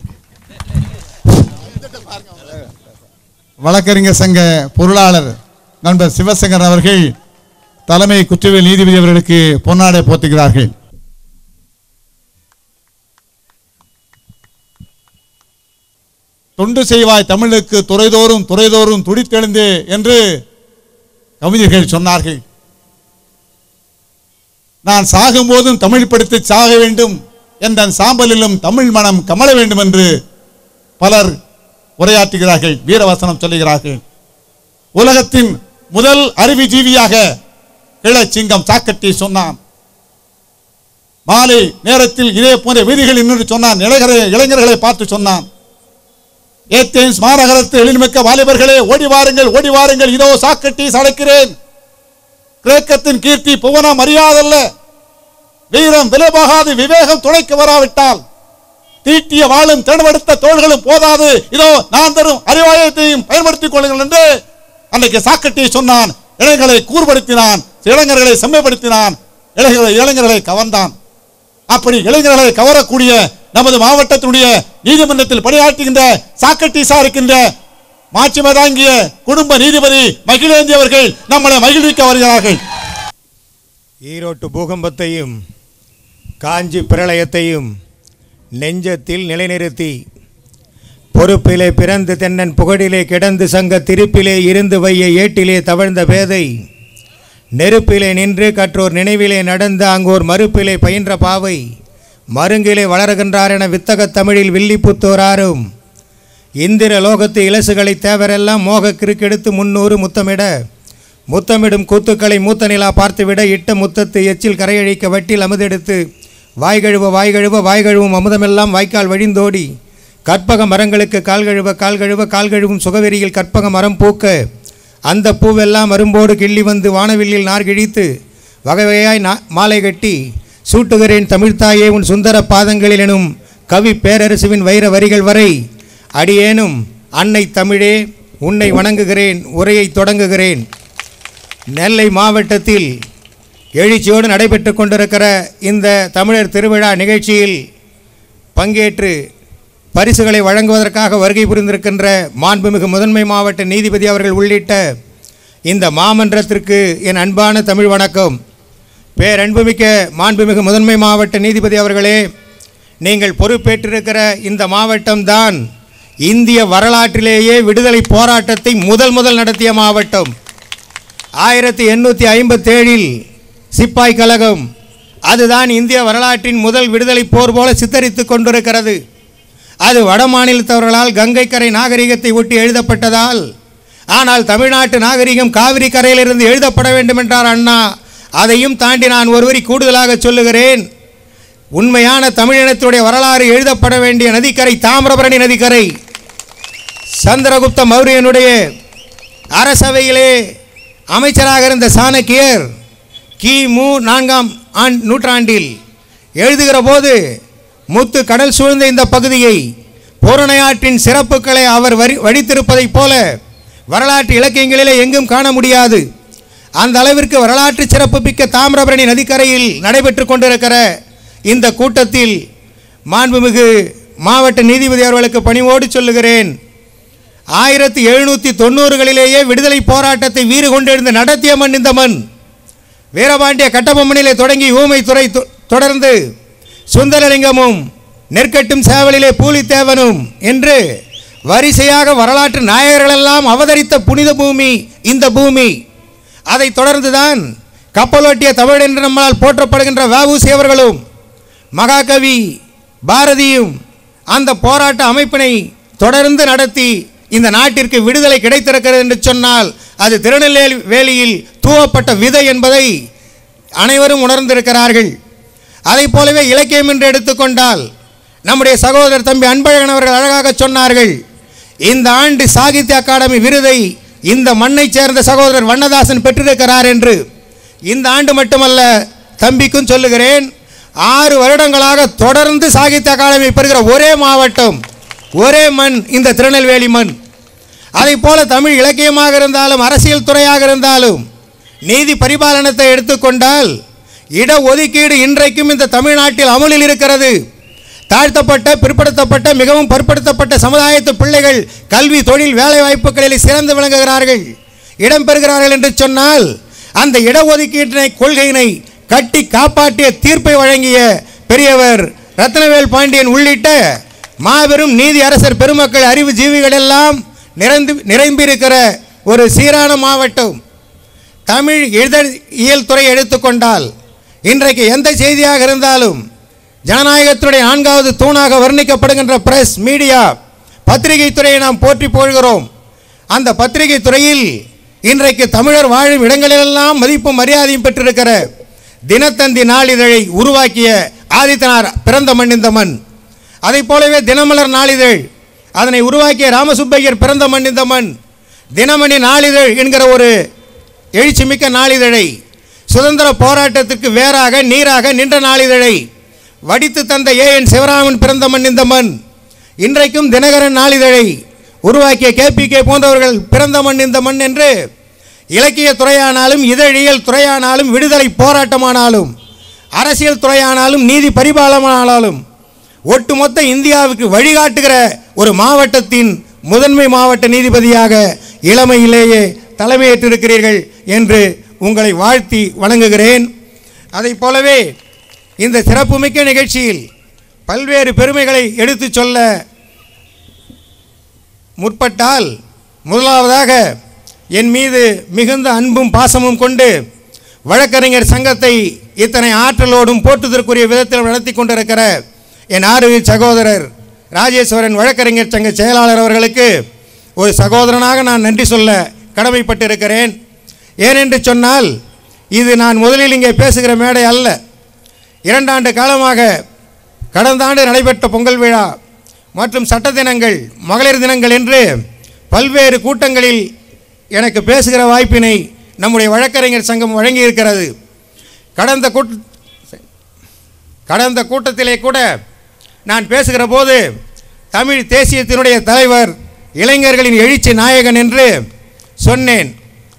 வழக்கறிஞர் சங்க பொருளாளர் நண்பர் சிவசங்கர் அவர்கள் தலைமை குற்றவியல் நீதிபதி அவர்களுக்கு பொன்னாடை போத்துகிறார்கள் தொண்டு செய்வாய் தமிழுக்கு துறைதோறும் துறைதோறும் துடித்தெழுந்து என்று கவிஞர்கள் சொன்னார்கள் நான் சாகும்போதும் தமிழ் படித்து சாக வேண்டும் என்ற சாம்பலிலும் தமிழ் மனம் கமல வேண்டும் என்று பலர் உரையாற்றுகிறார்கள் வீரவசனம் சொல்லுகிறார்கள் உலகத்தின் முதல் அறிவுஜீவியாக கிழச்சிங்கம் சாக்கட்டி சொன்னான் மாலை நேரத்தில் இதே போன்ற வீதிகள் நின்று சொன்னான் இளைஞரை இளைஞர்களை பார்த்து சொன்னான் ஏத்தேன்ஸ் மாநகரத்து எழில்மிக்க வாலிபர்களே ஓடி வாருங்கள் ஓடி வாருங்கள் இதோ சாக்கட்டீஸ் அழைக்கிறேன் கிரேக்கத்தின் கீர்த்தி புவனம் அறியாதல்ல வீரம் விலைபாகாது விவேகம் துணைக்கு வராவிட்டால் தீட்டிய வாளும் திறன்படுத்த தோள்களும் போதாது இதோ நான் தரும் அறிவாயத்தையும் பயன்படுத்திக் கொள்ளுங்கள் என்று அன்றைக்கு சாக்கட்டி சொன்னான் இளைஞர்களை கூர்படுத்தினான் இளைஞர்களை செம்மைப்படுத்தினான் இளைஞர்களை இளைஞர்களை கவர்ந்தான் அப்படி இளைஞர்களை கவரக்கூடிய நமது மாவட்டத்தினுடைய நீதிமன்றத்தில் பணியாற்றுகின்ற சாக்கட்டீஸா இருக்கின்ற மாட்சிமை தாங்கிய குடும்ப நீதிபதி மகிழேந்தி அவர்கள் நம்மளை மகிழ்விக்க வருகிறார்கள் ஈரோட்டு பூகம்பத்தையும் காஞ்சி பிரளயத்தையும் நெஞ்சத்தில் நிலைநிறுத்தி பொறுப்பிலே பிறந்து தென்னன் புகழிலே கிடந்து சங்க திருப்பிலே இருந்து வைய ஏட்டிலே தவழ்ந்த பேதை நெருப்பிலே நின்று கற்றோர் நினைவிலே நடந்து அங்கோர் மறுப்பிலே பயின்ற பாவை மருங்கிலே வளர்கின்றார் என வித்தகத் தமிழில் வில்லிப்புத்தோராரும் இந்திர லோகத்து இலசுகளை தேவரெல்லாம் மோக கிறுக்கெடுத்து முன்னூறு முத்தமிட முத்தமிடும் கூத்துக்களை மூத்த நிலா பார்த்துவிட இட்ட முத்தத்து எச்சில் கரையழிக்க வட்டில் அமுதெடுத்து வாய்கழுவ வாய்கழுவ வாய்கழுவும் அமுதமெல்லாம் வாய்க்கால் வழிந்தோடி கற்பக மரங்களுக்கு கால் கழுவ கால் கழுவ கால் கழுவும் சுகவெறியில் கற்பக மரம் பூக்க அந்த பூவெல்லாம் அரும்போடு கிள்ளி வந்து வானவில்லில் நார் கிழித்து வகை வகையாய் நா மாலை கட்டி சூட்டுகிறேன் தமிழ்த்தாயே உன் சுந்தர பாதங்களில் எனும் கவி பேரரசுவின் வைர வரிகள் வரை அடியேனும் அன்னை தமிழே உன்னை வணங்குகிறேன் உரையை தொடங்குகிறேன் நெல்லை மாவட்டத்தில் எழுச்சியோடு நடைபெற்று கொண்டிருக்கிற இந்த தமிழர் திருவிழா நிகழ்ச்சியில் பங்கேற்று பரிசுகளை வழங்குவதற்காக வருகை புரிந்திருக்கின்ற மாண்புமிகு முதன்மை மாவட்ட நீதிபதி அவர்கள் உள்ளிட்ட இந்த மாமன்றத்திற்கு என் அன்பான தமிழ் வணக்கம் பேரன்புமிக்க மாண்புமிகு முதன்மை மாவட்ட நீதிபதி அவர்களே நீங்கள் பொறுப்பேற்றிருக்கிற இந்த மாவட்டம்தான் இந்திய வரலாற்றிலேயே விடுதலை போராட்டத்தை முதல் முதல் நடத்திய மாவட்டம் ஆயிரத்தி எண்ணூற்றி ஐம்பத்தேழில் சிப்பாய் கழகம் அதுதான் இந்திய வரலாற்றின் முதல் விடுதலை போர் போல சித்தரித்து கொண்டிருக்கிறது அது வட மாநிலத்தவர்களால் கங்கை கரை நாகரிகத்தை ஒட்டி எழுதப்பட்டதால் ஆனால் தமிழ்நாட்டு நாகரிகம் காவிரி கரையிலிருந்து எழுதப்பட வேண்டும் என்றார் அண்ணா அதையும் தாண்டி நான் ஒருவரி கூடுதலாக சொல்லுகிறேன் உண்மையான தமிழினத்துடைய வரலாறு எழுதப்பட வேண்டிய நதிக்கரை தாமிரபரணி நதிக்கரை சந்திரகுப்த மௌரியனுடைய அரசவையிலே அமைச்சராக இருந்த சாணக்கியர் கிமு நான்காம் ஆண் நூற்றாண்டில் எழுதுகிற போது முத்து கடல் சூழ்ந்த இந்த பகுதியை பூரணையாற்றின் சிறப்புகளை அவர் வரி வடித்திருப்பதைப் போல வரலாற்று இலக்கியங்களிலே எங்கும் காண முடியாது அந்த அளவிற்கு வரலாற்று சிறப்பு மிக்க தாமிரபரணி நதிக்கரையில் நடைபெற்று கொண்டிருக்கிற இந்த கூட்டத்தில் மாண்புமிகு மாவட்ட நீதிபதி அவர்களுக்கு பணிவோடு சொல்லுகிறேன் ஆயிரத்தி எழுநூற்றி தொண்ணூறுகளிலேயே விடுதலை போராட்டத்தை வீறு கொண்டிருந்த நடத்திய மண் இந்த மண் வீரபாண்டிய கட்டபொம்மனிலே தொடங்கி ஊமைத்துறை தொ- தொடர்ந்து சுந்தரலிங்கமும் நெற்கட்டும் சேவலிலே பூலித்தேவனும் என்று வரிசையாக வரலாற்று நாயகர்களெல்லாம் அவதரித்த புனித பூமி இந்த பூமி அதைத் தொடர்ந்துதான் கப்பலோட்டிய தமிழ் என்று நம்மால் போற்றப்படுகின்ற வஉசி அவர்களும் மகாகவி பாரதியும் அந்த போராட்ட அமைப்பினை தொடர்ந்து நடத்தி இந்த நாட்டிற்கு விடுதலை கிடைத்திருக்கிறது என்று சொன்னால் அது திருநெல்வேலி வேலியில் தூவப்பட்ட விதை என்பதை அனைவரும் உணர்ந்திருக்கிறார்கள் அதைப் போலவே இலக்கியம் என்று எடுத்துக்கொண்டால் நம்முடைய சகோதரர் தம்பி அன்பழகன் அவர்கள் அழகாக சொன்னார்கள் இந்த ஆண்டு சாகித்ய அகாடமி விருதை இந்த மண்ணைச் சேர்ந்த சகோதரர் வண்ணதாசன் பெற்றிருக்கிறார் என்று இந்த ஆண்டு மட்டுமல்ல தம்பிக்கும் சொல்லுகிறேன் ஆறு வருடங்களாக தொடர்ந்து சாகித்ய அகாடமி பெறுகிற ஒரே மாவட்டம் ஒரே மண் இந்த திருநெல்வேலி மண் அதைப் போல தமிழ் இலக்கியமாக இருந்தாலும் அரசியல் துறையாக இருந்தாலும் நீதி பரிபாலனத்தை எடுத்துக்கொண்டால் இட ஒதுக்கீடு இன்றைக்கும் இந்த தமிழ்நாட்டில் அமலில் இருக்கிறது தாழ்த்தப்பட்ட பிற்படுத்தப்பட்ட மிகவும் பிற்படுத்தப்பட்ட சமுதாயத்து பிள்ளைகள் கல்வி தொழில் வேலை வாய்ப்புகளில் சிறந்து விளங்குகிறார்கள் இடம்பெறுகிறார்கள் என்று சொன்னால் அந்த இடஒதுக்கீட்டினை கொள்கையினை கட்டி காப்பாற்றிய தீர்ப்பை வழங்கிய பெரியவர் ரத்னவேல் பாண்டியன் உள்ளிட்ட மாபெரும் நீதி அரசர் பெருமக்கள் அறிவு ஜீவிகள் எல்லாம் நிறைந்து நிரம்பியிருக்கிற ஒரு சீரான மாவட்டம் தமிழ் இதழியல் துறை எடுத்துக்கொண்டால் இன்றைக்கு எந்த செய்தியாக இருந்தாலும் ஜனநாயகத்துடைய நான்காவது தூணாக வர்ணிக்கப்படுகின்ற பிரஸ் மீடியா பத்திரிகை துறையை நாம் போற்றி போழ்கிறோம் அந்த பத்திரிகை துறையில் இன்றைக்கு தமிழர் வாழும் இடங்களிலெல்லாம் மதிப்பும் மரியாதையும் பெற்றிருக்கிற தினத்தந்தி நாளிதழை உருவாக்கிய ஆதித்தனார் பிறந்த மண் இந்த மண் அதைப் போலவே தினமலர் நாளிதழ் அதனை உருவாக்கிய ராமசுப்பையர் பிறந்த மண் இந்த மண் தினமணி நாளிதழ் என்கிற ஒரு எழுச்சிமிக்க நாளிதழை சுதந்திர போராட்டத்திற்கு வேறாக நீராக நின்ற நாளிதழை வடித்து தந்த ஏ என் சிவராமன் பிறந்த மண் இந்த மண் இன்றைக்கும் தினகரன் நாளிதழை உருவாக்கிய கேபிகே போன்றவர்கள் பிறந்த மண் இந்த மண் என்று இலக்கிய துறையானாலும் இதழியல் துறையானாலும் விடுதலை போராட்டமானாலும் அரசியல் துறையானாலும் நீதி பரிபாலனாலும் ஒட்டுமொத்த இந்தியாவுக்கு வழிகாட்டுகிற ஒரு மாவட்டத்தின் முதன்மை மாவட்ட நீதிபதியாக இளமையிலேயே தலைமையேற்றிருக்கிறீர்கள் என்று உங்களை வாழ்த்தி வணங்குகிறேன் அதைப் போலவே இந்த சிறப்புமிக்க நிகழ்ச்சியில் பல்வேறு பெருமைகளை எடுத்துச் சொல்ல முற்பட்டால் முதலாவதாக என் மீது மிகுந்த அன்பும் பாசமும் கொண்டு வழக்கறிஞர் சங்கத்தை இத்தனை ஆற்றலோடும் போற்றுதற்குரிய விதத்தில் நடத்தி கொண்டிருக்கிற என் ஆறு சகோதரர் ராஜேஸ்வரன் வழக்கறிஞர் சங்க செயலாளர் அவர்களுக்கு ஒரு சகோதரனாக நான் நன்றி சொல்ல கடமைப்பட்டிருக்கிறேன் ஏனென்று சொன்னால் இது நான் முதலில் இங்கே பேசுகிற மேடை அல்ல இரண்டாண்டு காலமாக கடந்த ஆண்டு நடைபெற்ற பொங்கல் விழா மற்றும் சட்ட தினங்கள் மகளிர் தினங்கள் என்று பல்வேறு கூட்டங்களில் எனக்கு பேசுகிற வாய்ப்பினை நம்முடைய வழக்கறிஞர் சங்கம் வழங்கியிருக்கிறது கடந்த கூட்ட கடந்த கூட்டத்திலே கூட நான் பேசுகிற போது தமிழ் தேசியத்தினுடைய தலைவர் இளைஞர்களின் எழுச்சி நாயகன் என்று சொன்னேன்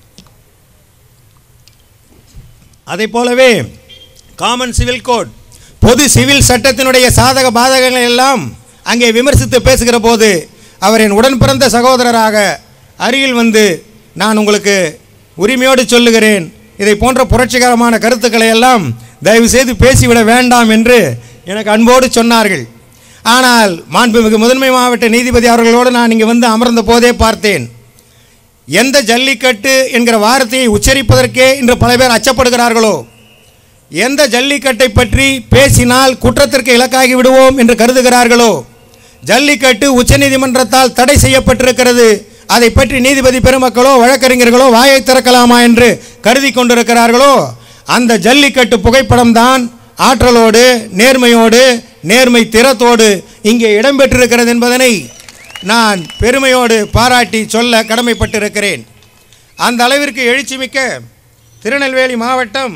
அதைப் போலவே காமன் சிவில் கோட் பொது சிவில் சட்டத்தினுடைய சாதக பாதகங்களை எல்லாம் அங்கே விமர்சித்து பேசுகிற போது அவர் என் உடன் பிறந்த சகோதரராக அருகில் வந்து நான் உங்களுக்கு உரிமையோடு சொல்லுகிறேன் இதை போன்ற புரட்சிகரமான கருத்துக்களை எல்லாம் தயவு செய்து பேசிவிட வேண்டாம் என்று எனக்கு அன்போடு சொன்னார்கள் ஆனால் மாண்புமிகு முதன்மை மாவட்ட நீதிபதி அவர்களோடு நான் இங்கே வந்து அமர்ந்த போதே பார்த்தேன் எந்த ஜல்லிக்கட்டு என்கிற வார்த்தையை உச்சரிப்பதற்கே இன்று பல பேர் அச்சப்படுகிறார்களோ எந்த ஜல்லிக்கட்டை பற்றி பேசினால் குற்றத்திற்கு இலக்காகி விடுவோம் என்று கருதுகிறார்களோ ஜல்லிக்கட்டு உச்சநீதிமன்றத்தால் தடை செய்யப்பட்டிருக்கிறது அதை பற்றி நீதிபதி பெருமக்களோ வழக்கறிஞர்களோ வாயை திறக்கலாமா என்று கருதி கொண்டிருக்கிறார்களோ அந்த ஜல்லிக்கட்டு புகைப்படம் தான் ஆற்றலோடு நேர்மையோடு நேர்மை திறத்தோடு இங்கே இடம்பெற்றிருக்கிறது என்பதனை நான் பெருமையோடு பாராட்டி சொல்ல கடமைப்பட்டிருக்கிறேன் அந்த அளவிற்கு எழுச்சிமிக்க திருநெல்வேலி மாவட்டம்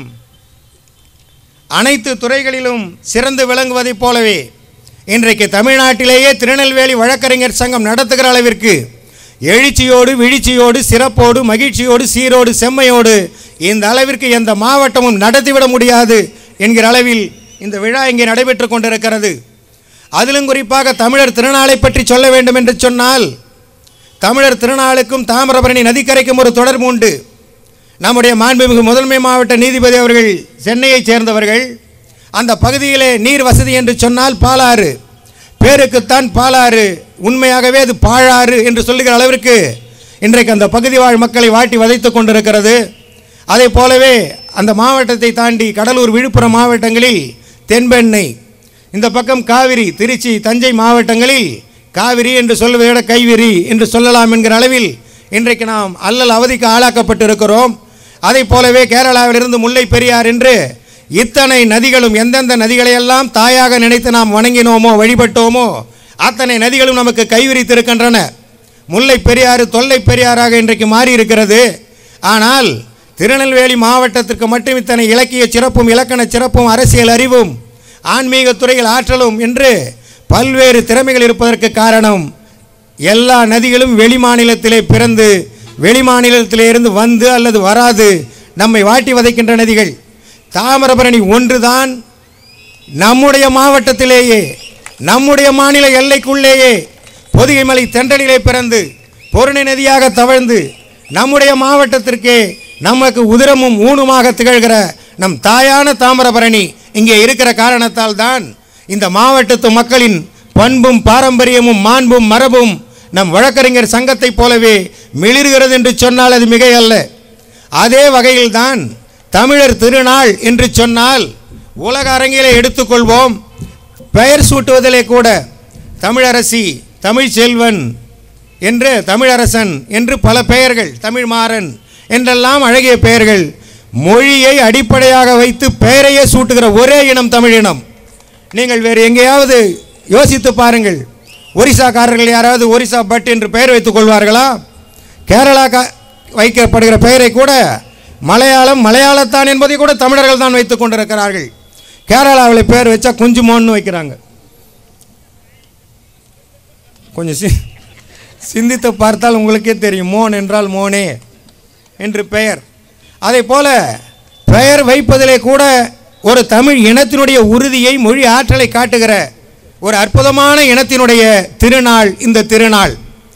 அனைத்து துறைகளிலும் சிறந்து விளங்குவதைப் போலவே இன்றைக்கு தமிழ்நாட்டிலேயே திருநெல்வேலி வழக்கறிஞர் சங்கம் நடத்துகிற அளவிற்கு எழுச்சியோடு விழிச்சியோடு சிறப்போடு மகிழ்ச்சியோடு சீரோடு செம்மையோடு இந்த அளவிற்கு எந்த மாவட்டமும் நடத்திவிட முடியாது என்கிற அளவில் இந்த விழா இங்கே நடைபெற்று கொண்டிருக்கிறது அதிலும் குறிப்பாக தமிழர் திருநாளை பற்றி சொல்ல வேண்டும் என்று சொன்னால் தமிழர் திருநாளுக்கும் தாமிரபரணி நதிக்கரைக்கும் ஒரு தொடர்பு உண்டு நம்முடைய மாண்புமிகு முதன்மை மாவட்ட நீதிபதி அவர்கள் சென்னையைச் சேர்ந்தவர்கள் அந்த பகுதியிலே நீர் வசதி என்று சொன்னால் பாலாறு பேருக்குத்தான் பாலாறு உண்மையாகவே அது பாழாறு என்று சொல்லுகிற அளவிற்கு இன்றைக்கு அந்த பகுதி வாழ் மக்களை வாட்டி வதைத்து கொண்டிருக்கிறது அதே போலவே அந்த மாவட்டத்தை தாண்டி கடலூர் விழுப்புரம் மாவட்டங்களில் தென்பெண்ணை இந்த பக்கம் காவிரி திருச்சி தஞ்சை மாவட்டங்களில் காவிரி என்று சொல்வதை விட கைவிரி என்று சொல்லலாம் என்கிற அளவில் இன்றைக்கு நாம் அல்லல் அவதிக்கு ஆளாக்கப்பட்டிருக்கிறோம் அதைப் போலவே கேரளாவிலிருந்து முல்லை பெரியார் என்று இத்தனை நதிகளும் எந்தெந்த நதிகளையெல்லாம் தாயாக நினைத்து நாம் வணங்கினோமோ வழிபட்டோமோ அத்தனை நதிகளும் நமக்கு கைவிரித்திருக்கின்றன முல்லை பெரியாறு தொல்லை பெரியாராக இன்றைக்கு மாறி இருக்கிறது ஆனால் திருநெல்வேலி மாவட்டத்திற்கு மட்டும் இத்தனை இலக்கிய சிறப்பும் இலக்கண சிறப்பும் அரசியல் அறிவும் ஆன்மீக துறையில் ஆற்றலும் என்று பல்வேறு திறமைகள் இருப்பதற்கு காரணம் எல்லா நதிகளும் வெளி மாநிலத்திலே பிறந்து வெளி மாநிலத்திலே இருந்து வந்து அல்லது வராது நம்மை வாட்டி வதைக்கின்ற நதிகள் தாமிரபரணி ஒன்றுதான் நம்முடைய மாவட்டத்திலேயே நம்முடைய மாநில எல்லைக்குள்ளேயே பொதிகை மலை தென்றலிலே பிறந்து பொருணை நதியாக தவழ்ந்து நம்முடைய மாவட்டத்திற்கே நமக்கு உதிரமும் ஊனுமாக திகழ்கிற நம் தாயான தாமிரபரணி இங்கே இருக்கிற காரணத்தால் தான் இந்த மாவட்டத்து மக்களின் பண்பும் பாரம்பரியமும் மாண்பும் மரபும் நம் வழக்கறிஞர் சங்கத்தைப் போலவே மிளிர்கிறது என்று சொன்னால் அது மிகையல்ல அதே வகையில்தான் தமிழர் திருநாள் என்று சொன்னால் உலக அரங்கிலே எடுத்துக்கொள்வோம் பெயர் சூட்டுவதிலே கூட தமிழரசி தமிழ் செல்வன் என்று தமிழரசன் என்று பல பெயர்கள் தமிழ் மாறன் என்றெல்லாம் அழகிய பெயர்கள் மொழியை அடிப்படையாக வைத்து பெயரையே சூட்டுகிற ஒரே இனம் தமிழ் இனம் நீங்கள் வேறு எங்கேயாவது யோசித்து பாருங்கள் ஒரிசாக்காரர்கள் யாராவது ஒரிசா பட் என்று பெயர் வைத்துக் கொள்வார்களா கேரளா கா வைக்கப்படுகிற பெயரை கூட மலையாளம் மலையாளத்தான் என்பதை கூட தமிழர்கள் தான் வைத்துக் கொண்டிருக்கிறார்கள் கேரளாவில் பேர் வச்சா குஞ்சுமோன்னு வைக்கிறாங்க கொஞ்சம் சி சிந்தித்து பார்த்தால் உங்களுக்கே தெரியும் மோன் என்றால் மோனே என்று பெயர் அதே போல பெயர் வைப்பதிலே கூட ஒரு தமிழ் இனத்தினுடைய உறுதியை மொழி ஆற்றலை காட்டுகிற ஒரு அற்புதமான இனத்தினுடைய திருநாள் இந்த திருநாள்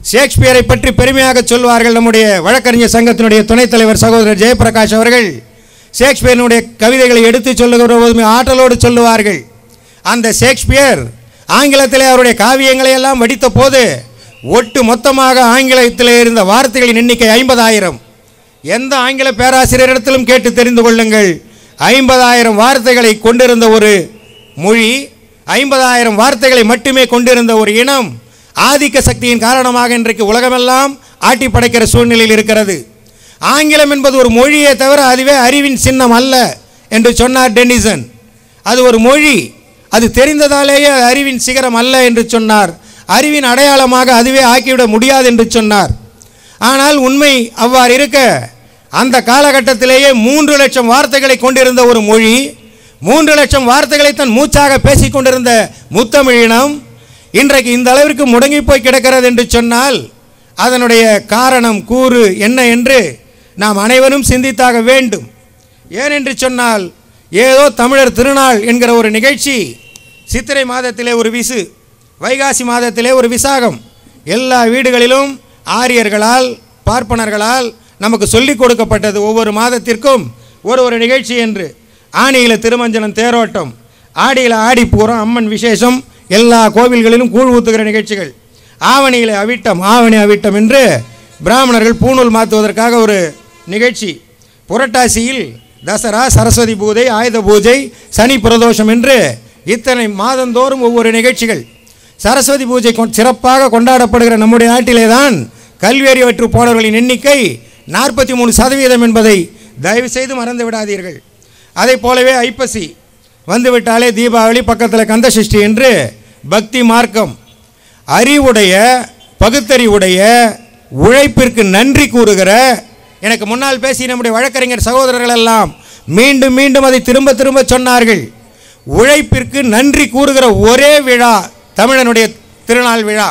ஷேக்ஸ்பியரை பற்றி பெருமையாக சொல்வார்கள் நம்முடைய வழக்கறிஞர் சங்கத்தினுடைய துணைத் தலைவர் சகோதரர் ஜெயபிரகாஷ் அவர்கள் ஷேக்ஸ்பியரினுடைய கவிதைகளை எடுத்து சொல்லுகிற போதுமே ஆற்றலோடு சொல்லுவார்கள் அந்த ஷேக்ஸ்பியர் ஆங்கிலத்திலே அவருடைய காவியங்களை எல்லாம் வடித்த போது ஒட்டு மொத்தமாக ஆங்கிலத்திலே இருந்த வார்த்தைகளின் எண்ணிக்கை ஐம்பதாயிரம் எந்த ஆங்கில பேராசிரியரிடத்திலும் கேட்டு தெரிந்து கொள்ளுங்கள் ஐம்பதாயிரம் வார்த்தைகளை கொண்டிருந்த ஒரு மொழி ஐம்பதாயிரம் வார்த்தைகளை மட்டுமே கொண்டிருந்த ஒரு இனம் ஆதிக்க சக்தியின் காரணமாக இன்றைக்கு உலகமெல்லாம் ஆட்டி படைக்கிற சூழ்நிலையில் இருக்கிறது ஆங்கிலம் என்பது ஒரு மொழியே தவிர அதுவே அறிவின் சின்னம் அல்ல என்று சொன்னார் டென்னிசன் அது ஒரு மொழி அது தெரிந்ததாலேயே அது அறிவின் சிகரம் அல்ல என்று சொன்னார் அறிவின் அடையாளமாக அதுவே ஆக்கிவிட முடியாது என்று சொன்னார் ஆனால் உண்மை அவ்வாறு இருக்க அந்த காலகட்டத்திலேயே மூன்று லட்சம் வார்த்தைகளை கொண்டிருந்த ஒரு மொழி மூன்று லட்சம் வார்த்தைகளை தன் மூச்சாக பேசிக் கொண்டிருந்த முத்தமிழினம் இன்றைக்கு இந்த அளவிற்கு முடங்கி போய் கிடக்கிறது என்று சொன்னால் அதனுடைய காரணம் கூறு என்ன என்று நாம் அனைவரும் சிந்தித்தாக வேண்டும் ஏனென்று சொன்னால் ஏதோ தமிழர் திருநாள் என்கிற ஒரு நிகழ்ச்சி சித்திரை மாதத்திலே ஒரு விசு வைகாசி மாதத்திலே ஒரு விசாகம் எல்லா வீடுகளிலும் ஆரியர்களால் பார்ப்பனர்களால் நமக்கு சொல்லிக் கொடுக்கப்பட்டது ஒவ்வொரு மாதத்திற்கும் ஒரு ஒரு நிகழ்ச்சி என்று ஆணியில் திருமஞ்சனம் தேரோட்டம் ஆடியில் ஆடிப்பூரம் அம்மன் விசேஷம் எல்லா கோவில்களிலும் கூழ் ஊத்துகிற நிகழ்ச்சிகள் ஆவணியில் அவிட்டம் ஆவணி அவிட்டம் என்று பிராமணர்கள் பூணூல் மாற்றுவதற்காக ஒரு நிகழ்ச்சி புரட்டாசியில் தசரா சரஸ்வதி பூஜை ஆயுத பூஜை சனி பிரதோஷம் என்று இத்தனை மாதந்தோறும் ஒவ்வொரு நிகழ்ச்சிகள் சரஸ்வதி பூஜை கொ- சிறப்பாக கொண்டாடப்படுகிற நம்முடைய நாட்டிலே தான் கல்வியறிவற்று போனவர்களின் எண்ணிக்கை நாற்பத்தி மூணு சதவீதம் என்பதை தயவு செய்து மறந்து விடாதீர்கள் அதை போலவே ஐப்பசி வந்துவிட்டாலே தீபாவளி பக்கத்தில் கந்தசஷ்டி என்று பக்தி மார்க்கம் அறிவுடைய பகுத்தறிவுடைய உழைப்பிற்கு நன்றி கூறுகிற எனக்கு முன்னால் பேசி நம்முடைய வழக்கறிஞர் சகோதரர்கள் எல்லாம் மீண்டும் மீண்டும் அதை திரும்ப திரும்ப சொன்னார்கள் உழைப்பிற்கு நன்றி கூறுகிற ஒரே விழா தமிழனுடைய திருநாள் விழா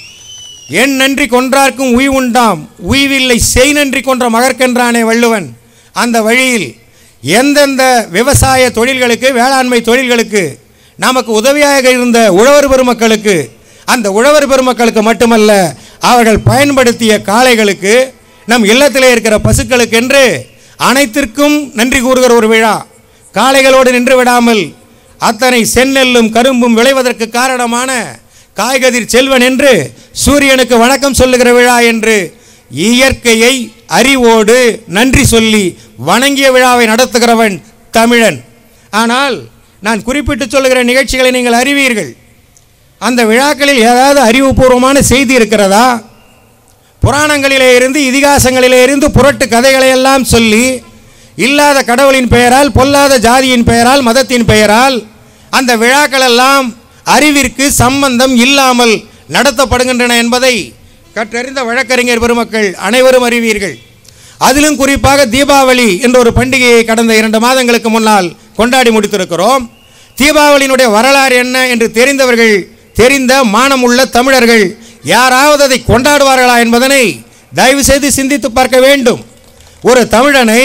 என் நன்றி கொன்றார்க்கும் உய் உண்டாம் உய்வில்லை செய் நன்றி கொன்ற மகற்கென்றானே வள்ளுவன் அந்த வழியில் எந்தெந்த விவசாய தொழில்களுக்கு வேளாண்மை தொழில்களுக்கு நமக்கு உதவியாக இருந்த உழவர் பெருமக்களுக்கு அந்த உழவர் பெருமக்களுக்கு மட்டுமல்ல அவர்கள் பயன்படுத்திய காளைகளுக்கு நம் இல்லத்திலே இருக்கிற பசுக்களுக்கு என்று அனைத்திற்கும் நன்றி கூறுகிற ஒரு விழா காளைகளோடு நின்று விடாமல் அத்தனை செந்நெல்லும் கரும்பும் விளைவதற்கு காரணமான காய்கதிர் செல்வன் என்று சூரியனுக்கு வணக்கம் சொல்லுகிற விழா என்று இயற்கையை அறிவோடு நன்றி சொல்லி வணங்கிய விழாவை நடத்துகிறவன் தமிழன் ஆனால் நான் குறிப்பிட்டு சொல்லுகிற நிகழ்ச்சிகளை நீங்கள் அறிவீர்கள் அந்த விழாக்களில் ஏதாவது அறிவுபூர்வமான செய்தி இருக்கிறதா புராணங்களிலே இருந்து இதிகாசங்களிலே இருந்து புரட்டு கதைகளை எல்லாம் சொல்லி இல்லாத கடவுளின் பெயரால் பொல்லாத ஜாதியின் பெயரால் மதத்தின் பெயரால் அந்த விழாக்கள் எல்லாம் அறிவிற்கு சம்பந்தம் இல்லாமல் நடத்தப்படுகின்றன என்பதை கற்றறிந்த வழக்கறிஞர் பெருமக்கள் அனைவரும் அறிவீர்கள் அதிலும் குறிப்பாக தீபாவளி என்ற ஒரு பண்டிகையை கடந்த இரண்டு மாதங்களுக்கு முன்னால் கொண்டாடி முடித்திருக்கிறோம் தீபாவளியினுடைய வரலாறு என்ன என்று தெரிந்தவர்கள் தெரிந்த மானமுள்ள தமிழர்கள் யாராவது அதை கொண்டாடுவார்களா என்பதனை தயவு செய்து சிந்தித்து பார்க்க வேண்டும் ஒரு தமிழனை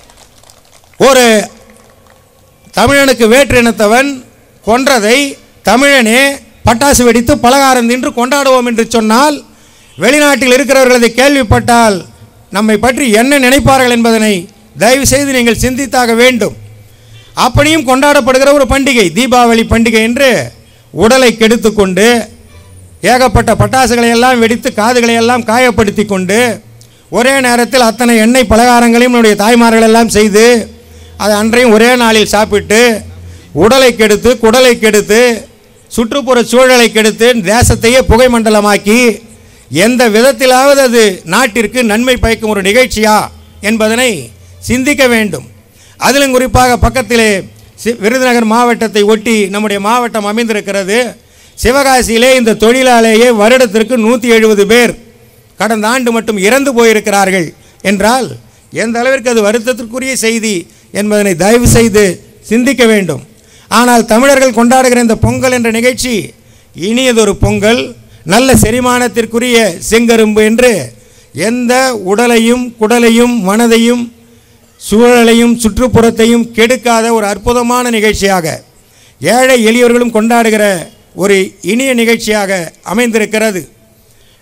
ஒரு தமிழனுக்கு வேற்று இனத்தவன் கொன்றதை தமிழனே பட்டாசு வெடித்து பலகாரம் தின்று கொண்டாடுவோம் என்று சொன்னால் வெளிநாட்டில் இருக்கிறவர்கள் அதை கேள்விப்பட்டால் நம்மை பற்றி என்ன நினைப்பார்கள் என்பதனை தயவு செய்து நீங்கள் சிந்தித்தாக வேண்டும் அப்படியும் கொண்டாடப்படுகிற ஒரு பண்டிகை தீபாவளி பண்டிகை என்று உடலை கெடுத்து கொண்டு ஏகப்பட்ட பட்டாசுகளை எல்லாம் வெடித்து காதுகளை எல்லாம் காயப்படுத்தி கொண்டு ஒரே நேரத்தில் அத்தனை எண்ணெய் பலகாரங்களையும் நம்முடைய தாய்மார்கள் எல்லாம் செய்து அதை அன்றையும் ஒரே நாளில் சாப்பிட்டு உடலை கெடுத்து குடலை கெடுத்து சுற்றுப்புற சூழலை கெடுத்து தேசத்தையே புகை மண்டலமாக்கி எந்த விதத்திலாவது அது நாட்டிற்கு நன்மை பயக்கும் ஒரு நிகழ்ச்சியா என்பதனை சிந்திக்க வேண்டும் அதிலும் குறிப்பாக பக்கத்திலே சி- விருதுநகர் மாவட்டத்தை ஒட்டி நம்முடைய மாவட்டம் அமைந்திருக்கிறது சிவகாசியிலே இந்த தொழிலாலேயே வருடத்திற்கு நூற்றி எழுபது பேர் கடந்த ஆண்டு மட்டும் இறந்து போயிருக்கிறார்கள் என்றால் எந்த அளவிற்கு அது வருத்தத்திற்குரிய செய்தி என்பதனை தயவு செய்து சிந்திக்க வேண்டும் ஆனால் தமிழர்கள் கொண்டாடுகிற இந்த பொங்கல் என்ற நிகழ்ச்சி இனியதொரு பொங்கல் நல்ல செரிமானத்திற்குரிய செங்கரும்பு என்று எந்த உடலையும் குடலையும் மனதையும் சூழலையும் சுற்றுப்புறத்தையும் கெடுக்காத ஒரு அற்புதமான நிகழ்ச்சியாக ஏழை எளியவர்களும் கொண்டாடுகிற ஒரு இனிய நிகழ்ச்சியாக அமைந்திருக்கிறது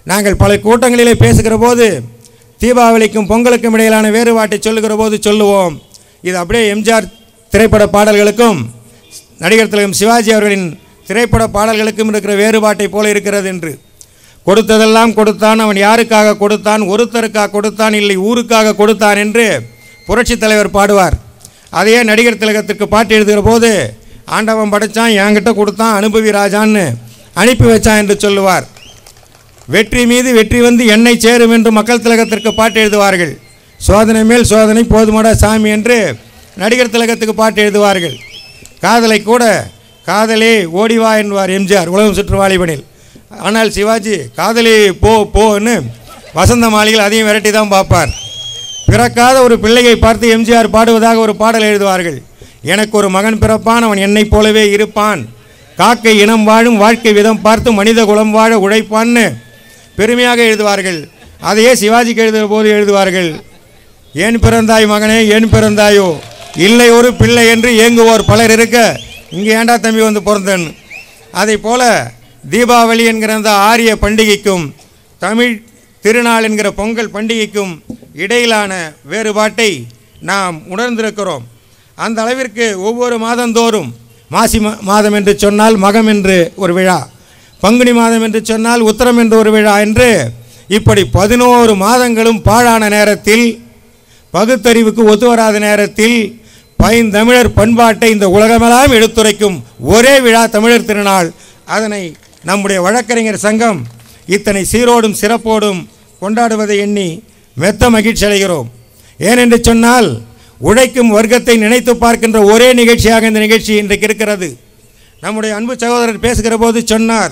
நாங்கள் பல கூட்டங்களிலே பேசுகிற போது தீபாவளிக்கும் பொங்கலுக்கும் இடையிலான வேறுபாட்டை சொல்லுகிற போது சொல்லுவோம் இது அப்படியே எம்ஜிஆர் திரைப்பட பாடல்களுக்கும் நடிகர் திலகம் சிவாஜி அவர்களின் திரைப்பட பாடல்களுக்கும் இருக்கிற வேறுபாட்டை போல இருக்கிறது என்று கொடுத்ததெல்லாம் கொடுத்தான் அவன் யாருக்காக கொடுத்தான் ஒருத்தருக்காக கொடுத்தான் இல்லை ஊருக்காக கொடுத்தான் என்று புரட்சித் தலைவர் பாடுவார் அதையே நடிகர் திலகத்திற்கு பாட்டு எழுதுகிற போது ஆண்டவன் படைச்சான் என்கிட்ட கொடுத்தான் அனுபவி ராஜான்னு அனுப்பி வச்சான் என்று சொல்லுவார் வெற்றி மீது வெற்றி வந்து என்னை சேரும் என்று மக்கள் திலகத்திற்கு பாட்டு எழுதுவார்கள் சோதனை மேல் சோதனை போதுமடா சாமி என்று நடிகர் திலகத்துக்கு பாட்டு எழுதுவார்கள் காதலை கூட காதலே ஓடிவா என்பார் எம்ஜிஆர் உலகம் சுற்று வாலிபனில் ஆனால் சிவாஜி காதலி போ போன்னு வசந்த மாளிகையில் அதையும் விரட்டி தான் பார்ப்பார் பிறக்காத ஒரு பிள்ளையை பார்த்து எம்ஜிஆர் பாடுவதாக ஒரு பாடல் எழுதுவார்கள் எனக்கு ஒரு மகன் பிறப்பான் அவன் என்னைப் போலவே இருப்பான் காக்கை இனம் வாழும் வாழ்க்கை விதம் பார்த்து மனித குலம் வாழ உழைப்பான்னு பெருமையாக எழுதுவார்கள் அதையே சிவாஜிக்கு எழுதுகிற போது எழுதுவார்கள் ஏன் பிறந்தாய் மகனே ஏன் பிறந்தாயோ இல்லை ஒரு பிள்ளை என்று ஏங்குவோர் பலர் இருக்க இங்கே ஏண்டா தம்பி வந்து பிறந்தேன்னு அதை போல தீபாவளி என்கிற அந்த ஆரிய பண்டிகைக்கும் தமிழ் திருநாள் என்கிற பொங்கல் பண்டிகைக்கும் இடையிலான வேறுபாட்டை நாம் உணர்ந்திருக்கிறோம் அந்த அளவிற்கு ஒவ்வொரு மாதந்தோறும் மாசி மா- மாதம் என்று சொன்னால் மகம் என்று ஒரு விழா பங்குனி மாதம் என்று சொன்னால் உத்தரம் என்று ஒரு விழா என்று இப்படி பதினோரு மாதங்களும் பாழான நேரத்தில் பகுத்தறிவுக்கு ஒத்து வராத நேரத்தில் பைந்தமிழர் பண்பாட்டை இந்த உலகமெல்லாம் எடுத்துரைக்கும் ஒரே விழா தமிழர் திருநாள் அதனை நம்முடைய வழக்கறிஞர் சங்கம் இத்தனை சீரோடும் சிறப்போடும் கொண்டாடுவதை எண்ணி மெத்த மகிழ்ச்சி அடைகிறோம் ஏனென்று சொன்னால் உழைக்கும் வர்க்கத்தை நினைத்து பார்க்கின்ற ஒரே நிகழ்ச்சியாக இந்த நிகழ்ச்சி இன்றைக்கு இருக்கிறது நம்முடைய அன்பு சகோதரர் பேசுகிற போது சொன்னார்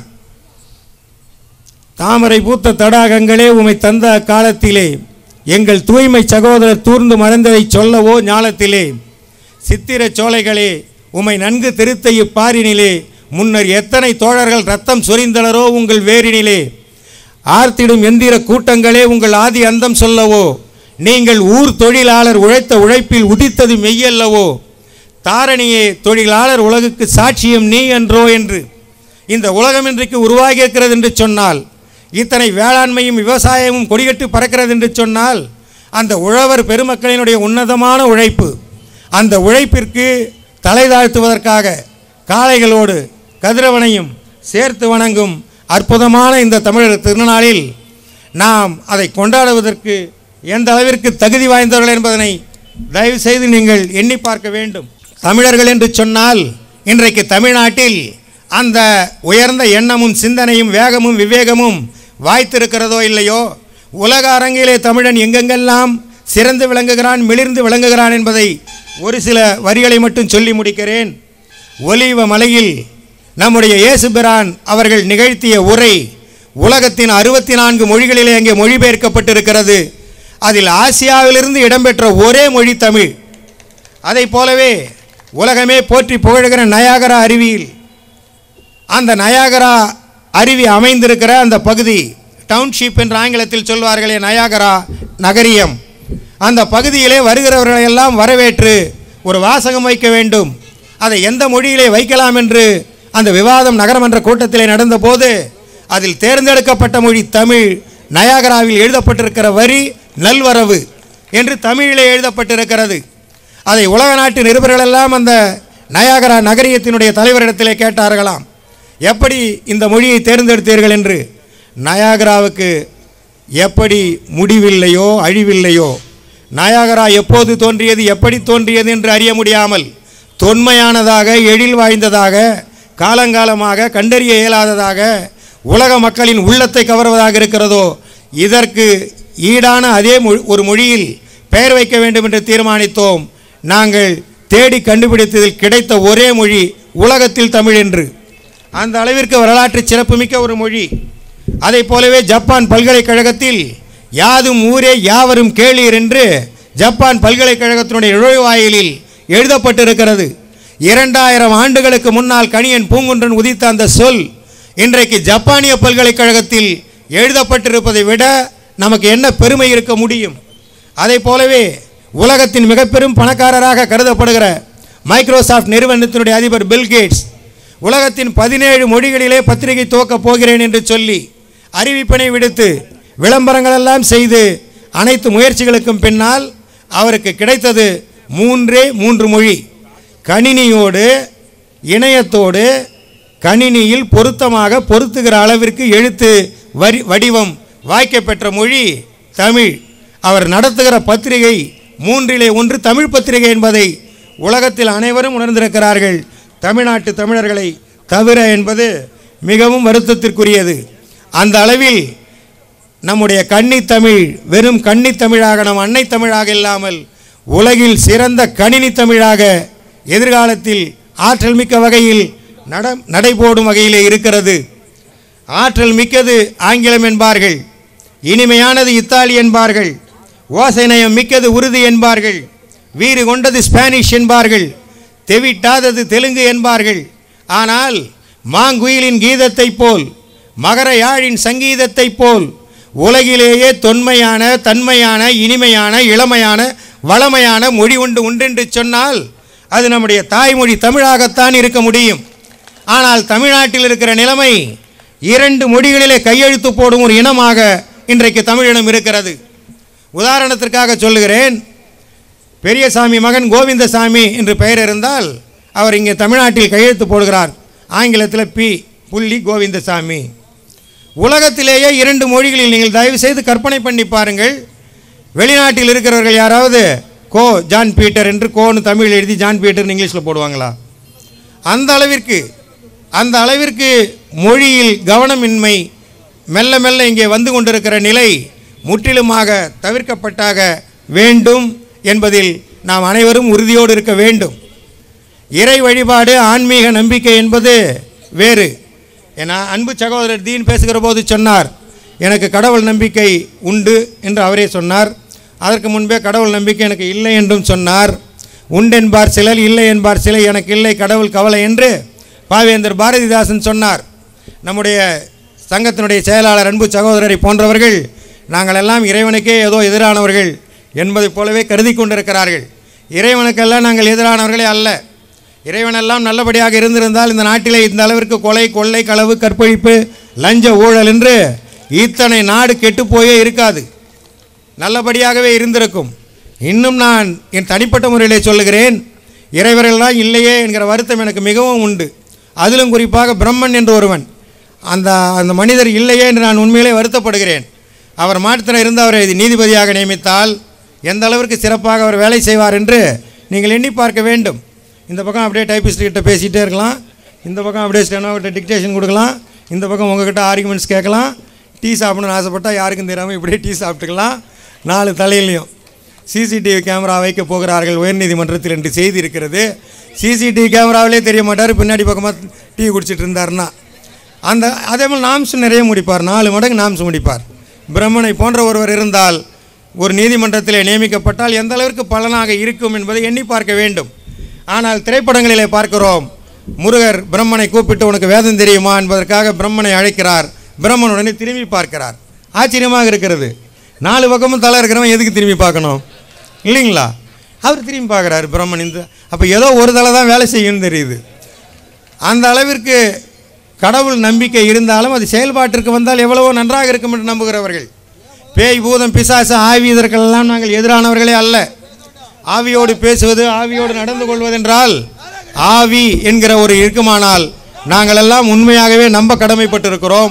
தாமரை பூத்த தடாகங்களே உமை தந்த காலத்திலே எங்கள் தூய்மை சகோதரர் தூர்ந்து மறைந்ததை சொல்லவோ ஞாலத்திலே சித்திர சோலைகளே உமை நன்கு திருத்த இப்பாரினிலே முன்னர் எத்தனை தோழர்கள் ரத்தம் சொரிந்தனரோ உங்கள் வேரினிலே ஆர்த்திடும் எந்திர கூட்டங்களே உங்கள் ஆதி அந்தம் சொல்லவோ நீங்கள் ஊர் தொழிலாளர் உழைத்த உழைப்பில் உதித்தது மெய்யல்லவோ தாரணியே தொழிலாளர் உலகுக்கு சாட்சியம் நீ என்றோ என்று இந்த உலகம் இன்றைக்கு உருவாகி இருக்கிறது என்று சொன்னால் இத்தனை வேளாண்மையும் விவசாயமும் கொடிகட்டு பறக்கிறது என்று சொன்னால் அந்த உழவர் பெருமக்களினுடைய உன்னதமான உழைப்பு அந்த உழைப்பிற்கு தலை தாழ்த்துவதற்காக காளைகளோடு கதிரவனையும் சேர்த்து வணங்கும் அற்புதமான இந்த தமிழர் திருநாளில் நாம் அதை கொண்டாடுவதற்கு எந்த அளவிற்கு தகுதி வாய்ந்தவர்கள் என்பதனை தயவு செய்து நீங்கள் எண்ணி பார்க்க வேண்டும் தமிழர்கள் என்று சொன்னால் இன்றைக்கு தமிழ்நாட்டில் அந்த உயர்ந்த எண்ணமும் சிந்தனையும் வேகமும் விவேகமும் வாய்த்திருக்கிறதோ இல்லையோ உலக அரங்கிலே தமிழன் எங்கெங்கெல்லாம் சிறந்து விளங்குகிறான் மிளிர்ந்து விளங்குகிறான் என்பதை ஒரு சில வரிகளை மட்டும் சொல்லி முடிக்கிறேன் ஒலிவ மலையில் நம்முடைய இயேசுபிரான் அவர்கள் நிகழ்த்திய உரை உலகத்தின் அறுபத்தி நான்கு மொழிகளிலே அங்கே மொழிபெயர்க்கப்பட்டிருக்கிறது அதில் ஆசியாவிலிருந்து இடம்பெற்ற ஒரே மொழி தமிழ் அதைப் போலவே உலகமே போற்றி புகழுகிற நயாகரா அருவியில் அந்த நயாகரா அருவி அமைந்திருக்கிற அந்த பகுதி டவுன்ஷிப் என்று ஆங்கிலத்தில் சொல்வார்களே நயாகரா நகரியம் அந்த பகுதியிலே வருகிறவர்களை எல்லாம் வரவேற்று ஒரு வாசகம் வைக்க வேண்டும் அதை எந்த மொழியிலே வைக்கலாம் என்று அந்த விவாதம் நகரமன்ற கூட்டத்திலே நடந்தபோது அதில் தேர்ந்தெடுக்கப்பட்ட மொழி தமிழ் நயாகராவில் எழுதப்பட்டிருக்கிற வரி நல்வரவு என்று தமிழிலே எழுதப்பட்டிருக்கிறது அதை உலக நாட்டு நிருபர்களெல்லாம் அந்த நயாகரா நகரியத்தினுடைய தலைவரிடத்திலே கேட்டார்களாம் எப்படி இந்த மொழியை தேர்ந்தெடுத்தீர்கள் என்று நயாகராவுக்கு எப்படி முடிவில்லையோ அழிவில்லையோ நயாகரா எப்போது தோன்றியது எப்படி தோன்றியது என்று அறிய முடியாமல் தொன்மையானதாக எழில் வாய்ந்ததாக காலங்காலமாக கண்டறிய இயலாததாக உலக மக்களின் உள்ளத்தை கவர்வதாக இருக்கிறதோ இதற்கு ஈடான அதே மொழி- ஒரு மொழியில் பெயர் வைக்க வேண்டும் என்று தீர்மானித்தோம் நாங்கள் தேடி கண்டுபிடித்ததில் கிடைத்த ஒரே மொழி உலகத்தில் தமிழ் என்று அந்த அளவிற்கு வரலாற்று சிறப்புமிக்க ஒரு மொழி அதைப் போலவே ஜப்பான் பல்கலைக்கழகத்தில் யாதும் ஊரே யாவரும் கேளீர் என்று ஜப்பான் பல்கலைக்கழகத்தினுடைய நுழைவாயிலில் எழுதப்பட்டிருக்கிறது இரண்டாயிரம் ஆண்டுகளுக்கு முன்னால் கணியன் பூங்குன்றன் உதித்த அந்த சொல் இன்றைக்கு ஜப்பானிய பல்கலைக்கழகத்தில் எழுதப்பட்டிருப்பதை விட நமக்கு என்ன பெருமை இருக்க முடியும் அதைப் போலவே உலகத்தின் மிக பெரும் பணக்காரராக கருதப்படுகிற மைக்ரோசாஃப்ட் நிறுவனத்தினுடைய அதிபர் பில் கேட்ஸ் உலகத்தின் பதினேழு மொழிகளிலே பத்திரிகை துவக்கப் போகிறேன் என்று சொல்லி அறிவிப்பினை விடுத்து விளம்பரங்கள் எல்லாம் செய்து அனைத்து முயற்சிகளுக்கும் பின்னால் அவருக்கு கிடைத்தது மூன்றே மூன்று மொழி கணினியோடு இணையத்தோடு கணினியில் பொருத்தமாக பொருத்துகிற அளவிற்கு எழுத்து வரி வடிவம் வாய்க்கப்பெற்ற மொழி தமிழ் அவர் நடத்துகிற பத்திரிகை மூன்றிலே ஒன்று தமிழ் பத்திரிகை என்பதை உலகத்தில் அனைவரும் உணர்ந்திருக்கிறார்கள் தமிழ்நாட்டு தமிழர்களை தவிர என்பது மிகவும் வருத்தத்திற்குரியது அந்த அளவில் நம்முடைய கன்னி தமிழ் வெறும் கன்னி தமிழாக நம் அன்னை தமிழாக இல்லாமல் உலகில் சிறந்த கணினி தமிழாக எதிர்காலத்தில் ஆற்றல் மிக்க வகையில் நட நடைபோடும் வகையிலே இருக்கிறது ஆற்றல் மிக்கது ஆங்கிலம் என்பார்கள் இனிமையானது இத்தாலி என்பார்கள் ஓசைநயம் மிக்கது உருது என்பார்கள் வீறு கொண்டது ஸ்பானிஷ் என்பார்கள் தெவிட்டாதது தெலுங்கு என்பார்கள் ஆனால் மாங்குயிலின் கீதத்தைப் போல் மகர யாழின் சங்கீதத்தைப் போல் உலகிலேயே தொன்மையான தன்மையான இனிமையான இளமையான வளமையான மொழி உண்டு உண்டென்று சொன்னால் அது நம்முடைய தாய்மொழி தமிழாகத்தான் இருக்க முடியும் ஆனால் தமிழ்நாட்டில் இருக்கிற நிலைமை இரண்டு மொழிகளிலே கையெழுத்து போடும் ஒரு இனமாக இன்றைக்கு தமிழினம் இருக்கிறது உதாரணத்திற்காக சொல்லுகிறேன் பெரியசாமி மகன் கோவிந்தசாமி என்று பெயர் இருந்தால் அவர் இங்கே தமிழ்நாட்டில் கையெழுத்து போடுகிறார் ஆங்கிலத்தில் பி புள்ளி கோவிந்தசாமி உலகத்திலேயே இரண்டு மொழிகளில் நீங்கள் தயவு செய்து கற்பனை பண்ணி பாருங்கள் வெளிநாட்டில் இருக்கிறவர்கள் யாராவது கோ ஜான் பீட்டர் என்று கோன்னு தமிழ் எழுதி ஜான் பீட்டர் இங்கிலீஷில் போடுவாங்களா அந்த அளவிற்கு அந்த அளவிற்கு மொழியில் கவனமின்மை மெல்ல மெல்ல இங்கே வந்து கொண்டிருக்கிற நிலை முற்றிலுமாக தவிர்க்கப்பட்டாக வேண்டும் என்பதில் நாம் அனைவரும் உறுதியோடு இருக்க வேண்டும் இறை வழிபாடு ஆன்மீக நம்பிக்கை என்பது வேறு ஏன்னா அன்பு சகோதரர் தீன் பேசுகிற போது சொன்னார் எனக்கு கடவுள் நம்பிக்கை உண்டு என்று அவரே சொன்னார் அதற்கு முன்பே கடவுள் நம்பிக்கை எனக்கு இல்லை என்றும் சொன்னார் உண்டென்பார் சிலர் இல்லை என்பார் சிலை எனக்கு இல்லை கடவுள் கவலை என்று பாவேந்தர் பாரதிதாசன் சொன்னார் நம்முடைய சங்கத்தினுடைய செயலாளர் அன்பு சகோதரரை போன்றவர்கள் நாங்கள் எல்லாம் இறைவனுக்கே ஏதோ எதிரானவர்கள் என்பதைப் போலவே கருதி கொண்டிருக்கிறார்கள் இறைவனுக்கெல்லாம் நாங்கள் எதிரானவர்களே அல்ல இறைவனெல்லாம் நல்லபடியாக இருந்திருந்தால் இந்த நாட்டிலே இந்த அளவிற்கு கொலை கொள்ளை களவு கற்பழிப்பு லஞ்ச ஊழல் என்று இத்தனை நாடு கெட்டுப்போயே இருக்காது நல்லபடியாகவே இருந்திருக்கும் இன்னும் நான் என் தனிப்பட்ட முறையிலே சொல்லுகிறேன் இறைவர்கள்லாம் இல்லையே என்கிற வருத்தம் எனக்கு மிகவும் உண்டு அதிலும் குறிப்பாக பிரம்மன் என்று ஒருவன் அந்த அந்த மனிதர் இல்லையே என்று நான் உண்மையிலே வருத்தப்படுகிறேன் அவர் மாற்றத்தில் இருந்து அவரை நீதிபதியாக நியமித்தால் எந்த அளவிற்கு சிறப்பாக அவர் வேலை செய்வார் என்று நீங்கள் எண்ணி பார்க்க வேண்டும் இந்த பக்கம் அப்படியே டைப்பிஸ்ட் கிட்ட பேசிகிட்டே இருக்கலாம் இந்த பக்கம் அப்படியே ஸ்டெனோகிட்ட டிக்டேஷன் கொடுக்கலாம் இந்த பக்கம் உங்ககிட்ட ஆர்குமெண்ட்ஸ் கேட்கலாம் டீ சாப்பிடணும்னு ஆசைப்பட்டால் யாருக்கும் தெரியாமல் இப்படியே டீ சாப்பிட்டுக்கலாம் நாலு தலையிலையும் சிசிடிவி கேமரா வைக்க போகிறார்கள் உயர்நீதிமன்றத்தில் என்று செய்தி இருக்கிறது சிசிடிவி கேமராவிலே தெரிய மாட்டார் பின்னாடி பக்கமாக டீ குடிச்சிட்டு இருந்தாருன்னா அந்த அதே மாதிரி நாம்ஸ் நிறைய முடிப்பார் நாலு மடங்கு நாம்ஸ் முடிப்பார் பிரம்மனை போன்ற ஒருவர் இருந்தால் ஒரு நீதிமன்றத்திலே நியமிக்கப்பட்டால் எந்த அளவிற்கு பலனாக இருக்கும் என்பதை எண்ணி பார்க்க வேண்டும் ஆனால் திரைப்படங்களிலே பார்க்கிறோம் முருகர் பிரம்மனை கூப்பிட்டு உனக்கு வேதம் தெரியுமா என்பதற்காக பிரம்மனை அழைக்கிறார் பிரம்மன் உடனே திரும்பி பார்க்கிறார் ஆச்சரியமாக இருக்கிறது நாலு பக்கமும் தலை இருக்கிறவன் எதுக்கு திரும்பி பார்க்கணும் இல்லைங்களா அவர் திரும்பி பார்க்குறாரு பிரம்மன் இந்த அப்போ ஏதோ ஒரு தலை தான் வேலை செய்யும்னு தெரியுது அந்த அளவிற்கு கடவுள் நம்பிக்கை இருந்தாலும் அது செயல்பாட்டிற்கு வந்தால் எவ்வளவோ நன்றாக இருக்கும் என்று நம்புகிறவர்கள் பேய் பூதம் பிசாசு ஆவி இதற்கெல்லாம் நாங்கள் எதிரானவர்களே அல்ல ஆவியோடு பேசுவது ஆவியோடு நடந்து கொள்வதென்றால் ஆவி என்கிற ஒரு இருக்குமானால் நாங்கள் எல்லாம் உண்மையாகவே நம்ப கடமைப்பட்டிருக்கிறோம்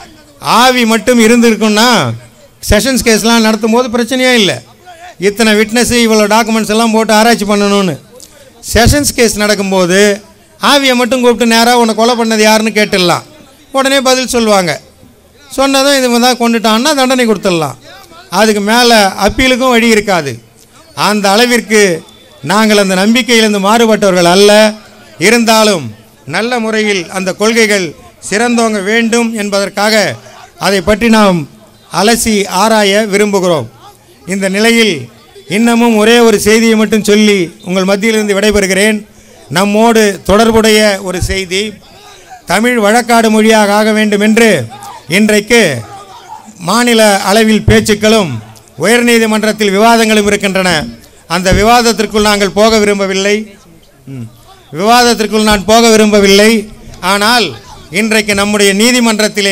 ஆவி மட்டும் இருந்திருக்குன்னா செஷன்ஸ் கேஸ்லாம் நடத்தும் போது பிரச்சனையே இல்லை இத்தனை விட்னஸ் இவ்வளோ டாக்குமெண்ட்ஸ் எல்லாம் போட்டு ஆராய்ச்சி பண்ணணும்னு செஷன்ஸ் கேஸ் நடக்கும்போது ஆவியை மட்டும் கூப்பிட்டு நேராக உன்னை கொலை பண்ணது யாருன்னு கேட்டுடலாம் உடனே பதில் சொல்லுவாங்க சொன்னதும் இது தான் கொண்டுட்டான்னா தண்டனை கொடுத்துடலாம் அதுக்கு மேலே அப்பீலுக்கும் வழி இருக்காது அந்த அளவிற்கு நாங்கள் அந்த நம்பிக்கையிலிருந்து மாறுபட்டவர்கள் அல்ல இருந்தாலும் நல்ல முறையில் அந்த கொள்கைகள் சிறந்தோங்க வேண்டும் என்பதற்காக அதை பற்றி நாம் அலசி ஆராய விரும்புகிறோம் இந்த நிலையில் இன்னமும் ஒரே ஒரு செய்தியை மட்டும் சொல்லி உங்கள் மத்தியிலிருந்து விடைபெறுகிறேன் நம்மோடு தொடர்புடைய ஒரு செய்தி தமிழ் வழக்காடு மொழியாக ஆக வேண்டும் என்று இன்றைக்கு மாநில அளவில் பேச்சுக்களும் உயர்நீதிமன்றத்தில் விவாதங்களும் இருக்கின்றன அந்த விவாதத்திற்குள் நாங்கள் போக விரும்பவில்லை ம். விவாதத்திற்குள் நான் போக விரும்பவில்லை ஆனால் இன்றைக்கு நம்முடைய நீதிமன்றத்திலே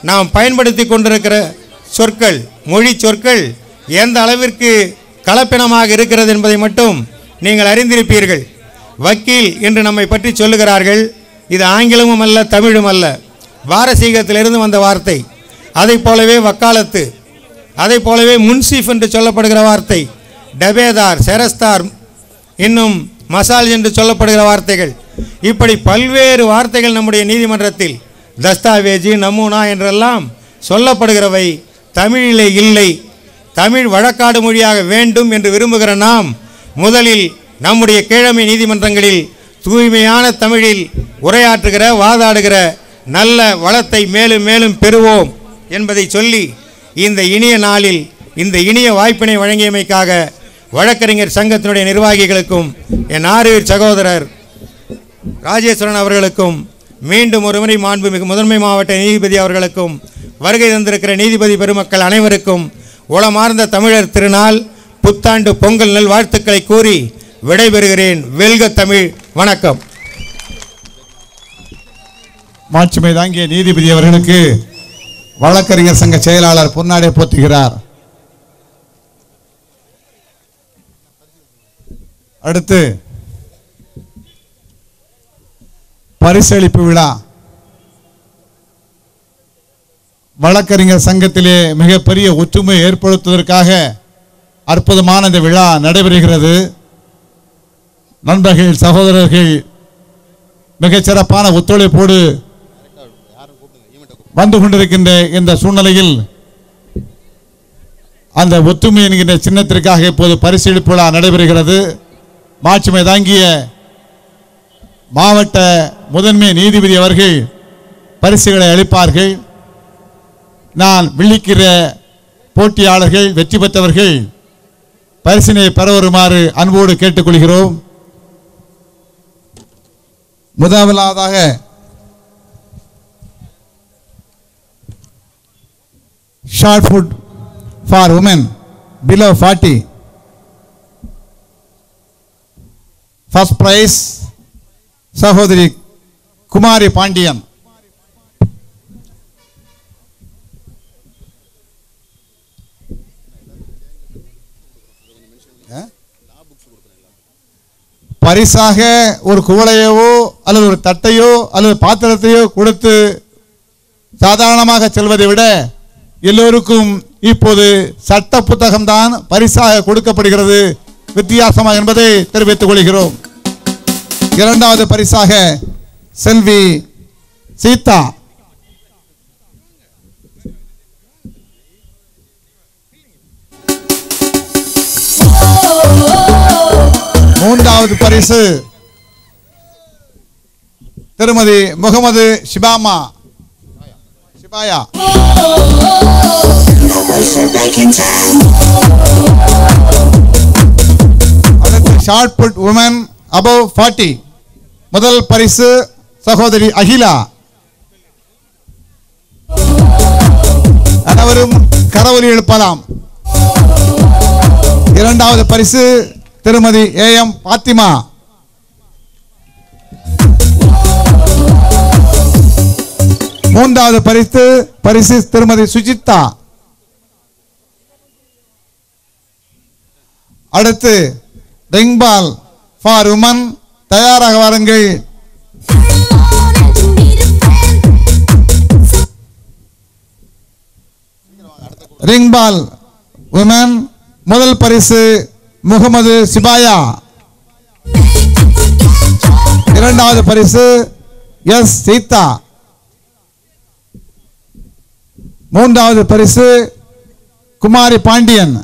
நாம் பயன்படுத்தி கொண்டிருக்கிற சொற்கள் மொழி சொற்கள் எந்த அளவிற்கு கலப்பினமாக இருக்கிறது என்பதை மட்டும் நீங்கள் அறிந்திருப்பீர்கள் வக்கீல் என்று நம்மை பற்றி சொல்லுகிறார்கள் இது ஆங்கிலமும் அல்ல தமிழும் அல்ல பாரசீகத்திலிருந்து வந்த வார்த்தை அதைப் போலவே வக்காலத்து அதைப் போலவே முன்சீஃப் என்று சொல்லப்படுகிற வார்த்தை டபேதார் செரஸ்தார் இன்னும் மசால் என்று சொல்லப்படுகிற வார்த்தைகள் இப்படி பல்வேறு வார்த்தைகள் நம்முடைய நீதிமன்றத்தில் தஸ்தாவேஜி நமூனா என்றெல்லாம் சொல்லப்படுகிறவை தமிழிலே இல்லை தமிழ் வழக்காடு மொழியாக வேண்டும் என்று விரும்புகிற நாம் முதலில் நம்முடைய கீழமை நீதிமன்றங்களில் தூய்மையான தமிழில் உரையாற்றுகிற வாதாடுகிற நல்ல வளத்தை மேலும் மேலும் பெறுவோம் என்பதை சொல்லி இந்த இனிய நாளில் இந்த இனிய வாய்ப்பினை வழங்கியமைக்காக வழக்கறிஞர் சங்கத்தினுடைய நிர்வாகிகளுக்கும் என் ஆறுவீர் சகோதரர் ராஜேஸ்வரன் அவர்களுக்கும் மீண்டும் ஒருமுறை மாண்புமிகு முதன்மை மாவட்ட நீதிபதி அவர்களுக்கும் வருகை தந்திருக்கிற நீதிபதி பெருமக்கள் அனைவருக்கும் உளமார்ந்த தமிழர் திருநாள் புத்தாண்டு பொங்கல் நல் வாழ்த்துக்களை கூறி விடைபெறுகிறேன் வெல்க தமிழ் வணக்கம் மாட்சிமை தாங்கிய நீதிபதி அவர்களுக்கு வழக்கறிஞர் சங்க செயலாளர் பொன்னாடை போற்றுகிறார் அடுத்து பரிசளிப்பு விழா வழக்கறிஞர் சங்கத்திலே மிகப்பெரிய ஒற்றுமை ஏற்படுத்துவதற்காக அற்புதமான இந்த விழா நடைபெறுகிறது நண்பர்கள் சகோதரர்கள் மிகச் சிறப்பான ஒத்துழைப்போடு வந்து கொண்டிருக்கின்ற இந்த சூழ்நிலையில் அந்த ஒத்துமை என்கின்ற சின்னத்திற்காக இப்போது பரிசீலிப்பு விழா நடைபெறுகிறது மாட்சிமை தாங்கிய மாவட்ட முதன்மை நீதிபதி அவர்கள் பரிசுகளை அளிப்பார்கள் நான் விழிக்கிற போட்டியாளர்கள் வெற்றி பெற்றவர்கள் பரிசினை பெற வருமாறு அன்போடு கேட்டுக்கொள்கிறோம் முதலாவதாக shot put for women below forty first prize சகோதரி குமாரி பாண்டியன் பரிசாக ஒரு குவளையவோ அல்லது ஒரு தட்டையோ அல்லது பாத்திரத்தையோ கொடுத்து சாதாரணமாக செல்வதை விட எல்லோருக்கும் இப்போது சட்ட புத்தகம்தான் பரிசாக கொடுக்கப்படுகிறது வித்தியாசமாக என்பதை தெரிவித்துக் கொள்கிறோம் இரண்டாவது பரிசாக செல்வி சீதா மூன்றாவது பரிசு திருமதி முகமது ஷிபாமா ஷிபாயா அடுத்து shot put women above forty முதல் பரிசு சகோதரி அகிலா அனைவரும் கரவொலி எழுப்பலாம் இரண்டாவது பரிசு திருமதி ஏ எம் பாத்திமா மூன்றாவது பரிசு பரிசு திருமதி சுஜிதா அடுத்து ரிங்பால் ஃபார் உமன் தயாராக வாருங்கள் ரிங்பால் உமன் முதல் பரிசு முகமது சிபாயா இரண்டாவது பரிசு எஸ் சீதா மூன்றாவது பரிசு குமாரி பாண்டியன்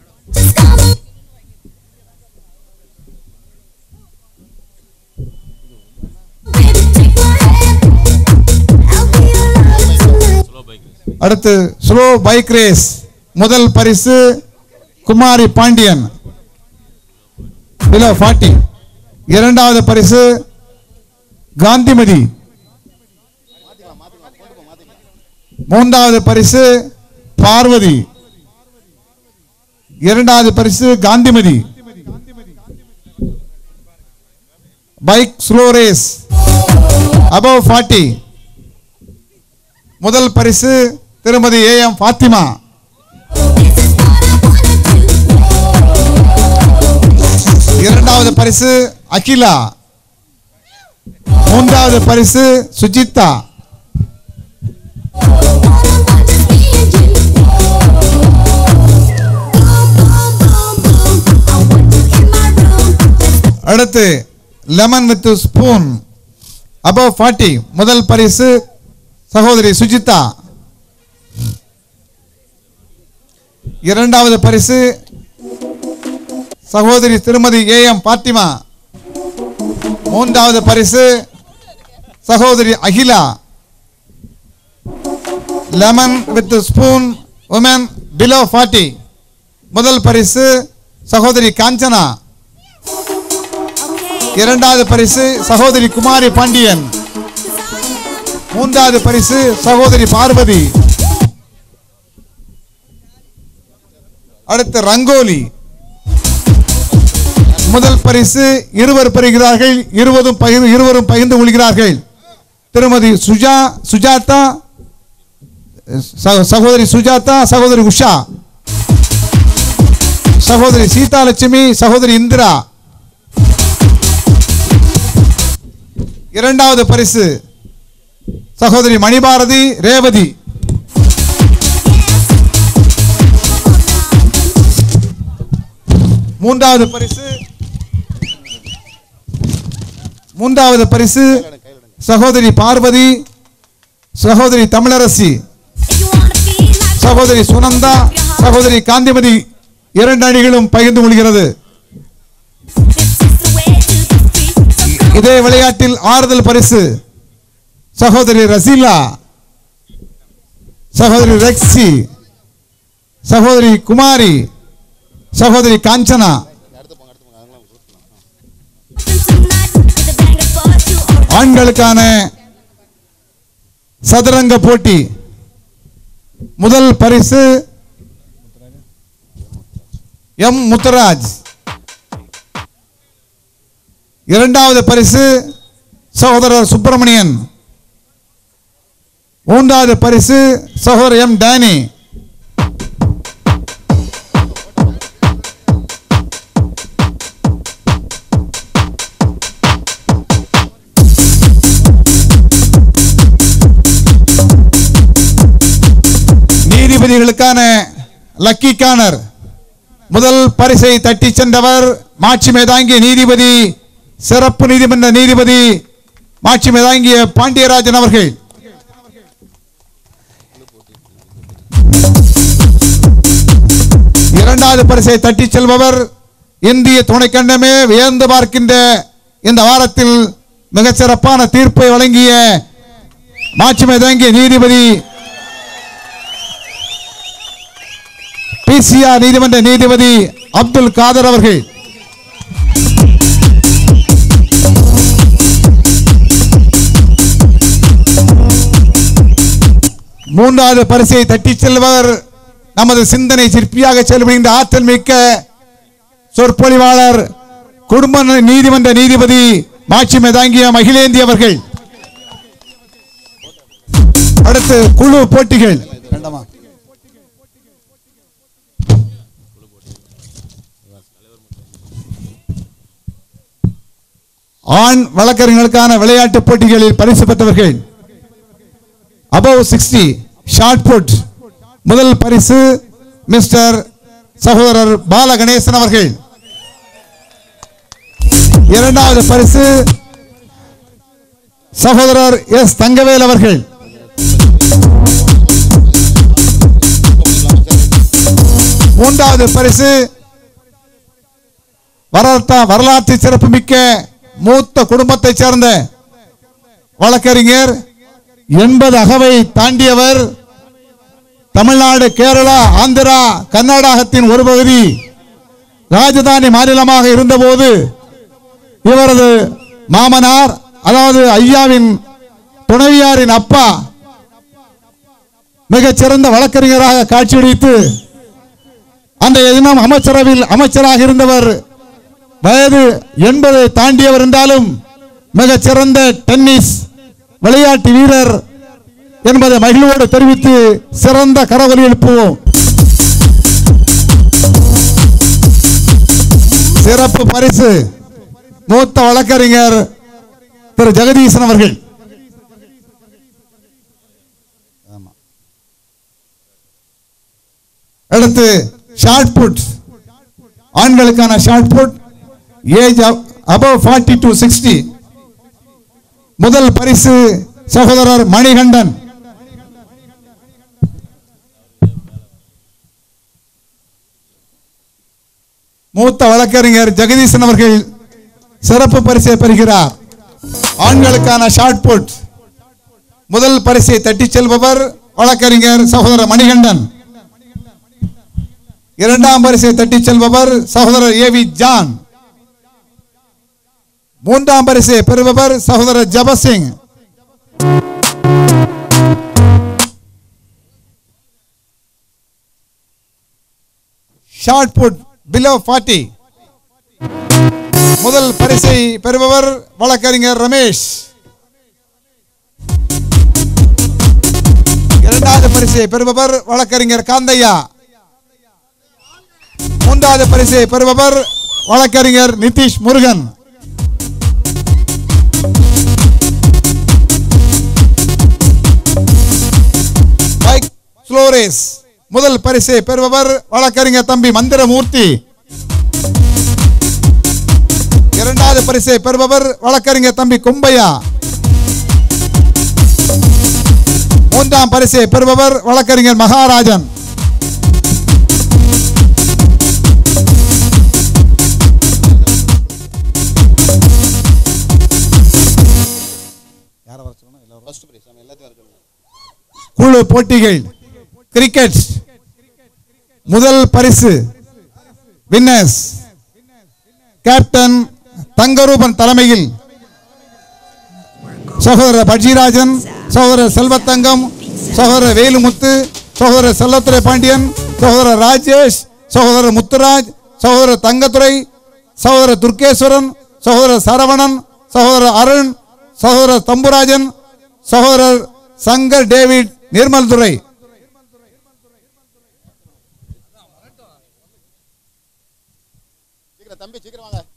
அடுத்து ஸ்லோ பைக் ரேஸ் முதல் பரிசு குமாரி பாண்டியன் பிலோ ஃபார்ட்டி இரண்டாவது பரிசு காந்திமதி மூன்றாவது பரிசு பார்வதி இரண்டாவது பரிசு Gandhimathi bike slow race above forty முதல் பரிசு திருமதி ஏ எம் ஃபாத்திமா இரண்டாவது பரிசு அகிலா மூன்றாவது பரிசு சுஜிதா அடுத்து lemon with spoon above forty முதல் பரிசு சகோதரி சுஜிதா இரண்டாவது பரிசு சகோதரி திருமதி ஏ எம் பாத்திமா மூன்றாவது பரிசு சகோதரி Akila lemon with spoon women below forty முதல் பரிசு சகோதரி காஞ்சனா இரண்டாவது பரிசு சகோதரி குமாரி பாண்டியன் மூன்றாவது பரிசு சகோதரி பார்வதி அடுத்து ரங்கோலி முதல் பரிசு இருவர் பெறுகிறார்கள் இருவரும் பகிர்ந்து இருவரும் பகிர்ந்து கொள்கிறார்கள் திருமதி சுஜா சுஜாதா ச- சகோதரி சுஜாதா சகோதரி உஷா சகோதரி சீதாலட்சுமி சகோதரி இந்திரா இரண்டாவது பரிசு சகோதரி மணிபாரதி ரேவதி மூன்றாவது பரிசு மூன்றாவது பரிசு சகோதரி பார்வதி சகோதரி தமிழரசி சகோதரி சுனந்தா சகோதரி காந்திமதி இரண்டு அணிகளும் பகிர்ந்து கொள்கிறது இதே விளையாட்டில் ஆறுதல் பரிசு சகோதரி ரசீலா சகோதரி ரெக்ஸி சகோதரி குமாரி சகோதரி காஞ்சனா ஆண்களுக்கான சதுரங்க போட்டி முதல் பரிசு எம் முத்துராஜ் இரண்டாவது பரிசு சகோதரர் சுப்பிரமணியன் மூன்றாவது பரிசு சகோதரர் எம் டேனி நீதிபதிகளுக்கான லக்கி கார்னர் முதல் பரிசை தட்டி சென்றவர் மாட்சிமை தாங்கிய நீதிபதி சிறப்பு நீதிமன்ற நீதிபதி மாட்சிமை தாங்கிய பாண்டியராஜன் அவர்கள் இரண்டாவது பரிசை தட்டி செல்பவர் இந்திய துணைக்கண்டமே வியந்து பார்க்கின்ற இந்த வாரத்தில் மிகச் சிறப்பான தீர்ப்பை வழங்கிய மாட்சிமை தாங்கிய நீதிபதி பிசிஆர் நீதிமன்ற நீதிபதி அப்துல் காதர் அவர்கள் மூன்றாவது பரிசை தட்டிச் செல்வர் நமது சிந்தனை சிற்பியாக செயல்படுகின்ற ஆற்றல் மிக்க சொற்பொழிவாளர் குடும்ப நீதிமன்ற நீதிபதி மாட்சிமை தாங்கிய மகிழேந்தி அவர்கள் அடுத்து குழு போட்டிகள் வேண்டாமா ஆண் வழக்கறிஞர்களுக்கான விளையாட்டு போட்டிகளில் பரிசு பெற்றவர்கள் அபவ் சிக்ஸ்டி ஷார்ட் புட் முதல் பரிசு மிஸ்டர் சகோதரர் பால கணேசன் அவர்கள் இரண்டாவது பரிசு சகோதரர் எஸ் தங்கவேல் அவர்கள் மூன்றாவது பரிசு வரலாற்று வரலாற்று சிறப்புமிக்க மூத்த குடும்பத்தைச் சேர்ந்த வழக்கறிஞர் எண்பது அகவை தாண்டியவர் தமிழ்நாடு கேரளா ஆந்திரா கர்நாடகத்தின் ஒரு பகுதி ராஜதானி மாநிலமாக இருந்தபோது இவரது மாமனார் அதாவது ஐயாவின் துணைவியாரின் அப்பா மிகச் சிறந்த வழக்கறிஞராக காட்சியளித்து அன்றைய தினம் அமைச்சரவையில் அமைச்சராக இருந்தவர் வயது எண்பதை தாண்டியவர் என்றாலும் மிகச் சிறந்த டென்னிஸ் விளையாட்டு வீரர் என்பதை மகிழ்வோடு தெரிவித்து சிறந்த கரவொலி எழுப்புவோம் சிறப்பு பரிசு மூத்த வழக்கறிஞர் திரு ஜெகதீசன் அவர்கள் அடுத்து ஷார்ட் புட் ஆண்களுக்கான shot put age above forty to sixty முதல் பரிசு சகோதரர் மணிகண்டன் மூத்த வழக்கறிஞர் ஜெகதீசன் அவர்கள் சிறப்பு பரிசை பெறுகிறார் ஆண்களுக்கான ஷார்ட் புட் முதல் பரிசை தட்டிச் செல்பவர் வழக்கறிஞர் சகோதரர் மணிகண்டன் இரண்டாம் பரிசை தட்டிச் செல்பவர் சகோதரர் ஏ வி ஜான் மூன்றாம் பரிசை பெறுபவர் சகோதரர் Jabasingh shot put below forty முதல் பரிசை பெறுபவர் வழக்கறிஞர் ரமேஷ் இரண்டாவது பரிசை பெறுபவர் வழக்கறிஞர் காந்தையா மூன்றாவது பரிசை பெறுபவர் வழக்கறிஞர் நிதிஷ் முருகன் பைக் ஸ்லோரேஸ் முதல் பரிசை பெறுபவர் வழக்கறிஞர் தம்பி மந்திரமூர்த்தி இரண்டாவது பரிசை பெறுபவர் வழக்கறிஞர் தம்பி கும்பையா மூன்றாம் பரிசை பெறுபவர் வழக்கறிஞர் மகாராஜன் குழு போட்டிகள் கிரிக்கெட் முதல் பரிசு வின்னர்ஸ் கேப்டன் தங்கரூபன் தலைமையில் சகோதரர் பட்ஜிராஜன் சகோதரர் செல்வத்தங்கம் சகோதரர் வேலுமுத்து சகோதரர் செல்லத்துறை பாண்டியன் சகோதரர் ராஜேஷ் சகோதரர் முத்துராஜ் சகோதரர் தங்கத்துறை சகோதரர் துர்கேஸ்வரன் சகோதரர் சரவணன் சகோதரர் அருண் சகோதரர் தம்புராஜன் சகோதரர் சங்கர் டேவிட் நிர்மல் துரை தம்பி சீக்கிரம் வாங்க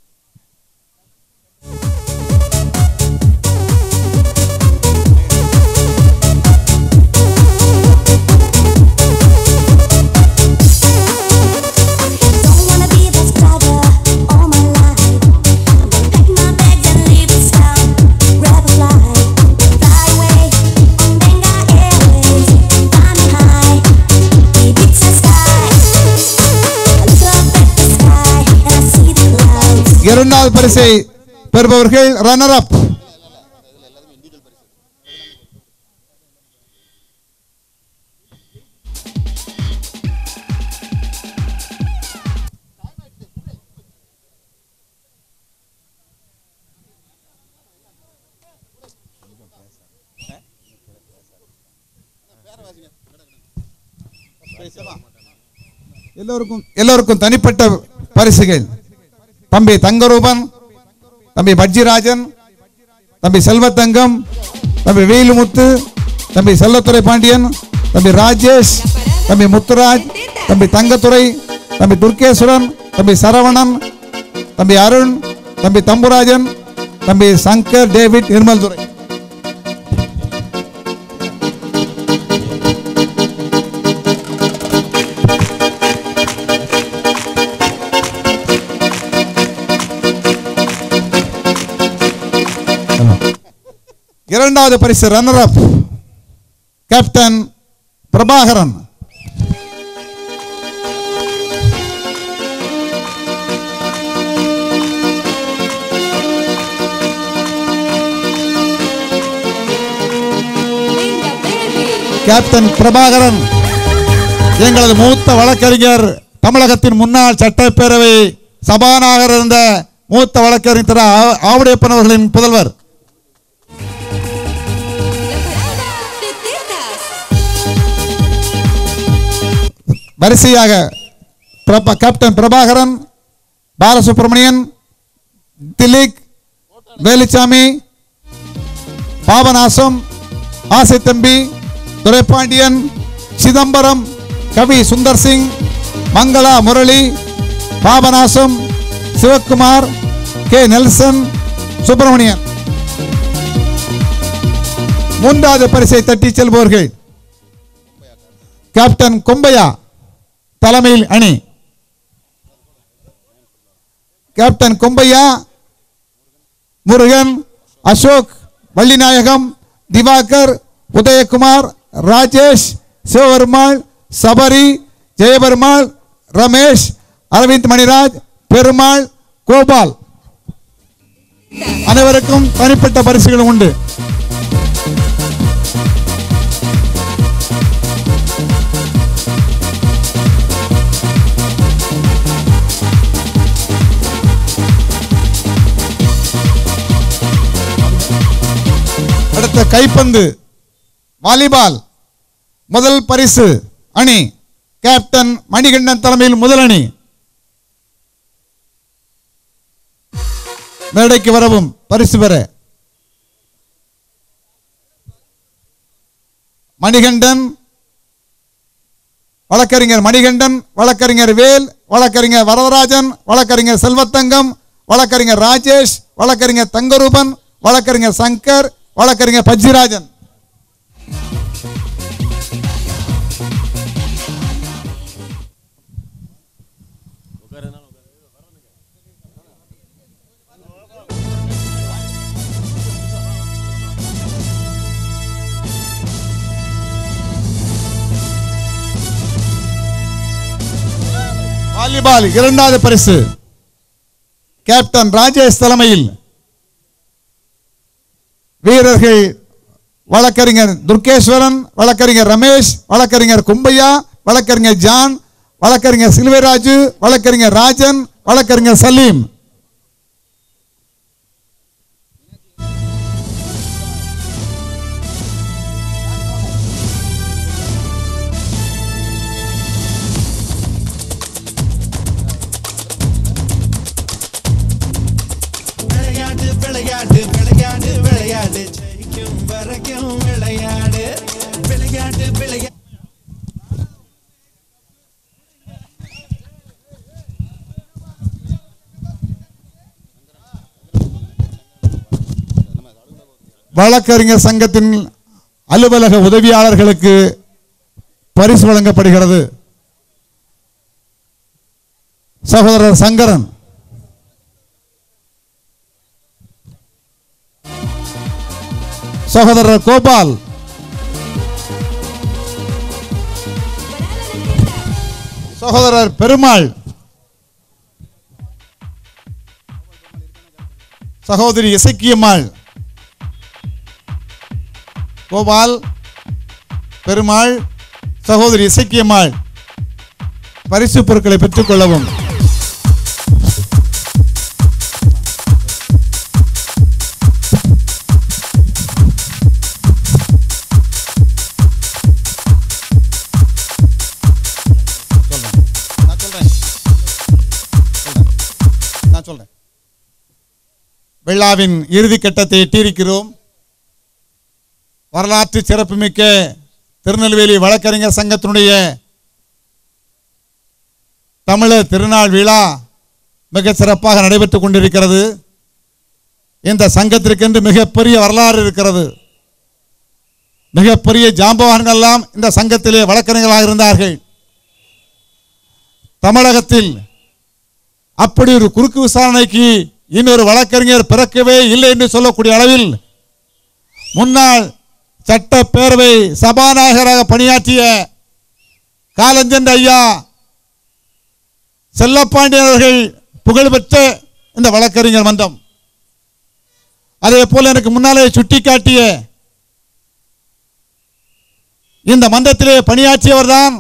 இரண்டாவது பரிசை பெறுபவர்கள் ரன்னர் அப் எல்லோருக்கும் எல்லோருக்கும் தனிப்பட்ட பரிசுகள் தம்பி தங்கரூபன் தம்பி பட்ஜிராஜன் தம்பி செல்வத்தங்கம் தம்பி வேலுமுத்து தம்பி செல்லத்துறை பாண்டியன் தம்பி ராஜேஷ் தம்பி முத்துராஜ் தம்பி தங்கத்துறை தம்பி துர்கேஸ்வரன் தம்பி சரவணன் தம்பி அருண் தம்பி தம்புராஜன் தம்பி சங்கர் டேவிட் நிர்மல் துரை இரண்டாவது பரிசு runner up captain Prabhakaran captain Prabhakaran எங்களது மூத்த வழக்கறிஞர் தமிழகத்தின் முன்னாள் சட்டப்பேரவை சபாநாயகர் இருந்த மூத்த வழக்கறிஞர் திரு ஆ- ஆவுடையப்பன் அவர்களின் புதல்வர் வரிசையாக Prabha captain Prabhakaran Balasubramanian Dilip Veluchamy Papanasam Aasai Thambi Duraipandian Chidambaram Kavi Sundar Singh Mangala Murali Papanasam Sivakumar K Nelson Subramanian மூன்றாவது பரிசை தட்டி செல்பவர்கள் கேப்டன் கொம்பையா தலைமையில் அணி கேப்டன் கொம்பையா முருகன் அசோக் வள்ளிநாயகம் திவாகர் உதயகுமார் ராஜேஷ் சிவபெருமாள் சபரி ஜெயபெருமாள் ரமேஷ் அரவிந்த் மணிராஜ் பெருமாள் கோபால் அனைவருக்கும் தனிப்பட்ட பரிசுகள் உண்டு அடுத்த கைப்பந்து வாலிபால் முதல் பரிசு அணி கேப்டன் மணிகண்டன் தலைமையில் முதல் அணி மேடைக்கு வரவும் பரிசு பெற மணிகண்டன் வழக்கறிஞர் மணிகண்டன் வழக்கறிஞர் வேல் வழக்கறிஞர் வரதராஜன் வழக்கறிஞர் செல்வத்தங்கம் வழக்கறிஞர் ராஜேஷ் வழக்கறிஞர் தங்கரூபன் வழக்கறிஞர் சங்கர் வழக்கறிஞர் பஜ்ஜிராஜன் வாலிபால் இரண்டாவது பரிசு கேப்டன் ராஜேஷ் தலைமையில் வீரர்கள் வழக்கறிஞர் துர்கேஸ்வரன் வழக்கறிஞர் ரமேஷ் வழக்கறிஞர் கும்பையா வழக்கறிஞர் ஜான் வழக்கறிஞர் சில்வராஜு வழக்கறிஞர் ராஜன் வழக்கறிஞர் சலீம் விளையாடு விளையாடு விளையாடு விளையாடு ஜெயிக்கும் வரைக்கும் விளையாடு விளையாடு விளையாடு வழக்கறிஞர் சங்கத்தின் அலுவலக உதவியாளர்களுக்கு பரிசு வழங்கப்படுகிறது சகோதரர் சங்கரன் சகோதரர் கோபால் சகோதரர் பெருமாள் சகோதரி இசக்கியம்மாள் கோபால் பெருமாள் சகோதரி இசக்கியம்மாள் பரிசு பொருட்களை பெற்றுக்கொள்ளவும் நான் சொல்றேன் நான் சொல்றேன் விழாவின் இறுதி கட்டத்தை எட்டியிருக்கிறோம் வரலாற்று சிறப்புமிக்க திருநெல்வேலி வழக்கறிஞர் சங்கத்தினுடைய தமிழர் திருநாள் விழா மிக சிறப்பாக நடைபெற்றுக் கொண்டிருக்கிறது இந்த சங்கத்திற்கென்று மிகப்பெரிய வரலாறு இருக்கிறது மிகப்பெரிய ஜாம்பவான்கள் எல்லாம் இந்த சங்கத்திலே வழக்கறிஞர்களாக இருந்தார்கள் தமிழகத்தில் அப்படி ஒரு குறுக்கு விசாரணைக்கு இன்னொரு வழக்கறிஞர் பிறக்கவே இல்லை என்று சொல்லக்கூடிய அளவில் முன்னாள் சட்டப்பேரவை சபாநாயகராக பணியாற்றிய காலஞ்சென்ற ஐயா செல்லப்பாண்டியன் அவர்கள் புகழ்பெற்ற இந்த வழக்கறிஞர் மன்றம் அதே போல எனக்கு முன்னாலே சுட்டிக்காட்டிய இந்த மன்றத்திலே பணியாற்றியவர்தான்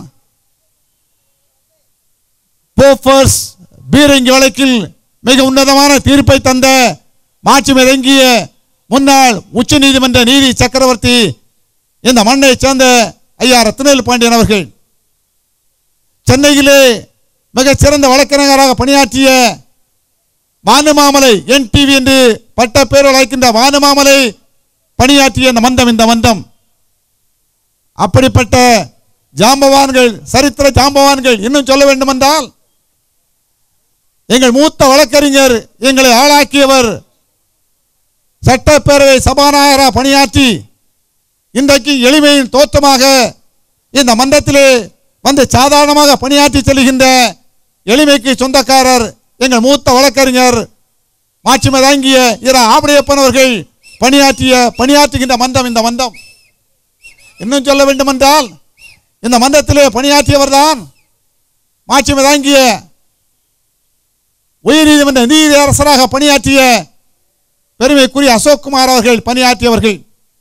போஃபர்ஸ் பீரங்கி வழக்கில் மிக உன்னதமான தீர்ப்பை தந்த மாட்சி இறங்கிய முன்னாள் உச்ச நீதிமன்ற நீதி சக்கரவர்த்தி இந்த மண்ணை சேர்ந்த ஐயா ரத்னவேல் பாண்டியன் அவர்கள் சென்னையிலே மிகச் சிறந்த வழக்கறிஞராக பணியாற்றிய வானுமாமலை என்டிவி என்று பட்ட பேர் அழைக்கின்ற வானுமாமலை பணியாற்றிய இந்த மந்தம் இந்த மந்தம் அப்படிப்பட்ட ஜாம்பவான்கள் சரித்திர ஜாம்பவான்கள் இன்னும் சொல்ல வேண்டுமென்றால் எங்கள் மூத்த வழக்கறிஞர் எங்களை ஆளாக்கியவர் சட்டப்பேரவை சபாநாயகராக பணியாற்றி இன்றைக்கு எளிமையின் தோற்றமாக இந்த மன்றத்திலே வந்து சாதாரணமாக பணியாற்றி செல்கின்ற எளிமைக்கு சொந்தக்காரர் எங்கள் மூத்த வழக்கறிஞர் மாட்சிமை தாங்கிய இர ஆபடையப்பன் அவர்கள் பணியாற்றிய பணியாற்றுகின்ற மன்றம் இந்த மன்றம் இன்னும் சொல்ல வேண்டுமென்றால் இந்த மன்றத்திலே பணியாற்றியவர்தான் மாட்சிமை தாங்கிய உயர்நீதிமன்ற நீதி அரசராக பணியாற்றிய பெருமைக்குரிய அசோக்குமார் அவர்கள் பணியாற்றியவர்கள்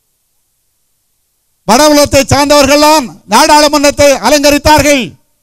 வடபுலத்தை சார்ந்தவர்கள்தான் நாடாளுமன்றத்தை அலங்கரித்தார்கள்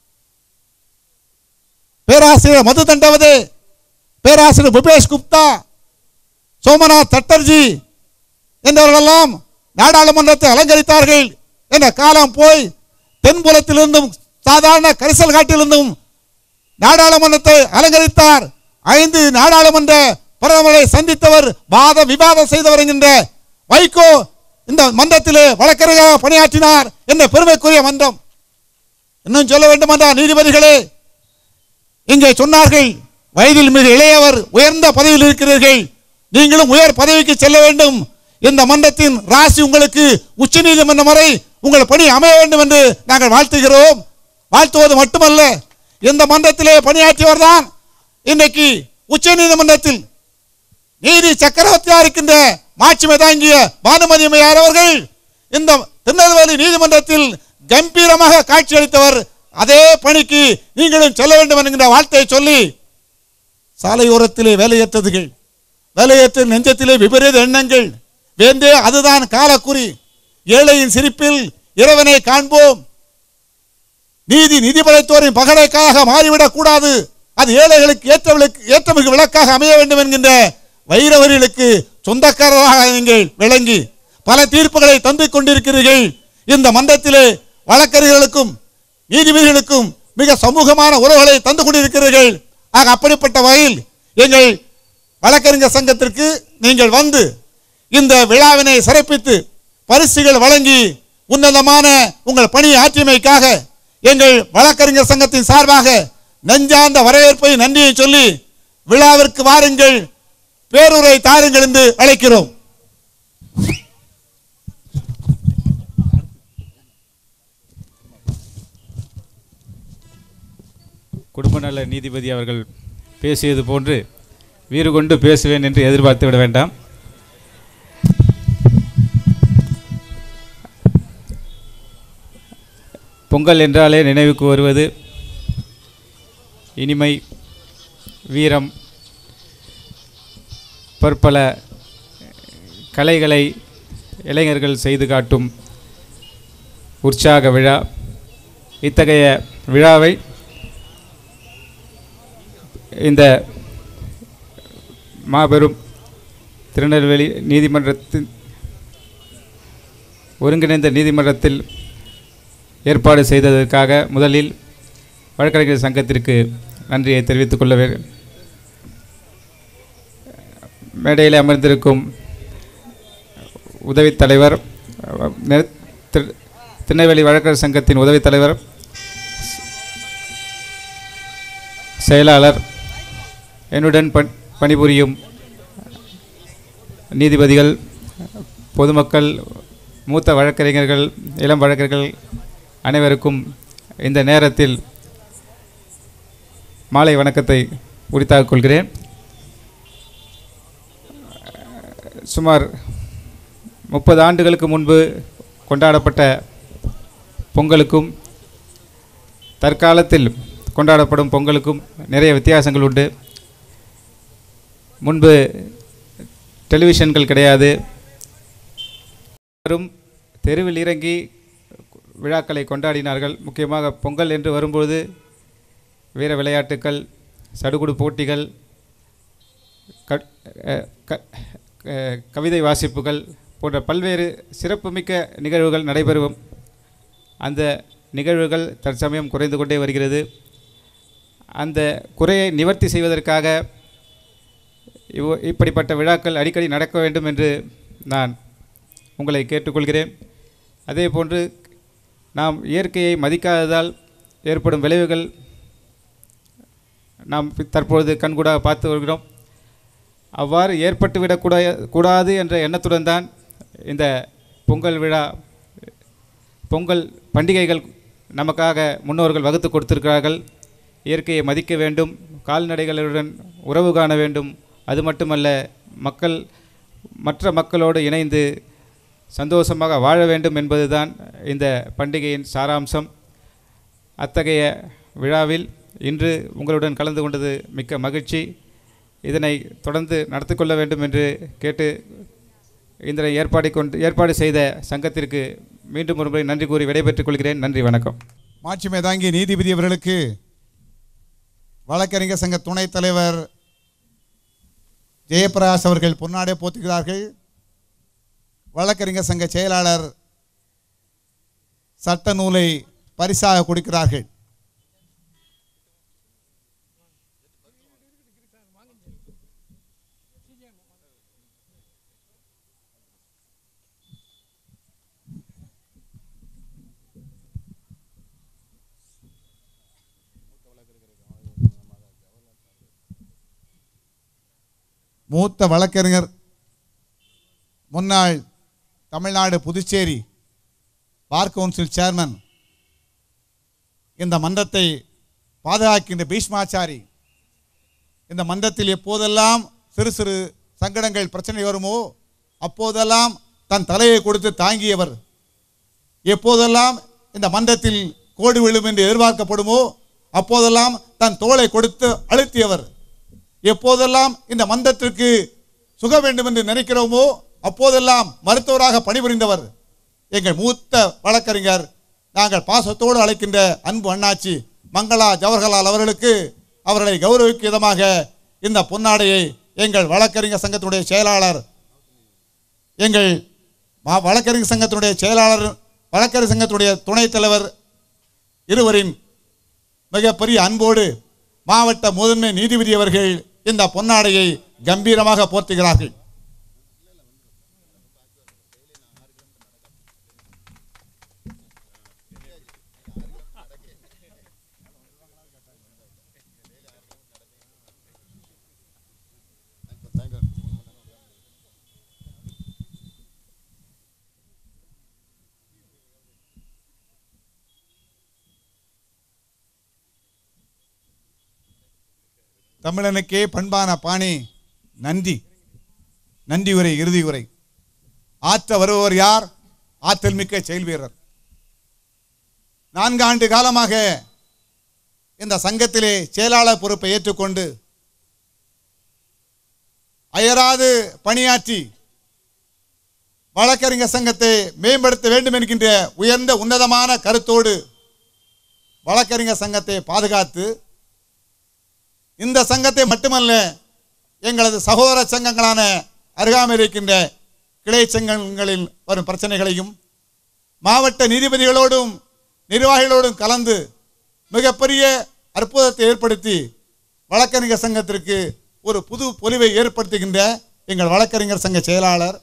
பேராசிரியர் மது தண்டவதே பேராசிரியர் புபேஷ் குப்தா சோமநாத் சட்டர்ஜி என்றவர்களெல்லாம் நாடாளுமன்றத்தை அலங்கரித்தார்கள் என்ற காலம் போய் தென்புலத்திலிருந்தும் சாதாரண கரிசல் காட்டிலிருந்தும் நாடாளுமன்றத்தை அலங்கரித்தார் ஐந்து நாடாளுமன்ற பிரதமரை சந்தித்தவர் வாத விவாதம் செய்தவர் என்கின்ற வைகோ இந்த மன்றத்திலே வழக்கறிஞராக பணியாற்றினார் என்ற பெருமைக்குரிய மன்றம் இன்னும் சொல்ல வேண்டுமென்றால் நீதிபதிகளே இங்கே சொன்னார்கள் வயதில் மிக இளையவர் உயர்ந்த பதவியில் இருக்கிறீர்கள் நீங்களும் உயர் பதவிக்கு செல்ல வேண்டும் இந்த மன்றத்தின் ராசி உங்களுக்கு உச்ச நீதிமன்றம் வரை உங்கள் பணி அமைய வேண்டும் என்று நாங்கள் வாழ்த்துகிறோம் வாழ்த்துவது மட்டுமல்ல இந்த மன்றத்திலே பணியாற்றியவர் தான் இன்றைக்கு உச்ச நீதிமன்றத்தில் நீதி சக்கரவர்த்தியா இருக்கின்ற மாட்சிமை தாங்கிய பானுமதி அம்மையார் அவர்கள் இந்த திருநெல்வேலி நீதிமன்றத்தில் கம்பீரமாக காட்சியளித்தவர் அதே பணிக்கு நீங்களும் செல்ல வேண்டும் என்கின்ற வார்த்தையை சொல்லி சாலையோரத்திலே வேலையற்றதுகள் வேலையற்ற நெஞ்சத்திலே விபரீத எண்ணங்கள் வேந்தே அதுதான் காலக்குறி ஏழையின் சிரிப்பில் இறைவனை காண்போம் நீதி நிதி படைத்தோரின் பகடைக்காக மாறிவிடக் கூடாது அது ஏழைகளுக்கு ஏற்ற விளக்கு ஏற்றமிகு விளக்காக அமைய வேண்டும் என்கின்ற வைரவர்களுக்கு சொந்தக்காரராக நீங்கள் விளங்கி பல தீர்ப்புகளை தந்து கொண்டிருக்கிறீர்கள் இந்த மன்றத்திலே வழக்கறிஞர்களுக்கும் நீதிபதிகளுக்கும் மிக சமூகமான உறவுகளை தந்து கொண்டிருக்கிறீர்கள் ஆக அப்படிப்பட்ட வகையில் எங்கள் வழக்கறிஞர் சங்கத்திற்கு நீங்கள் வந்து இந்த விழாவினை சிறப்பித்து பரிசுகள் வழங்கி உன்னதமான உங்கள் பணி ஆற்றியமைக்காக எங்கள் வழக்கறிஞர் சங்கத்தின் சார்பாக நெஞ்சார்ந்த வரவேற்பை நன்றியை சொல்லி விழாவிற்கு வாருங்கள் பேருரை தாருங்கள் என்று அழைக்கிறோம் குடும்ப நல நீதிபதி அவர்கள் பேசியது போன்று வீறு கொண்டு பேசுவேன் என்று எதிர்பார்த்து விட வேண்டாம் பொங்கல் என்றாலே நினைவுக்கு வருவது இனிமை வீரம் பற்பல கலைகளை இளைஞர்கள் செய்து காட்டும் உற்சாக விழா இத்தகைய விழாவை இந்த மாபெரும் திருநெல்வேலி நீதிமன்றத்தின் ஒருங்கிணைந்த நீதிமன்றத்தில் ஏற்பாடு செய்ததற்காக முதலில் வழக்கறிஞர் சங்கத்திற்கு நன்றியை தெரிவித்துக் கொள்ள வே- மேடையில் அமர்ந்திருக்கும் உதவித் தலைவர் அஹ், நெ- திரு- திருநெல்வேலி வழக்கறிஞர் சங்கத்தின் உதவித் தலைவர் செயலாளர் என்னுடன் பண் பணிபுரியும் நீதிபதிகள் பொதுமக்கள் மூத்த வழக்கறிஞர்கள் இளம் வழக்கறிஞர்கள் அனைவருக்கும் இந்த நேரத்தில் மாலை வணக்கத்தை உரித்தாக்கிக் கொள்கிறேன் சுமார் முப்பது ஆண்டுகளுக்கு முன்பு கொண்டாடப்பட்ட பொங்கலுக்கும் தற்காலத்தில் கொண்டாடப்படும் பொங்கலுக்கும் நிறைய வித்தியாசங்கள் உண்டு முன்பு டெலிவிஷன்கள் கிடையாது வரும் தெருவில் இறங்கி விழாக்களை கொண்டாடினார்கள் முக்கியமாக பொங்கல் என்று வரும்பொழுது வீர விளையாட்டுக்கள் சடுகுடு போட்டிகள் க- அஹ் க- அஹ் கவிதை வாசிப்புகள் போன்ற பல்வேறு சிறப்புமிக்க நிகழ்வுகள் நடைபெறும் அந்த நிகழ்வுகள் தற்சமயம் குறைந்து கொண்டே வருகிறது அந்த குறையை நிவர்த்தி செய்வதற்காக இவ் இப்படிப்பட்ட விழாக்கள் அடிக்கடி நடக்க வேண்டும் என்று நான் உங்களை கேட்டுக்கொள்கிறேன் அதே போன்று நாம் இயற்கையை மதிக்காததால் ஏற்படும் விளைவுகள் நாம் பி- தற்பொழுது கண்கூடாக பார்த்து வருகிறோம் அவ்வாறு ஏற்பட்டுவிடக்கூடா கூடாது என்ற எண்ணத்துடன் தான் இந்த பொங்கல் விழா பொங்கல் பண்டிகைகள் நமக்காக முன்னோர்கள் வகுத்து கொடுத்திருக்கிறார்கள் இயற்கையை மதிக்க வேண்டும் கால்நடைகளுடன் உறவு காண வேண்டும் அது மட்டுமல்ல மக்கள் மற்ற மக்களோடு இணைந்து சந்தோஷமாக வாழ வேண்டும் என்பதுதான் இந்த பண்டிகையின் சாராம்சம் அத்தகைய விழாவில் இன்று உங்களுடன் கலந்து கொண்டது மிக்க மகிழ்ச்சி இதனை தொடர்ந்து நடத்தி கொள்ள வேண்டும் என்று கேட்டு இந்த ஏற்பாடு கொண்டு ஏற்பாடு செய்த சங்கத்திற்கு மீண்டும் ஒரு முறை நன்றி கூறி விடைபெற்றுக் கொள்கிறேன் நன்றி வணக்கம் மாட்சிமை தாங்கிய நீதிபதி அவர்களுக்கு வழக்கறிஞர் சங்க துணைத் தலைவர் ஜெயபிரகாஷ் அவர்கள் பொன்னாடை போத்துகிறார்கள் வழக்கறிஞர் சங்க செயலாளர் சட்ட நூலை பரிசாக கொடுக்கிறார்கள் மூத்த வழக்கறிஞர் முன்னாள் Tamil Nadu Puducherry bar council chairman இந்த மன்றத்தை பாதுகாக்கின்ற பீஷ்மாச்சாரி இந்த மன்றத்தில் எப்போதெல்லாம் சிறு சிறு சங்கடங்கள் பிரச்சனை வருமோ அப்போதெல்லாம் தன் தலையை கொடுத்து தாங்கியவர் எப்போதெல்லாம் இந்த மன்றத்தில் கோடு விழும் என்று எதிர்பார்க்கப்படுமோ அப்போதெல்லாம் தன் தோளை கொடுத்து அழுத்தியவர் எப்போதெல்லாம் இந்த மன்றத்திற்கு சுக வேண்டும் என்று நினைக்கிறோமோ அப்போதெல்லாம் மருத்துவராக பணிபுரிந்தவர் எங்கள் மூத்த வழக்கறிஞர் நாங்கள் பாசத்தோடு அழைக்கின்ற அன்பு அண்ணாச்சி மங்களா ஜவஹர்லால் அவர்களுக்கு அவர்களை கௌரவிக்கும் விதமாக இந்த பொன்னாடையை எங்கள் வழக்கறிஞர் சங்கத்தினுடைய செயலாளர் எங்கள் மா வழக்கறிஞர் சங்கத்தினுடைய செயலாளர் வழக்கறிஞர் சங்கத்தினுடைய துணைத் தலைவர் இருவரின் மிகப்பெரிய அன்போடு மாவட்ட முதன்மை நீதிபதி அவர்கள் இந்த பொன்னாடையை கம்பீரமாக போர்த்துகிறார்கள் தமிழனுக்கே பண்பான பாணி நன்றி நன்றி உரை இறுதி உரை ஆற்ற வருபவர் யார் ஆற்றல் மிக்க செயல் வீரர் நான்காண்டு காலமாக இந்த சங்கத்திலே செயலாளர் பொறுப்பை ஏற்றுக்கொண்டு அயராது பணியாற்றி வழக்கறிஞர் சங்கத்தை மேம்படுத்த வேண்டும் என்கின்ற உயர்ந்த உன்னதமான கருத்தோடு வழக்கறிஞர் சங்கத்தை பாதுகாத்து இந்த சங்கத்தை மட்டுமல்ல எங்களது சகோதர சங்கங்களான அருகாமையில் இருக்கின்ற கிளை சங்கங்களில் வரும் பிரச்சனைகளையும் மாவட்ட நீதிபதிகளோடும் நிர்வாகிகளோடும் கலந்து மிகப்பெரிய அற்புதத்தை ஏற்படுத்தி வழக்கறிஞர் சங்கத்திற்கு ஒரு புது பொலிவை ஏற்படுத்துகின்ற எங்கள் வழக்கறிஞர் சங்க செயலாளர்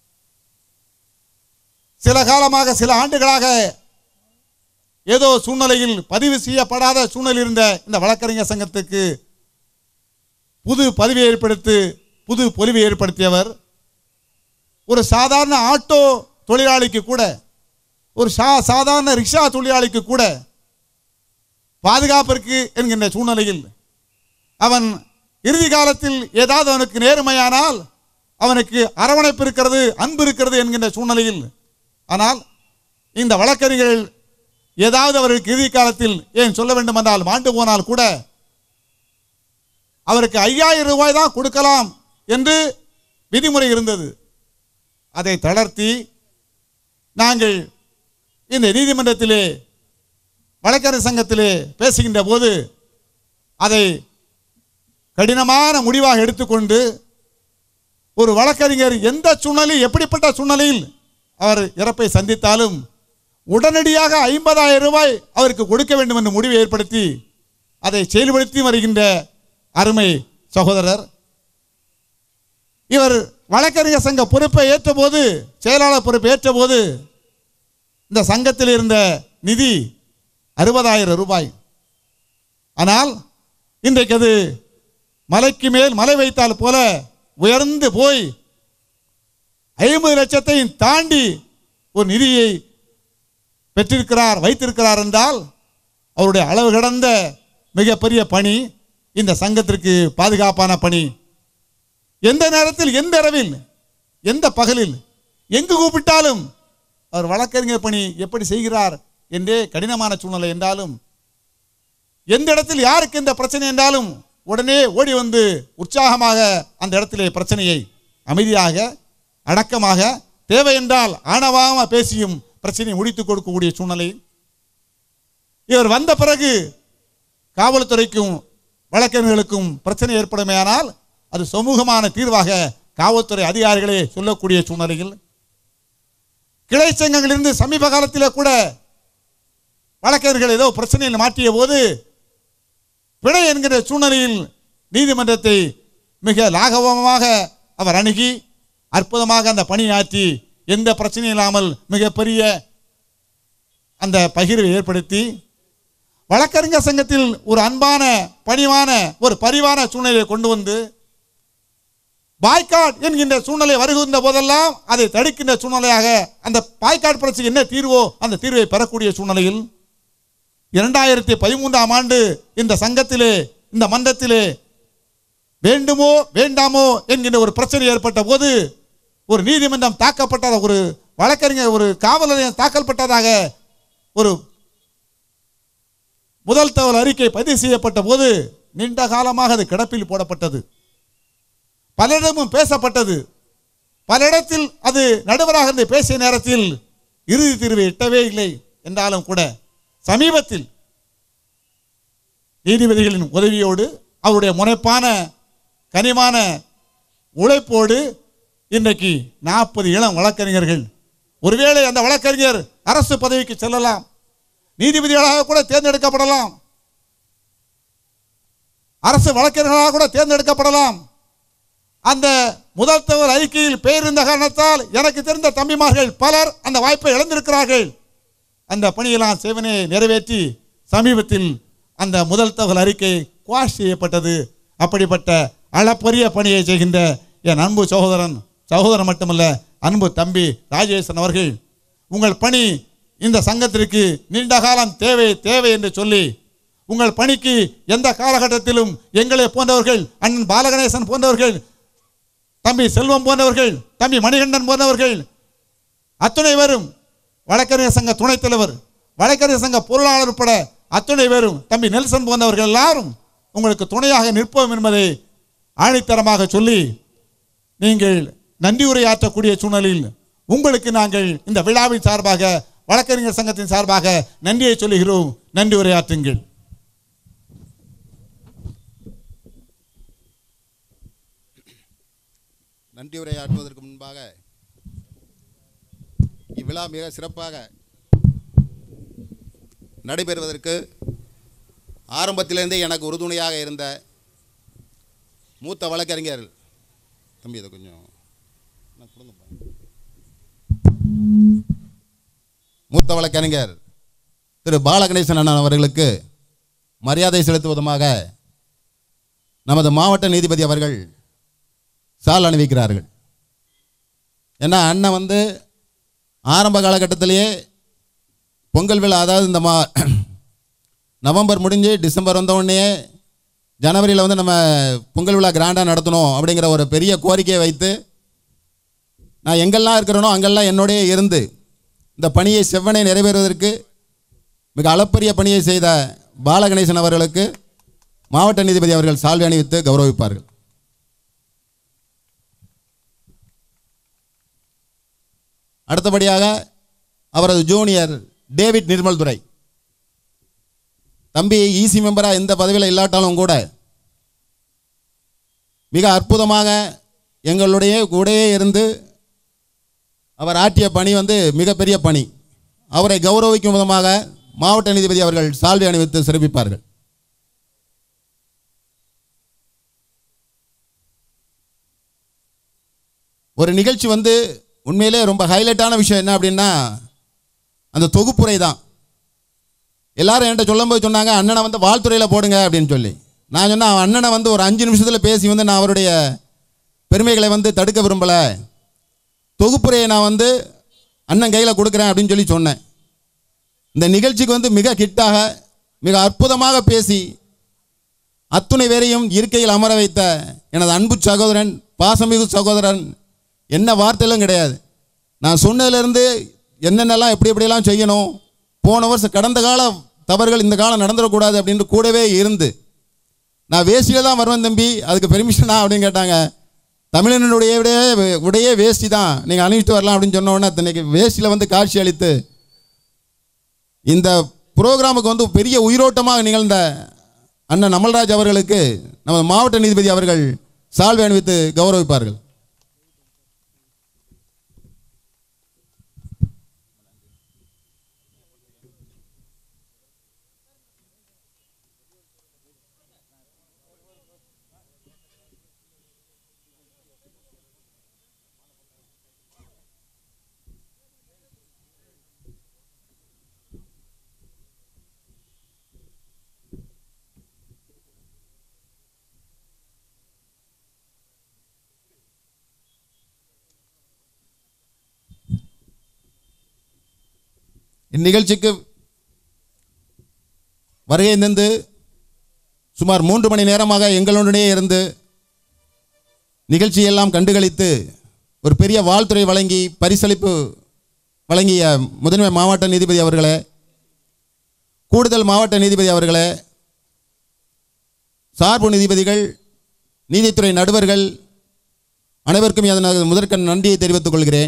சில காலமாக சில ஆண்டுகளாக ஏதோ சூழ்நிலையில் பதிவு செய்யப்படாத சூழ்நிலை இருந்த இந்த வழக்கறிஞர் சங்கத்துக்கு புது பதிவை ஏற்படுத்தி புது பொலிவை ஏற்படுத்தியவர் ஒரு சாதாரண ஆட்டோ தொழிலாளிக்கு கூட ஒரு சா சாதாரண ரிக்ஷா தொழிலாளிக்கு கூட பாதுகாப்பிற்கு என்கின்ற சூழ்நிலையில் அவன் இறுதி காலத்தில் ஏதாவது அவனுக்கு நேர்மையானால் அவனுக்கு அரவணைப்பு இருக்கிறது அன்பு இருக்கிறது என்கின்ற சூழ்நிலையில் ஆனால் இந்த வழக்கறிஞர்கள் ஏதாவது அவருக்கு இறுதி காலத்தில் ஏன் சொல்ல வேண்டுமென்றால் மாண்டு போனால் கூட அவருக்கு ஐயாயிரம் ரூபாய் தான் கொடுக்கலாம் என்று விதிமுறை இருந்தது அதை தளர்த்தி நாங்கள் இந்த நீதிமன்றத்திலே வழக்கறிஞர் சங்கத்திலே பேசுகின்ற போது அதை கடினமான முடிவாக எடுத்துக்கொண்டு ஒரு வழக்கறிஞர் எந்த சூழ்நிலையில் எப்படிப்பட்ட சூழ்நிலையில் அவர் இறப்பை சந்தித்தாலும் உடனடியாக ஐம்பதாயிரம் ரூபாய் அவருக்கு கொடுக்க வேண்டும் என்று முடிவை ஏற்படுத்தி அதை செயல்படுத்தி வருகின்ற அருமை சகோதரர் இவர் வழக்கறிஞர் சங்க பொறுப்பை ஏற்றபோது செயலாளர் பொறுப்பை ஏற்றபோது இந்த சங்கத்தில் இருந்த நிதி அறுபதாயிரம் ரூபாய் ஆனால் இன்றைக்கு அது மலைக்கு மேல் மலை வைத்தால் போல உயர்ந்து போய் ஐம்பது லட்சத்தையும் தாண்டி ஒரு நிதியை பெற்றிருக்கிறார் வைத்திருக்கிறார் என்றால் அவருடைய அளவு கடந்த மிகப்பெரிய பணி இந்த சங்கத்திற்கு பாதுகாப்பான பணி எந்த நேரத்தில் எந்த இரவில் எந்த பகலில் எங்கு கூப்பிட்டாலும் அவர் வழக்கறிஞர் பணி எப்படி செய்கிறார் என்றே கடினமான சூழ்நிலை என்றாலும் எந்த இடத்தில் யாருக்கு இந்த பிரச்சனை என்றாலும் உடனே ஓடி வந்து உற்சாகமாக அந்த இடத்திலே பிரச்சனையை அமைதியாக அடக்கமாக தேவை என்றால் ஆணவமாக பேசியும் பிரச்சனையை முடித்துக் கொடுக்கக்கூடிய சூழ்நிலை இவர் வந்த பிறகு காவல்துறைக்கும் வழக்கறிஞர்களுக்கும் பிரச்சனை ஏற்படுமேயானால் அது சமூகமான தீர்வாக காவல்துறை அதிகாரிகளே சொல்லக்கூடிய சூழ்நிலையில் கிளை சங்கங்களிலிருந்து சமீப காலத்திலே கூட வழக்கறிஞர்கள் ஏதோ பிரச்சனையில் மாற்றிய போது பிழை என்கிற சூழ்நிலையில் நீதிமன்றத்தை மிக லாகவமாக அவர் அணுகி அற்புதமாக அந்த பணியாற்றி எந்த பிரச்சனையும் இல்லாமல் மிகப்பெரிய அந்த பகிர்வை ஏற்படுத்தி வழக்கறிஞர் சங்கத்தில் ஒரு அன்பான பணிவான ஒரு பரிவான சூழ்நிலையை கொண்டு வந்து பாய்காட் என்கின்ற சூழ்நிலை வருகின்ற போதெல்லாம் அதை தடுக்கின்ற சூழ்நிலையாக அந்த பாய்காட் பிரச்சனை என்ன தீர்வோ அந்த தீர்வை பெறக்கூடிய சூழ்நிலையில் இரண்டாயிரத்தி பதிமூன்றாம் ஆண்டு இந்த சங்கத்திலே இந்த மன்றத்திலே வேண்டுமோ வேண்டாமோ என்கின்ற ஒரு பிரச்சனை ஏற்பட்ட போது ஒரு நீதிமன்றம் தாக்கப்பட்ட ஒரு வழக்கறிஞர் ஒரு காவல் நிலையம் தாக்கப்பட்டதாக ஒரு முதல் தகவல் அறிக்கை பதிவு செய்யப்பட்ட போது நீண்ட காலமாக அது கிடப்பில் போடப்பட்டது பலரிடமும் பேசப்பட்டது பல இடத்தில் அது நடுவராக இருந்து பேசிய நேரத்தில் இறுதி தீர்வை எட்டவே இல்லை என்றாலும் கூட சமீபத்தில் நீதிபதிகளின் உதவியோடு அவருடைய முனைப்பான கனிமான உழைப்போடு இன்றைக்கு நாற்பது இளம் வழக்கறிஞர்கள் ஒருவேளை அந்த வழக்கறிஞர் அரசு பதவிக்கு செல்லலாம் நீதிபதிகளாக கூட தேர்ந்தெடுக்கப்படலாம் அரசு வழக்கறிஞர்களாக கூட தேர்ந்தெடுக்கப்படலாம் அந்த முதல் தகவல் அறிக்கையில் பெயர் இருந்த காரணத்தால் எனக்கு தெரிந்த தம்பிமார்கள் பலர் அந்த வாய்ப்பை இழந்திருக்கிறார்கள் அந்த பணியெல்லாம் சேவனை நிறைவேற்றி சமீபத்தில் அந்த முதல் தகவல் அறிக்கை குவாஷ் செய்யப்பட்டது அப்படிப்பட்ட அளப்பரிய பணியை செய்கின்ற என் அன்பு சகோதரன் சகோதரன் மட்டுமல்ல அன்பு தம்பி ராஜேசன் அவர்கள் உங்கள் பணி இந்த சங்கத்திற்கு நீண்ட காலம் தேவை தேவை என்று சொல்லி உங்கள் பணிக்கு எந்த காலகட்டத்திலும் எங்களை போன்றவர்கள் அண்ணன் பாலகணேசன் போன்றவர்கள் தம்பி செல்வம் போன்றவர்கள் தம்பி மணிகண்டன் போன்றவர்கள் அத்துணை பேரும் வழக்கறிஞர் சங்க துணைத் தலைவர் வழக்கறிஞர் சங்க பொருளாளர் உட்பட அத்துணை பேரும் தம்பி நெல்சன் போன்றவர்கள் எல்லாரும் உங்களுக்கு துணையாக நிற்போம் என்பதை ஆணித்தரமாக சொல்லி நீங்கள் நன்றி உரையாற்றக்கூடிய சூழ்நிலையில் உங்களுக்கு நாங்கள் இந்த விழாவின் சார்பாக வழக்கறிஞர் சங்கத்தின் சார்பாக நன்றியை சொல்லுகிறோம் நன்றி உரையாற்றுங்கள் நன்றி உரையாற்றுவதற்கு முன்பாக இவ்விழா மிக சிறப்பாக நடைபெறுவதற்கு ஆரம்பத்திலிருந்தே எனக்கு உறுதுணையாக இருந்த மூத்த வழக்கறிஞர் தம்பி இதை கொஞ்சம் நான் கொடுங்கப்பா. மூத்த வழக்கறிஞர் திரு பாலகணேசன் அண்ணன் அவர்களுக்கு மரியாதை செலுத்துவதுமாக நமது மாவட்ட நீதிபதி அவர்கள் சால் அணிவிக்கிறார்கள் ஏன்னா அண்ணன் வந்து ஆரம்ப காலகட்டத்திலேயே பொங்கல் விழா அதாவது இந்த மா நவம்பர் முடிஞ்சு டிசம்பர் வந்த உடனே ஜனவரியில் வந்து நம்ம பொங்கல் விழா கிராண்டாக நடத்தணும் அப்படிங்கிற ஒரு பெரிய கோரிக்கையை வைத்து நான் எங்கெல்லாம் இருக்கிறேனோ அங்கெல்லாம் என்னோடயே இருந்து இந்த பணியை செவ்வனை நிறைவேறுவதற்கு மிக அளப்பரிய பணியை செய்த பாலகணேசன் அவர்களுக்கு மாவட்ட நீதிபதி அவர்கள் சால்வை அணிவித்து கௌரவிப்பார்கள் அடுத்தபடியாக அவரது ஜூனியர் டேவிட் நிர்மல் துரை தம்பி ஈசி மெம்பராக எந்த பதவியில் இல்லாட்டாலும் கூட மிக அற்புதமாக எங்களுடைய கூடயே இருந்து அவர் ஆற்றிய பணி வந்து மிகப்பெரிய பணி அவரை கௌரவிக்கும் விதமாக மாவட்ட நீதிபதி அவர்கள் சால்வை அணிவித்து சிறப்பிப்பார்கள் ஒரு நிகழ்ச்சி வந்து உண்மையிலே ரொம்ப ஹைலைட்டான விஷயம் என்ன அப்படின்னா அந்த தொகுப்புரை தான் எல்லாரும் என்கிட்ட சொல்லும்போது சொன்னாங்க அண்ணனை வந்து வாழ்த்துறையில் போடுங்க அப்படின்னு சொல்லி நான் சொன்னேன் அவன் அண்ணனை வந்து ஒரு அஞ்சு நிமிஷத்தில் பேசி வந்து நான் அவருடைய பெருமைகளை வந்து தடுக்க விரும்பலை தொகுப்புரையை நான் வந்து அண்ணன் கையில் கொடுக்குறேன் அப்படின்னு சொல்லி சொன்னேன் இந்த நிகழ்ச்சிக்கு வந்து மிக கிட்டாக மிக அற்புதமாக பேசி அத்துணை பேரையும் இருக்கையில் அமர வைத்த எனது அன்பு சகோதரன் பாசமிகு சகோதரன் என்ன வார்த்தையிலும் கிடையாது நான் சொன்னதிலிருந்து என்னென்னலாம் எப்படி எப்படியெல்லாம் செய்யணும் போன வருஷம் கடந்த கால தவறுகள் இந்த காலம் நடந்துடக்கூடாது அப்படின்ட்டு கூடவே இருந்து நான் வேஷ்டியில் தான் வருவேன் தம்பி அதுக்கு பெர்மிஷனா அப்படின்னு கேட்டாங்க தமிழனுடைய உடைய உடைய வேஷ்டி தான் நீங்கள் அணிவிட்டு வரலாம் அப்படின்னு சொன்ன உடனே இன்னைக்கு வேஷ்டியில் வந்து காட்சி அளித்து இந்த புரோகிராமுக்கு வந்து பெரிய உயிரோட்டமாக நிகழ்ந்த அண்ணன் அமல்ராஜ் அவர்களுக்கு நமது மாவட்ட நீதிபதி அவர்கள் சால்வை அணிவித்து கௌரவிப்பார்கள் இந்நிகழ்ச்சிக்கு வருகை தந்து சுமார் மூன்று மணி நேரமாக எங்களுடனே இருந்து நிகழ்ச்சியெல்லாம் கண்டுகளித்து ஒரு பெரிய வாழ்த்துறை வழங்கி பரிசளிப்பு வழங்கிய முதன்மை மாவட்ட நீதிபதி அவர்களே கூடுதல் மாவட்ட நீதிபதி அவர்களே சார்பு நீதிபதிகள் நீதித்துறை நடுவர்கள் அனைவருக்கும் எனது முதற்கண் நன்றியை தெரிவித்துக் கொள்கிறேன்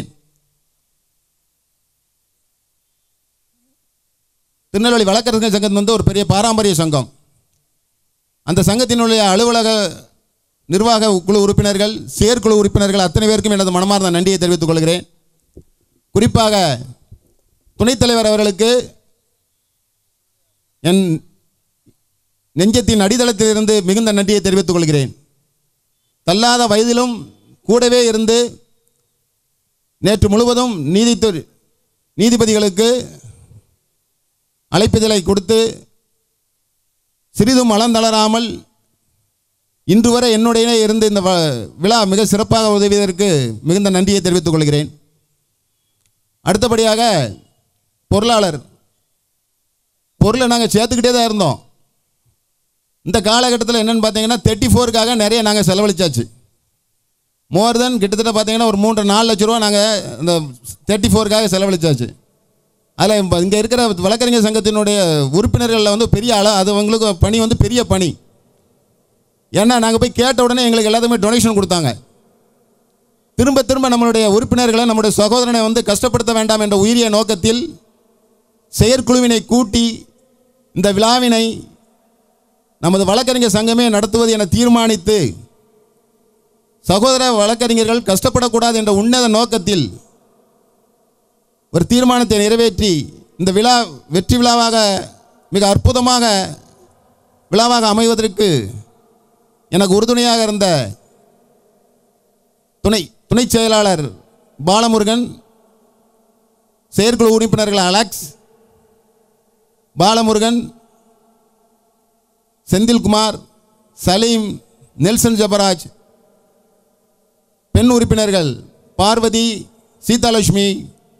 திருநெல்வேலி வழக்கறிஞர் சங்கம் வந்து ஒரு பெரிய பாரம்பரிய சங்கம் அந்த சங்கத்தினுடைய அலுவலக நிர்வாக குழு உறுப்பினர்கள் செயற்குழு உறுப்பினர்கள் அத்தனை பேருக்கும் எனது மனமார்ந்த நன்றியை தெரிவித்துக் கொள்கிறேன் குறிப்பாக துணைத் தலைவர் அவர்களுக்கு என் நெஞ்சத்தின் அடித்தளத்திலிருந்து மிகுந்த நன்றியை தெரிவித்துக் கொள்கிறேன் தள்ளாத வயதிலும் கூடவே இருந்து நேற்று முழுவதும் நீதித்துறை நீதிபதிகளுக்கு அழைப்பிதழை கொடுத்து சிறிதும் மலர்ந்தளராமல் இன்று வரை என்னுடைய இருந்து இந்த வ- விழா மிக சிறப்பாக உதவியதற்கு மிகுந்த நன்றியை தெரிவித்துக் கொள்கிறேன் அடுத்தபடியாக பொருளாளர் பொருளை நாங்கள் சேர்த்துக்கிட்டே தான் இருந்தோம் இந்த காலகட்டத்தில் என்னென்னு பார்த்தீங்கன்னா தேர்ட்டி ஃபோருக்காக நிறைய நாங்கள் செலவழிச்சாச்சு மோர் தென் கிட்டத்தட்ட பார்த்தீங்கன்னா ஒரு மூன்று நாலு லட்ச ரூபா நாங்கள் இந்த தேர்ட்டி ஃபோருக்காக செலவழிச்சாச்சு அதில் இப்போ இங்கே இருக்கிற வழக்கறிஞர் சங்கத்தினுடைய உறுப்பினர்களில் வந்து பெரிய அள அது அவங்களுக்கு பணி வந்து பெரிய பணி ஏன்னா நாங்கள் போய் கேட்ட உடனே எங்களுக்கு எல்லாத்துக்குமே டொனேஷன் கொடுத்தாங்க திரும்ப திரும்ப நம்மளுடைய உறுப்பினர்களை நம்முடைய சகோதரனை வந்து கஷ்டப்படுத்த வேண்டாம் என்ற உயரிய நோக்கத்தில் செயற்குழுவினை கூட்டி இந்த விழாவினை நமது வழக்கறிஞர் சங்கமே நடத்துவது என தீர்மானித்து சகோதர வழக்கறிஞர்கள் கஷ்டப்படக்கூடாது என்ற உன்னத நோக்கத்தில் ஒரு தீர்மானத்தை நிறைவேற்றி இந்த விழா வெற்றி விழாவாக மிக அற்புதமாக விழாவாக அமைவதற்கு எனக்கு உறுதுணையாக இருந்த துணை துணை செயலாளர் பாலமுருகன் செயற்குழு உறுப்பினர்கள் அலெக்ஸ் பாலமுருகன் செந்தில்குமார் சலீம் நெல்சன் ஜபராஜ் பெண் உறுப்பினர்கள் பார்வதி சீதாலட்சுமி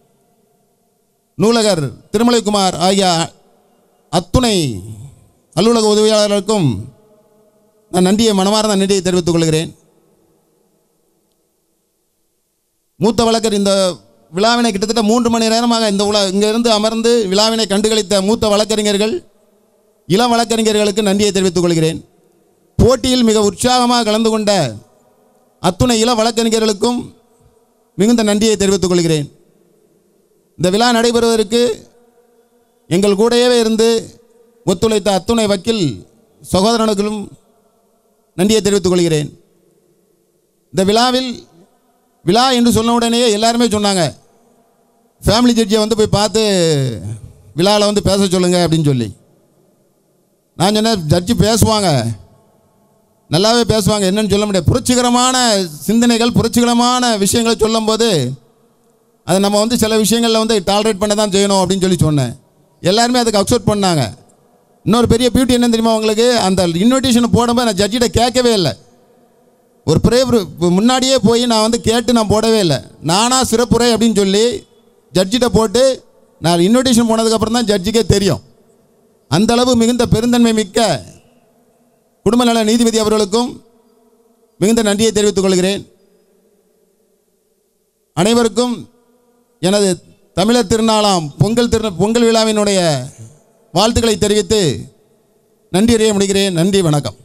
நூலகர் திருமலைக்குமார் ஆகிய அத்துணை அலுவலக உதவியாளர்களுக்கும் நான் நன்றியை மனமார்ந்த நன்றியை தெரிவித்துக் கொள்கிறேன் மூத்த வழக்கர் இந்த விழாவினை கிட்டத்தட்ட மூன்று மணி நேரமாக இந்த உலா இங்கிருந்து அமர்ந்து விழாவினை கண்டுகளித்த மூத்த வழக்கறிஞர்கள் இளம் வழக்கறிஞர்களுக்கு நன்றியை தெரிவித்துக் கொள்கிறேன் போட்டியில் மிக உற்சாகமாக கலந்து கொண்ட அத்துணை இள வழக்கறிஞர்களுக்கும் மிகுந்த நன்றியை தெரிவித்துக் கொள்கிறேன் இந்த விழா நடைபெறுவதற்கு எங்கள் கூடவே இருந்து ஒத்துழைத்த அத்துணை வக்கீல் சகோதரனுக்கும் நன்றியை தெரிவித்துக் கொள்கிறேன் இந்த விழாவில் விழா என்று சொன்ன உடனேயே எல்லாருமே சொன்னாங்க ஃபேமிலி ஜட்ஜியை வந்து போய் பார்த்து விழாவில் வந்து பேச சொல்லுங்க அப்படின்னு சொல்லி நான் சொன்னேன் ஜட்ஜி பேசுவாங்க நல்லாவே பேசுவாங்க என்னன்னு சொல்ல முடியாது புரட்சிகரமான சிந்தனைகள் புரட்சிகரமான விஷயங்களை சொல்லும்போது அதை நம்ம வந்து சில விஷயங்களில் வந்து டாலரேட் பண்ண தான் செய்யணும் அப்படின்னு சொல்லி சொன்னேன் எல்லாருமே அதுக்கு அக்செப்ட் பண்ணாங்க இன்னொரு பெரிய பியூட்டி என்ன தெரியுமா உங்களுக்கு அந்த இன்விடேஷன் போடும்போது நான் ஜட்ஜிட்ட கேட்கவே இல்லை ஒரு ப்ரே முன்னாடியே போய் நான் வந்து கேட்டு நான் போடவே இல்லை நானாக சிறப்புரை அப்படின்னு சொல்லி ஜட்ஜிட்ட போட்டு நான் இன்விடேஷன் போனதுக்கப்புறம் தான் ஜட்ஜிக்கே தெரியும் அந்த அளவு மிகுந்த பெருந்தன்மை மிக்க குடும்ப நல நீதிபதி அவர்களுக்கும் மிகுந்த நன்றியை தெரிவித்துக் கொள்கிறேன் அனைவருக்கும் எனது தமிழர் திருநாளாம் பொங்கல் திரு பொங்கல் விழாவினுடைய வாழ்த்துக்களை தெரிவித்து நன்றி அறிய முடிகிறேன் நன்றி வணக்கம்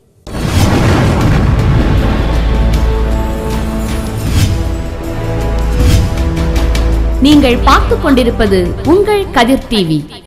நீங்கள் பார்த்துக் கொண்டிருப்பது உங்கள் கதிர் டிவி